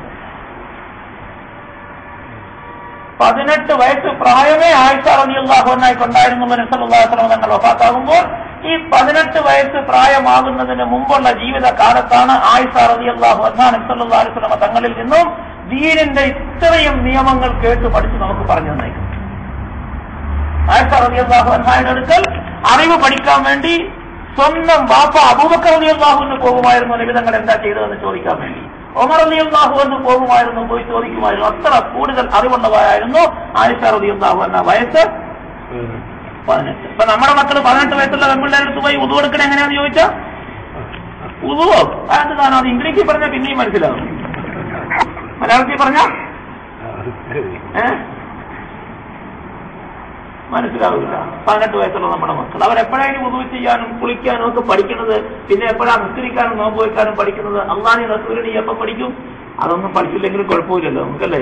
പതിനെട്ട് വയസ്സ് പ്രായമേ ആയിഷ റലി അള്ളാഹു എന്നായിക്കൊണ്ടായിരുന്നു നബ്സുല്ലാസ്ലമ തങ്ങൾ വഫാത്താകുമ്പോൾ ഈ പതിനെട്ട് വയസ്സ് പ്രായമാകുന്നതിന് മുമ്പുള്ള ജീവിത കാലത്താണ് ആയിഷ റലി അള്ളാഹു അലൈഹി തങ്ങളിൽ നിന്നും ദീനിന്റെ ഇത്രയും നിയമങ്ങൾ കേട്ട് പഠിച്ച് നമുക്ക് പറഞ്ഞു തന്നേക്കും ആയിഷ റലി അള്ളാഹു അൻഹായുടെ അടുക്കൽ അറിവ് പഠിക്കാൻ വേണ്ടി സ്വന്തം ബാപ്പ അബൂബക്കർ അലി അള്ളാഹുവിന് പോകുമായിരുന്നു നിമിതങ്ങൾ എന്താ ചെയ്തതെന്ന് ചോദിക്കാൻ വേണ്ടി ഒമർ അലി അള്ളാഹു എന്ന് പോകുമായിരുന്നു പോയി ചോദിക്കുമായിരുന്നു അത്ര കൂടുതൽ അറിവുള്ളവരായിരുന്നു ആയിഷ റലി അള്ളാഹു എന്ന വയസ്സ് പതിനെട്ട് ഇപ്പൊ നമ്മുടെ മക്കൾ പതിനെട്ട് വയസ്സുള്ള പെൺപിള്ളേരുടെ പോയി ഉതു കൊടുക്കണ എങ്ങനെയാന്ന് ചോദിച്ചാ ഉതുവോ അതെന്ത് കാണാം അത് ഇംഗ്ലീഷിൽ പറഞ്ഞാൽ പിന്നെയും മനസ്സിലാവും മലയാളത്തിൽ പറഞ്ഞ ഏ മനസ്സിലാവില്ല പതിനെട്ട് വയസ്സുള്ള നമ്മുടെ മക്കൾ അവരെപ്പോഴായാലും ഉദവ് ചെയ്യാനും കുളിക്കാനും ഒക്കെ പഠിക്കുന്നത് പിന്നെ എപ്പോഴാണ് നിസ്കരിക്കാനും നോമ്പ് വയ്ക്കാനും പഠിക്കുന്നത് അള്ളാഹി റസൂലിനി എപ്പം പഠിക്കും അതൊന്നും പഠിച്ചില്ലെങ്കിലും കുഴപ്പമില്ലല്ലോ നമുക്കല്ലേ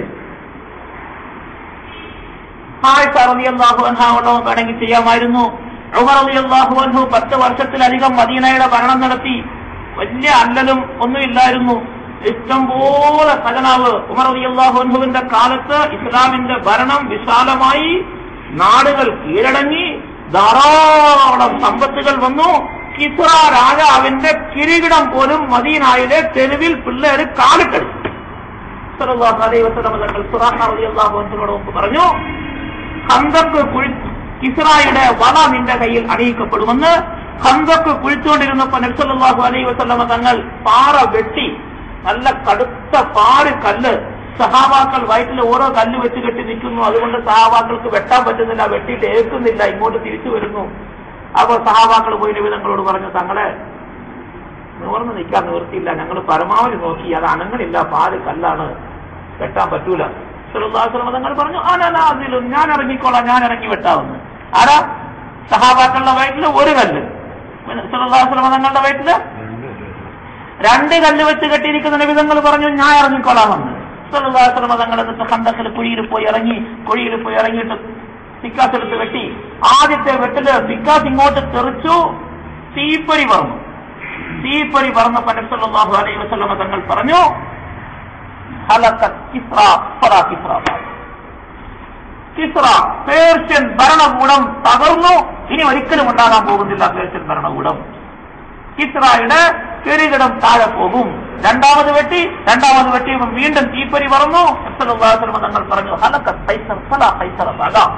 ആയിഷ റളിയല്ലാഹു അൻഹ ഉള്ളവൻ വേണമെങ്കിൽ ചെയ്യാമായിരുന്നു ഉമർ റളിയല്ലാഹു അൻഹു പത്ത് വർഷത്തിലധികം മദീനയുടെ ഭരണം നടത്തി വലിയ അല്ലലും ഒന്നുമില്ലായിരുന്നു ഇഷ്ടംപോലെ ഖജനാവ് ഉമർ റളിയല്ലാഹു അൻഹുവിന്റെ കാലത്ത് ഇസ്ലാമിന്റെ ഭരണം വിശാലമായി നാടുകൾ കീഴടങ്ങി ധാരാളം സമ്പത്തുകൾ വന്നു കിസ്ര രാജാവിന്റെ കിരീടം പോലും മദീനായിലെ തെരുവിൽ പിള്ളേര് കാലിട്ടടിച്ചു സല്ലല്ലാഹു അലൈഹി വസല്ലം തങ്ങൾ സുറാഖ റളിയല്ലാഹു അൻഹുവിനോട് മുമ്പ് പറഞ്ഞു ഹന്തക്ക് കുഴി കിസ്രായുടെ വള നിന്റെ കയ്യിൽ അണിയിക്കപ്പെടുമെന്ന് ഹന്തക്ക് കുഴിച്ചുകൊണ്ടിരുന്നപ്പോ നബ്സല്ലാഹു അലൈഹി വസല്ലമ തങ്ങൾ പാറ വെട്ടി നല്ല കടുത്ത പാറ് കല്ല് സഹാബാക്കൾ വയറ്റിൽ ഓരോ കല്ല് വെച്ച് കെട്ടി നിൽക്കുന്നു അതുകൊണ്ട് സഹാബാക്കൾക്ക് വെട്ടാൻ പറ്റുന്നില്ല വെട്ടിയിട്ട് ഏൽക്കുന്നില്ല ഇങ്ങോട്ട് തിരിച്ചു വരുന്നു അപ്പൊ സഹാബാക്കൾ പോയി നിമിതങ്ങളോട് പറഞ്ഞു തങ്ങളെ നിവർന്ന് നിൽക്കാൻ നിവൃത്തിയില്ല ഞങ്ങൾ പരമാവധി നോക്കി അത് അനങ്ങളില്ല പാല് കല്ലാണ് വെട്ടാൻ പറ്റൂല സുലഭാശ്രമ തങ്ങൾ പറഞ്ഞു അനനാദിലും ഞാൻ ഇറങ്ങിക്കോളാം ഞാൻ ഇറങ്ങി വെട്ടാവുന്നു ആരാ സഹാബാക്കളുടെ വയറ്റിൽ ഒരു കല്ല് സുലഭാശ്രമ തങ്ങളുടെ വയറ്റില് രണ്ട് കല്ല് വെച്ച് കെട്ടിയിരിക്കുന്ന വിധങ്ങൾ പറഞ്ഞു ഞാൻ ഇറങ്ങിക്കൊള്ളാമെന്ന് സുലഭാശ്രമ തങ്ങൾ എന്നിട്ട് കണ്ടത്തിൽ കുഴിയിൽ പോയി ഇറങ്ങി കുഴിയിൽ പോയി ഇറങ്ങിയിട്ട് പിക്കാസ് എടുത്ത് വെട്ടി ആദ്യത്തെ വെട്ടില് പിക്കാസ് ഇങ്ങോട്ട് തെറിച്ചു തീപ്പൊരി പറഞ്ഞു തീപ്പൊരി പറഞ്ഞപ്പോ നബ്സല്ലാഹു അലൈഹി വസല്ലമ തങ്ങൾ പറഞ്ഞു ഹലക്കത്ത് കിസ്ര ഫലാ കിസ്ര കിസ്ര പേർഷ്യൻ ഭരണകൂടം തകർന്നു ഇനി ഒരിക്കലും ഉണ്ടാകാൻ പോകുന്നില്ല പേർഷ്യൻ ഭരണകൂടം കിസ്രായുടെ കിരീടം താഴെ പോകും രണ്ടാമത് വെട്ടി രണ്ടാമത് വെട്ടിയപ്പോൾ വീണ്ടും തീപ്പൊരി പറന്നു നബ്സല്ലാഹു തങ്ങൾ പറഞ്ഞു ഹലക്കത്ത് കൈസർ ഫലാ കൈസറ ആകാം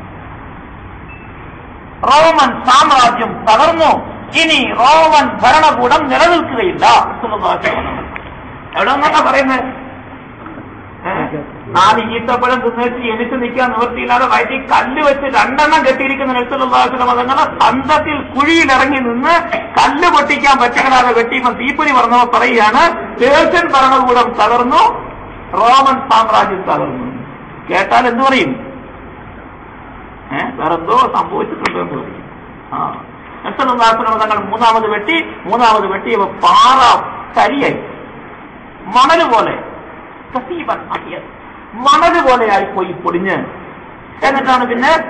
റോമൻ സാമ്രാജ്യം തകർന്നു ഇനി റോമൻ ഭരണകൂടം നിലനിൽക്കുകയില്ല എവിടെ നിന്നൊക്കെ പറയുന്നത് നാല് ഈത്തപ്പഴം തിന്നിട്ട് എനിക്ക് നിൽക്കാൻ നിവൃത്തിയില്ലാതെ വയറ്റി കല്ല് വെച്ച് രണ്ടെണ്ണം കെട്ടിയിരിക്കുന്ന നെൽസുള്ള മതങ്ങള് അന്തത്തിൽ കുഴിയിലിറങ്ങി നിന്ന് കല്ല് പൊട്ടിക്കാൻ പറ്റുകളാതെ വെട്ടിയപ്പോൾ തീപ്പൊരി പറഞ്ഞവർ പറയുകയാണ് പേർഷ്യൻ ഭരണകൂടം തകർന്നു റോമൻ സാമ്രാജ്യം തകർന്നു കേട്ടാൽ എന്തു പറയും ഏഹ് വേറെന്തോ സംഭവിച്ചിട്ടുണ്ടെന്ന് പറയും ആ നഷ്ടനുദാസനം തങ്ങൾ മൂന്നാമത് വെട്ടി മൂന്നാമത് വെട്ടിയപ്പോ പാറ കരിയായി മണല് പോലെ കസീബൻ ആക്കിയത് മണല് പോലെയായി പോയി പൊടിഞ്ഞ് എന്നിട്ടാണ് പിന്നെ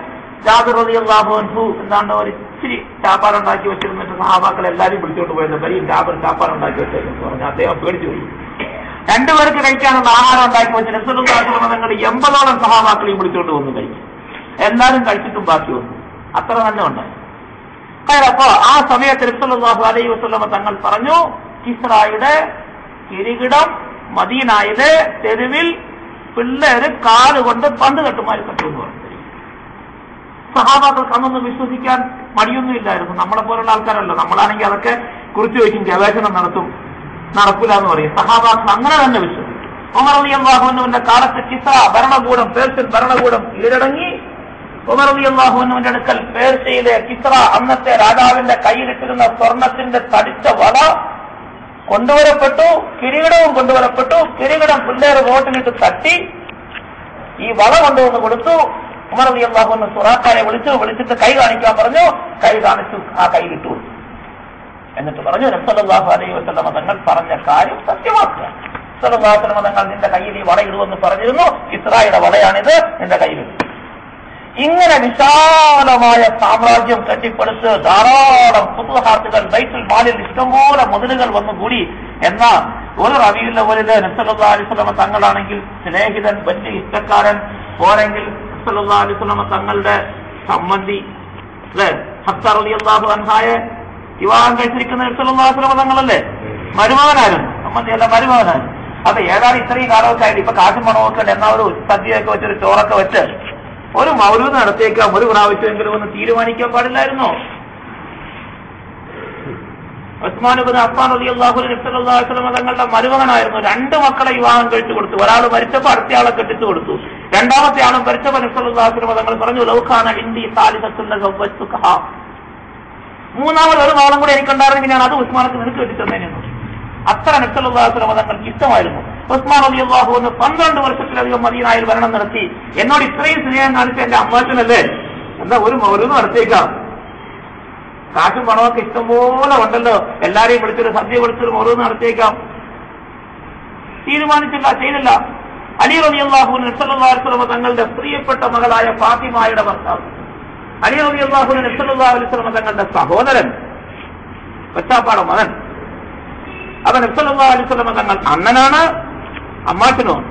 ജാബിർ റളിയല്ലാഹു അൻഹു എന്താണ്ട് ഒരു ഇച്ചിരി ചാപ്പാട് ഉണ്ടാക്കി വെച്ചിരുന്നിട്ട് സഹാബാക്കൾ എല്ലാവരും വിളിച്ചോണ്ട് പോയത് വരിയും ജാബിർ ചാപ്പാട് ഉണ്ടാക്കി വെച്ചതെന്ന് പറഞ്ഞു അദ്ദേഹം പേടിച്ചു പോയി രണ്ടുപേർക്ക് കഴിക്കാനുള്ള ആഹാരം ഉണ്ടാക്കി വെച്ച് നസുലുള്ളാഹു തങ്ങൾ എൺപതോളം സഹാബാക്കളെയും വിളിച്ചോണ്ട് വന്ന് കഴിക്കും എല്ലാവരും കഴിച്ചിട്ടും ബാക്കി വന്നു അത്ര തന്നെ ഉണ്ടായി കാര്യം അപ്പോ ആ സമയത്ത് നസുലുള്ളാഹു അലൈഹി വസല്ലമ തങ്ങൾ പറഞ്ഞു കിസ്രായുടെ കിരീടം മദീനായിലെ തെരുവിൽ പിള്ളേര് കാലുകൊണ്ട് പന്ത് കെട്ടുമാരി കെട്ടു എന്ന് പറഞ്ഞു സഹാബാക്കൾക്ക് അന്നൊന്നും വിശ്വസിക്കാൻ മടിയൊന്നുമില്ലായിരുന്നു നമ്മളെ പോലുള്ള ആൾക്കാരല്ല നമ്മളാണെങ്കിൽ അതൊക്കെ കുറിച്ച് വയ്ക്കും ഗവേഷണം നടത്തും നടക്കില്ല എന്ന് പറയും സഹാബാക്കൾ അങ്ങനെ തന്നെ വിശ്വസിക്കും ഉമർ അലി അള്ളാഹുവിന്റെ കാലത്ത് കിസ ഭരണകൂടം പേർഷ്യൻ ഭരണകൂടം കീഴടങ്ങി ഉമർ അലി അള്ളാഹുവിന്റെ അടുക്കൽ പേർഷ്യയിലെ കിസ്ര അന്നത്തെ രാജാവിന്റെ കയ്യിലിട്ടിരുന്ന സ്വർണത്തിന്റെ തടിച്ച വള കൊണ്ടുവരപ്പെട്ടു കിരീടവും കൊണ്ടുവരപ്പെട്ടു കിരീടം പിള്ളേർ വോട്ടിനിട്ട് തട്ടി ഈ വള കൊണ്ടുവന്ന് കൊടുത്തു ഉമർ അലി അള്ളാഹുന്ന് സുറാഖാനെ വിളിച്ചു വിളിച്ചിട്ട് കൈ കാണിക്കാൻ പറഞ്ഞു കൈ കാണിച്ചു ആ കൈയിലിട്ടു കൊടുത്തു. എന്നിട്ട് പറഞ്ഞു നബ്സല്ലാഹു അലൈഹി വസല്ലമ തങ്ങൾ പറഞ്ഞ കാര്യം സത്യമാക്കുക സല്ലല്ലാഹു അലൈഹി വസല്ലമ തങ്ങൾ നിന്റെ കയ്യിൽ ഈ വള ഇടുമെന്ന് പറഞ്ഞിരുന്നു ഇസ്രായുടെ വളയാണിത് നിന്റെ കയ്യിലിട്ടു ഇങ്ങനെ വിശാലമായ സാമ്രാജ്യം കെട്ടിപ്പടുത്ത് ധാരാളം പുതുഹാത്തുകൾ ബൈത്തുൽ മാലിൽ ഇഷ്ടംപോലെ മുതലുകൾ വന്നുകൂടി എന്ന ഒരു റബിയുള്ള ഒരു നബ്സല്ലാ അലിസ്ലമ തങ്ങളാണെങ്കിൽ സ്നേഹിതൻ വലിയ ഇഷ്ടക്കാരൻ പോരെങ്കിൽ നബ്സല്ലാ അലിസ്ലമ തങ്ങളുടെ സംബന്ധി അല്ലെ ഹത്താർ അലി അള്ളാഹു അൻഹായെ വിവാഹം കഴിച്ചിരിക്കുന്ന നബ്സല്ലാ അലിസ്ലമ തങ്ങളല്ലേ മരുമകനായിരുന്നു സംബന്ധിയല്ല മരുമകനായിരുന്നു അപ്പൊ ഏതാണ്ട് ഇത്രയും കാലമൊക്കെ ആയിട്ട് ഇപ്പൊ കാശും പണമൊക്കെ ഉണ്ട് എന്നാ ഒരു സദ്യയൊക്കെ വെച്ചൊരു ചോറൊക്കെ വെച്ച് ഒരു മൗലൂദ് നടത്തിയേക്കാം ഒരു പ്രാവശ്യമെങ്കിലും ഒന്ന് തീരുമാനിക്കാൻ പാടില്ലായിരുന്നോ ഉസ്മാനുബിൻ അഫ്ഫാൻ അലി അള്ളാഹുലി നബ്സല്ലാസ്ലമ തങ്ങളുടെ മരുമകനായിരുന്നു രണ്ട് മക്കളെ വിവാഹം കഴിച്ചു കൊടുത്തു ഒരാൾ മരിച്ചപ്പോൾ അടുത്തയാളെ കെട്ടിച്ചു കൊടുത്തു രണ്ടാമത്തെ ആളും മരിച്ചപ്പോൾ നബ്സല്ലാസ്ലമ തങ്ങൾ പറഞ്ഞു ലൗഖാന ഹിന്ദി സാലിസത്തുള്ള മൂന്നാമത് ഒരു മകളും കൂടെ എനിക്കുണ്ടായിരുന്നെങ്കിൽ ഞാൻ അത് ഉസ്മാനക്ക് നിനക്ക് കെട്ടിത്തന്നേനെന്നു അത്ര നബ്സല്ലാസ്ലമ തങ്ങൾക്ക് ഇഷ്ടമായിരുന്നു ഉസ്മാൻ അലി അള്ളാഹു എന്ന് പന്ത്രണ്ട് വർഷത്തിലധികം മദീനായിൽ ഭരണം നടത്തി എന്നോട് ഇത്രയും സ്നേഹം കാണിച്ച എന്റെ അമ്മാച്ചനല്ലേ എന്താ ഒരു മൗലൂദ് നടത്തിയേക്കാം കാശും പണമൊക്കെ ഇഷ്ടംപോലെ ഉണ്ടല്ലോ എല്ലാരെയും വിളിച്ചൊരു സദ്യ വിളിച്ചൊരു മൗലൂദ് നടത്തിയേക്കാം തീരുമാനിച്ചില്ല ചെയ്തില്ല അലി റബി അള്ളാഹു നബ്സല്ലാസ്ലമ തങ്ങളുടെ പ്രിയപ്പെട്ട മകളായ ഫാത്തിമായുടെ ഭർത്താവ് അലി റബി അള്ളാഹു നബ്സല്ലാ അലിസ്ലമ തങ്ങളുടെ സഹോദരൻ വെച്ചാപ്പാട മകൻ അപ്പൊ നബ്സല്ലാ അലിസ്ലമ തങ്ങൾ അണ്ണനാണ് അമ്മാച്ചനുമാണ്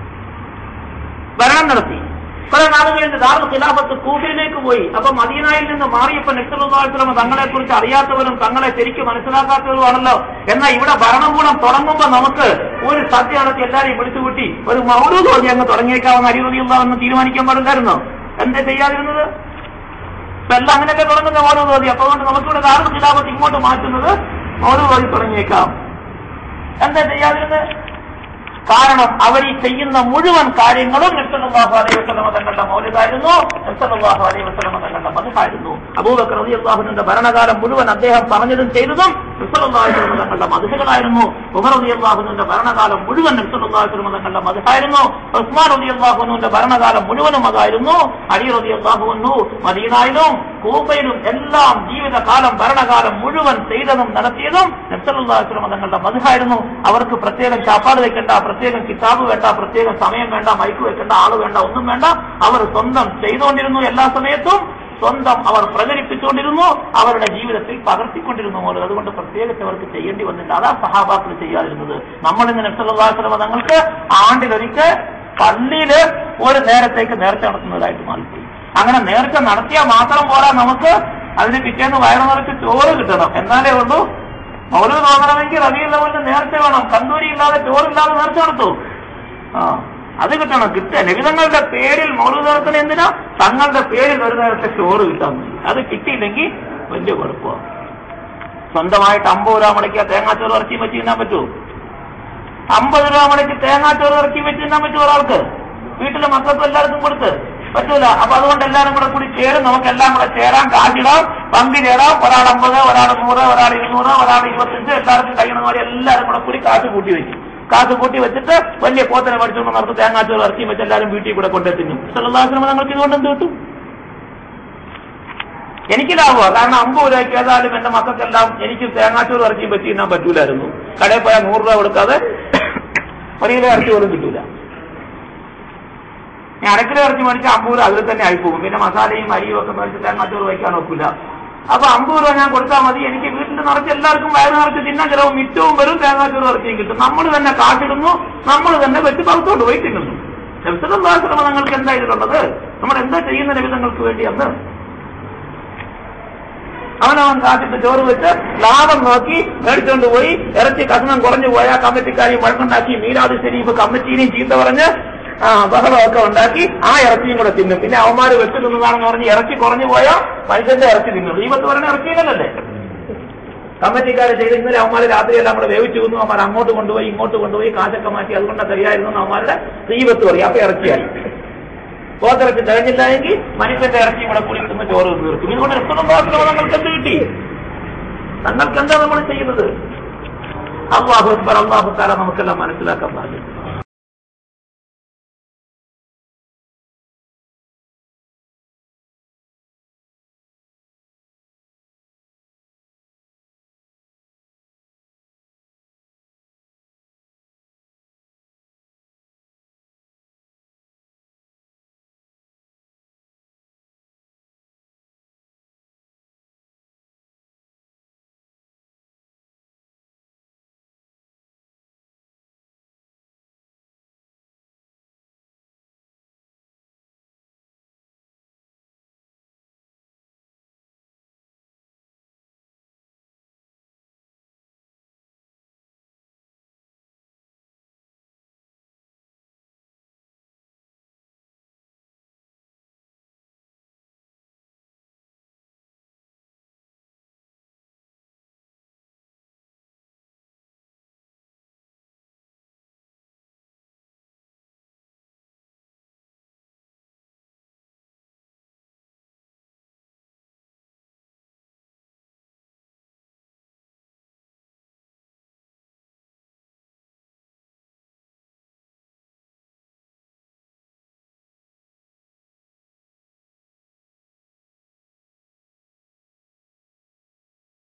ഭരണം നടത്തി കുറെ നാളുകൾ കഴിഞ്ഞ് ദാറുൽ ഖിലാഫത്ത് കൂഫയിലേക്ക് പോയി അപ്പൊ മദീനായിൽ നിന്ന് മാറിയപ്പോ നബ്സല്ലാസ്ലമ തങ്ങളെ കുറിച്ച് അറിയാത്തവരും തങ്ങളെ ശരിക്കും മനസ്സിലാക്കാത്തവരുമാണല്ലോ എന്നാൽ ഇവിടെ ഭരണകൂടം തുടങ്ങുമ്പോ നമുക്ക് ഒരു സദ്യ നടത്തി എല്ലാരെയും വിളിച്ചുകൂട്ടി ഒരു മൗലൂദ് തോന്നി അങ്ങ് തുടങ്ങിയേക്കാവുന്ന അരിവതിയുള്ള എന്ന് തീരുമാനിക്കാൻ പാടില്ലായിരുന്നോ എന്താ ചെയ്യാതിരുന്നത് ഇപ്പൊ എല്ലാം അങ്ങനെയൊക്കെ തുടങ്ങുന്ന മൗലൂദ് തോന്നി അപ്പൊ അതുകൊണ്ട് നമുക്കിവിടെ ദാറുൽ ഖിലാഫത്ത് ഇങ്ങോട്ട് മാറ്റുന്നത് മൗലൂദ് തോന്നി തുടങ്ങിയേക്കാം എന്താ ചെയ്യാതിരുന്നത് കാരണം അവർ ഈ ചെയ്യുന്ന മുഴുവൻ കാര്യങ്ങളും നബ്സല്ലാഹു അലൈഹി വസ്ലമ തങ്ങളുടെ മൗലികായിരുന്നു നബ്സല്ലാഹു അലൈഹി വസ്ലമ തങ്ങളുടെ മധുഹായിരുന്നു അബൂബക്കർ റബി അള്ളാഹുവിന്റെ ഭരണകാലം മുഴുവൻ അദ്ദേഹം പറഞ്ഞതും ചെയ്തതും നബ്സല്ലാഹു വസ്ലമ തങ്ങളുടെ മധുഹകളായിരുന്നു ഉമർ റബി അള്ളാഹുവിന്റെ ഭരണകാലം മുഴുവൻ നബ്സല്ലാഹു വസ്ലമ തങ്ങളുടെ മധുഹായിരുന്നു ഉസ്മാൻ റബി അള്ളാഹുവിന്റെ ഭരണകാലം മുഴുവനും അതായിരുന്നു അലി റബി അള്ളാഹുവിനു മദീനായിലും കൂപ്പയിലും എല്ലാം ജീവിതകാലം ഭരണകാലം മുഴുവൻ ചെയ്തതും നടത്തിയതും നബ്സല്ലാഹു വസ്ലമ തങ്ങളുടെ മധുഹായിരുന്നു അവർക്ക് പ്രത്യേകം ചാപ്പാട് വെക്കേണ്ട പ്രത്യേകം കിതാബ് വേണ്ട പ്രത്യേകം സമയം വേണ്ട മൈക്ക് വെക്കേണ്ട ആള് വേണ്ട ഒന്നും വേണ്ട അവർ സ്വന്തം ചെയ്തുകൊണ്ടിരുന്നു എല്ലാ സമയത്തും സ്വന്തം അവർ പ്രചരിപ്പിച്ചുകൊണ്ടിരുന്നു അവരുടെ ജീവിതത്തിൽ പകർത്തിക്കൊണ്ടിരുന്നു പോലും അതുകൊണ്ട് പ്രത്യേകിച്ച് അവർക്ക് ചെയ്യേണ്ടി വന്നില്ല അതാ സഹാബാക്കൾ ചെയ്യാതിരുന്നത് നമ്മൾ ഇന്ന് നബ്സല്ലാസ്ലമ തങ്ങൾക്ക് ആണ്ടിലൊരിക്കൽ പള്ളിയില് ഒരു നേരത്തേക്ക് നേർച്ച നടത്തുന്നതായിട്ട് മാറിപ്പോയി അങ്ങനെ നേർച്ച നടത്തിയാൽ മാത്രം പോരാ നമുക്ക് അതിന് പിറ്റേന്ന് വയറു നിറച്ച് ചോറ് കിട്ടണം എന്നാലേ ഉള്ളൂ മൗലൂദ് തോന്നണമെങ്കിൽ റബിയുൽ ലെവലിന് നേർച്ച വേണം കന്തൂരി ഇല്ലാതെ ചോറില്ലാതെ നേർച്ച നടത്തൂ ആ അത് കിട്ടണം കിട്ടുക ലളിതങ്ങളുടെ പേരിൽ മൗലൂദ് നടത്തുന്ന എന്തിനാ തങ്ങളുടെ പേരിൽ ഒരു നേരത്തെ ചോറ് കിട്ടാൻ മതി അത് കിട്ടിയില്ലെങ്കിൽ വലിയ കുഴപ്പമാണ് സ്വന്തമായിട്ട് അമ്പത് രൂപ മുടക്കിയാൽ തേങ്ങാച്ചോറ് ഇറച്ചി വെച്ച് തിന്നാൻ പറ്റുമോ അമ്പത് രൂപ മുടക്കി തേങ്ങാച്ചോറ് ഇറച്ചി വെച്ച് തിന്നാൻ പറ്റുമോ ഒരാൾക്ക് വീട്ടിലെ മക്കൾക്കും എല്ലാവർക്കും കൊടുത്ത് പറ്റൂല അപ്പൊ അതുകൊണ്ട് എല്ലാവരും കൂടെ കൂടി ചേരും നമുക്ക് എല്ലാം കൂടെ ചേരാം കാശിടാം പങ്ക് ചേരാം ഒരാൾ അമ്പത് ഒരാൾ നൂറ് ഒരാൾ ഇരുന്നൂറ് ഒരാൾ ഇരുപത്തഞ്ച് എല്ലാവർക്കും കഴിയുന്ന പോലെ എല്ലാവരും കൂടെ കൂടി കാശ് കൂട്ടി വെക്കും കാശ് കൂട്ടി വെച്ചിട്ട് വലിയ പോത്തനെ പഠിച്ചുകൊണ്ട് നമുക്ക് തേങ്ങാച്ചോറ് ഇറച്ചി വെച്ച് എല്ലാവരും വീട്ടിൽ കൂടെ കൊണ്ടെത്തിനും സല്ലാശ്രമം നിങ്ങൾക്ക് ഇതുകൊണ്ട് എന്ത് കിട്ടും എനിക്ക് ലാഭമോ കാരണം അമ്പത് രൂപയ്ക്ക് ഏതായാലും എന്റെ മക്കൾക്കെല്ലാം എനിക്ക് തേങ്ങാച്ചോറ് ഇറച്ചിയും വെച്ച് തിന്നാൻ പറ്റൂലായിരുന്നു കടയിൽ പോയാൽ നൂറ് രൂപ കൊടുക്കാതെ ഒരു കിലോ ഇറച്ചി പോലും കിട്ടൂല ഞാൻ അരക്കിലോ ഇറച്ചി മേടിച്ച അമ്പൂർ അതിൽ തന്നെ ആയിപ്പോകും പിന്നെ മസാലയും അരിയും ഒക്കെ മേടിച്ച് തേങ്ങാച്ചോറ് വയ്ക്കാൻ നോക്കില്ല അപ്പൊ അമ്പത് രൂപ ഞാൻ കൊടുത്താൽ മതി എനിക്ക് വീട്ടിൽ നിറച്ച് എല്ലാവർക്കും വയറ് നിറച്ച് തിന്നാൻ ചിലവ് മിറ്റവും വരും തേങ്ങാച്ചോറ് ഇറച്ചിയും കിട്ടും നമ്മൾ തന്നെ കാട്ടിടുന്നു നമ്മൾ തന്നെ വെച്ച് പുറത്തോട്ട് പോയി തിന്നുന്നു നബ്സലാശ്രമം നിങ്ങൾക്ക് എന്താ ഇതിലുള്ളത് നമ്മൾ എന്താ ചെയ്യുന്ന നിമിതങ്ങൾക്ക് വേണ്ടി അന്ന് അവനവൻ കാട്ടിട്ട് ചോറ് വെച്ച് ലാഭം നോക്കി മേടിച്ചുകൊണ്ട് പോയി ഇറച്ചി കഷ്ണം കുറഞ്ഞു പോയാൽ കമ്മിറ്റിക്കാരെയും വഴക്കുണ്ടാക്കി മീരാദ് ശരീഫ് കമ്മിറ്റീനെയും ചീത്ത പറഞ്ഞ് ആ ബഹളമൊക്കെ ഉണ്ടാക്കി ആ ഇറച്ചിയും കൂടെ തിന്നും പിന്നെ അവന്മാര് വെച്ച് തിന്നതാണെന്ന് പറഞ്ഞ് ഇറച്ചി കുറഞ്ഞു പോയാൽ മനുഷ്യന്റെ ഇറച്ചി തിന്നും ഈ പത്ത് പറഞ്ഞ ഇറച്ചിയില്ലല്ലേ കമ്മിറ്റിക്കാരെ ചെയ്ത് ഇന്നലെ അവന്മാര് രാത്രി എല്ലാം കൂടെ വേവിച്ചു തിന്നു അവന്മാർ അങ്ങോട്ട് കൊണ്ടുപോയി ഇങ്ങോട്ട് കൊണ്ടുപോയി കാശൊക്കെ മാറ്റി അതുകൊണ്ട് ശരിയായിരുന്നു അവന്മാരുടെ തീവത്ത് പറയും അപ്പൊ ഇറച്ചിയായി പോത്തിറച്ചി തികഞ്ഞില്ല എങ്കിൽ മനുഷ്യന്റെ ഇറച്ചിയും കൂടെ കൂടി കിട്ടുന്ന ചോറ് തീർക്കും ഇതുകൊണ്ട് രക്തബന്ധത്തിലോ നിങ്ങൾക്ക് എന്ത് കിട്ടി നിങ്ങൾക്ക് എന്താ നമ്മൾ ചെയ്യുന്നത് അള്ളാഹു അക്ബർ അള്ളാഹു താല നമുക്കെല്ലാം മനസ്സിലാക്കാൻ സാധിക്കും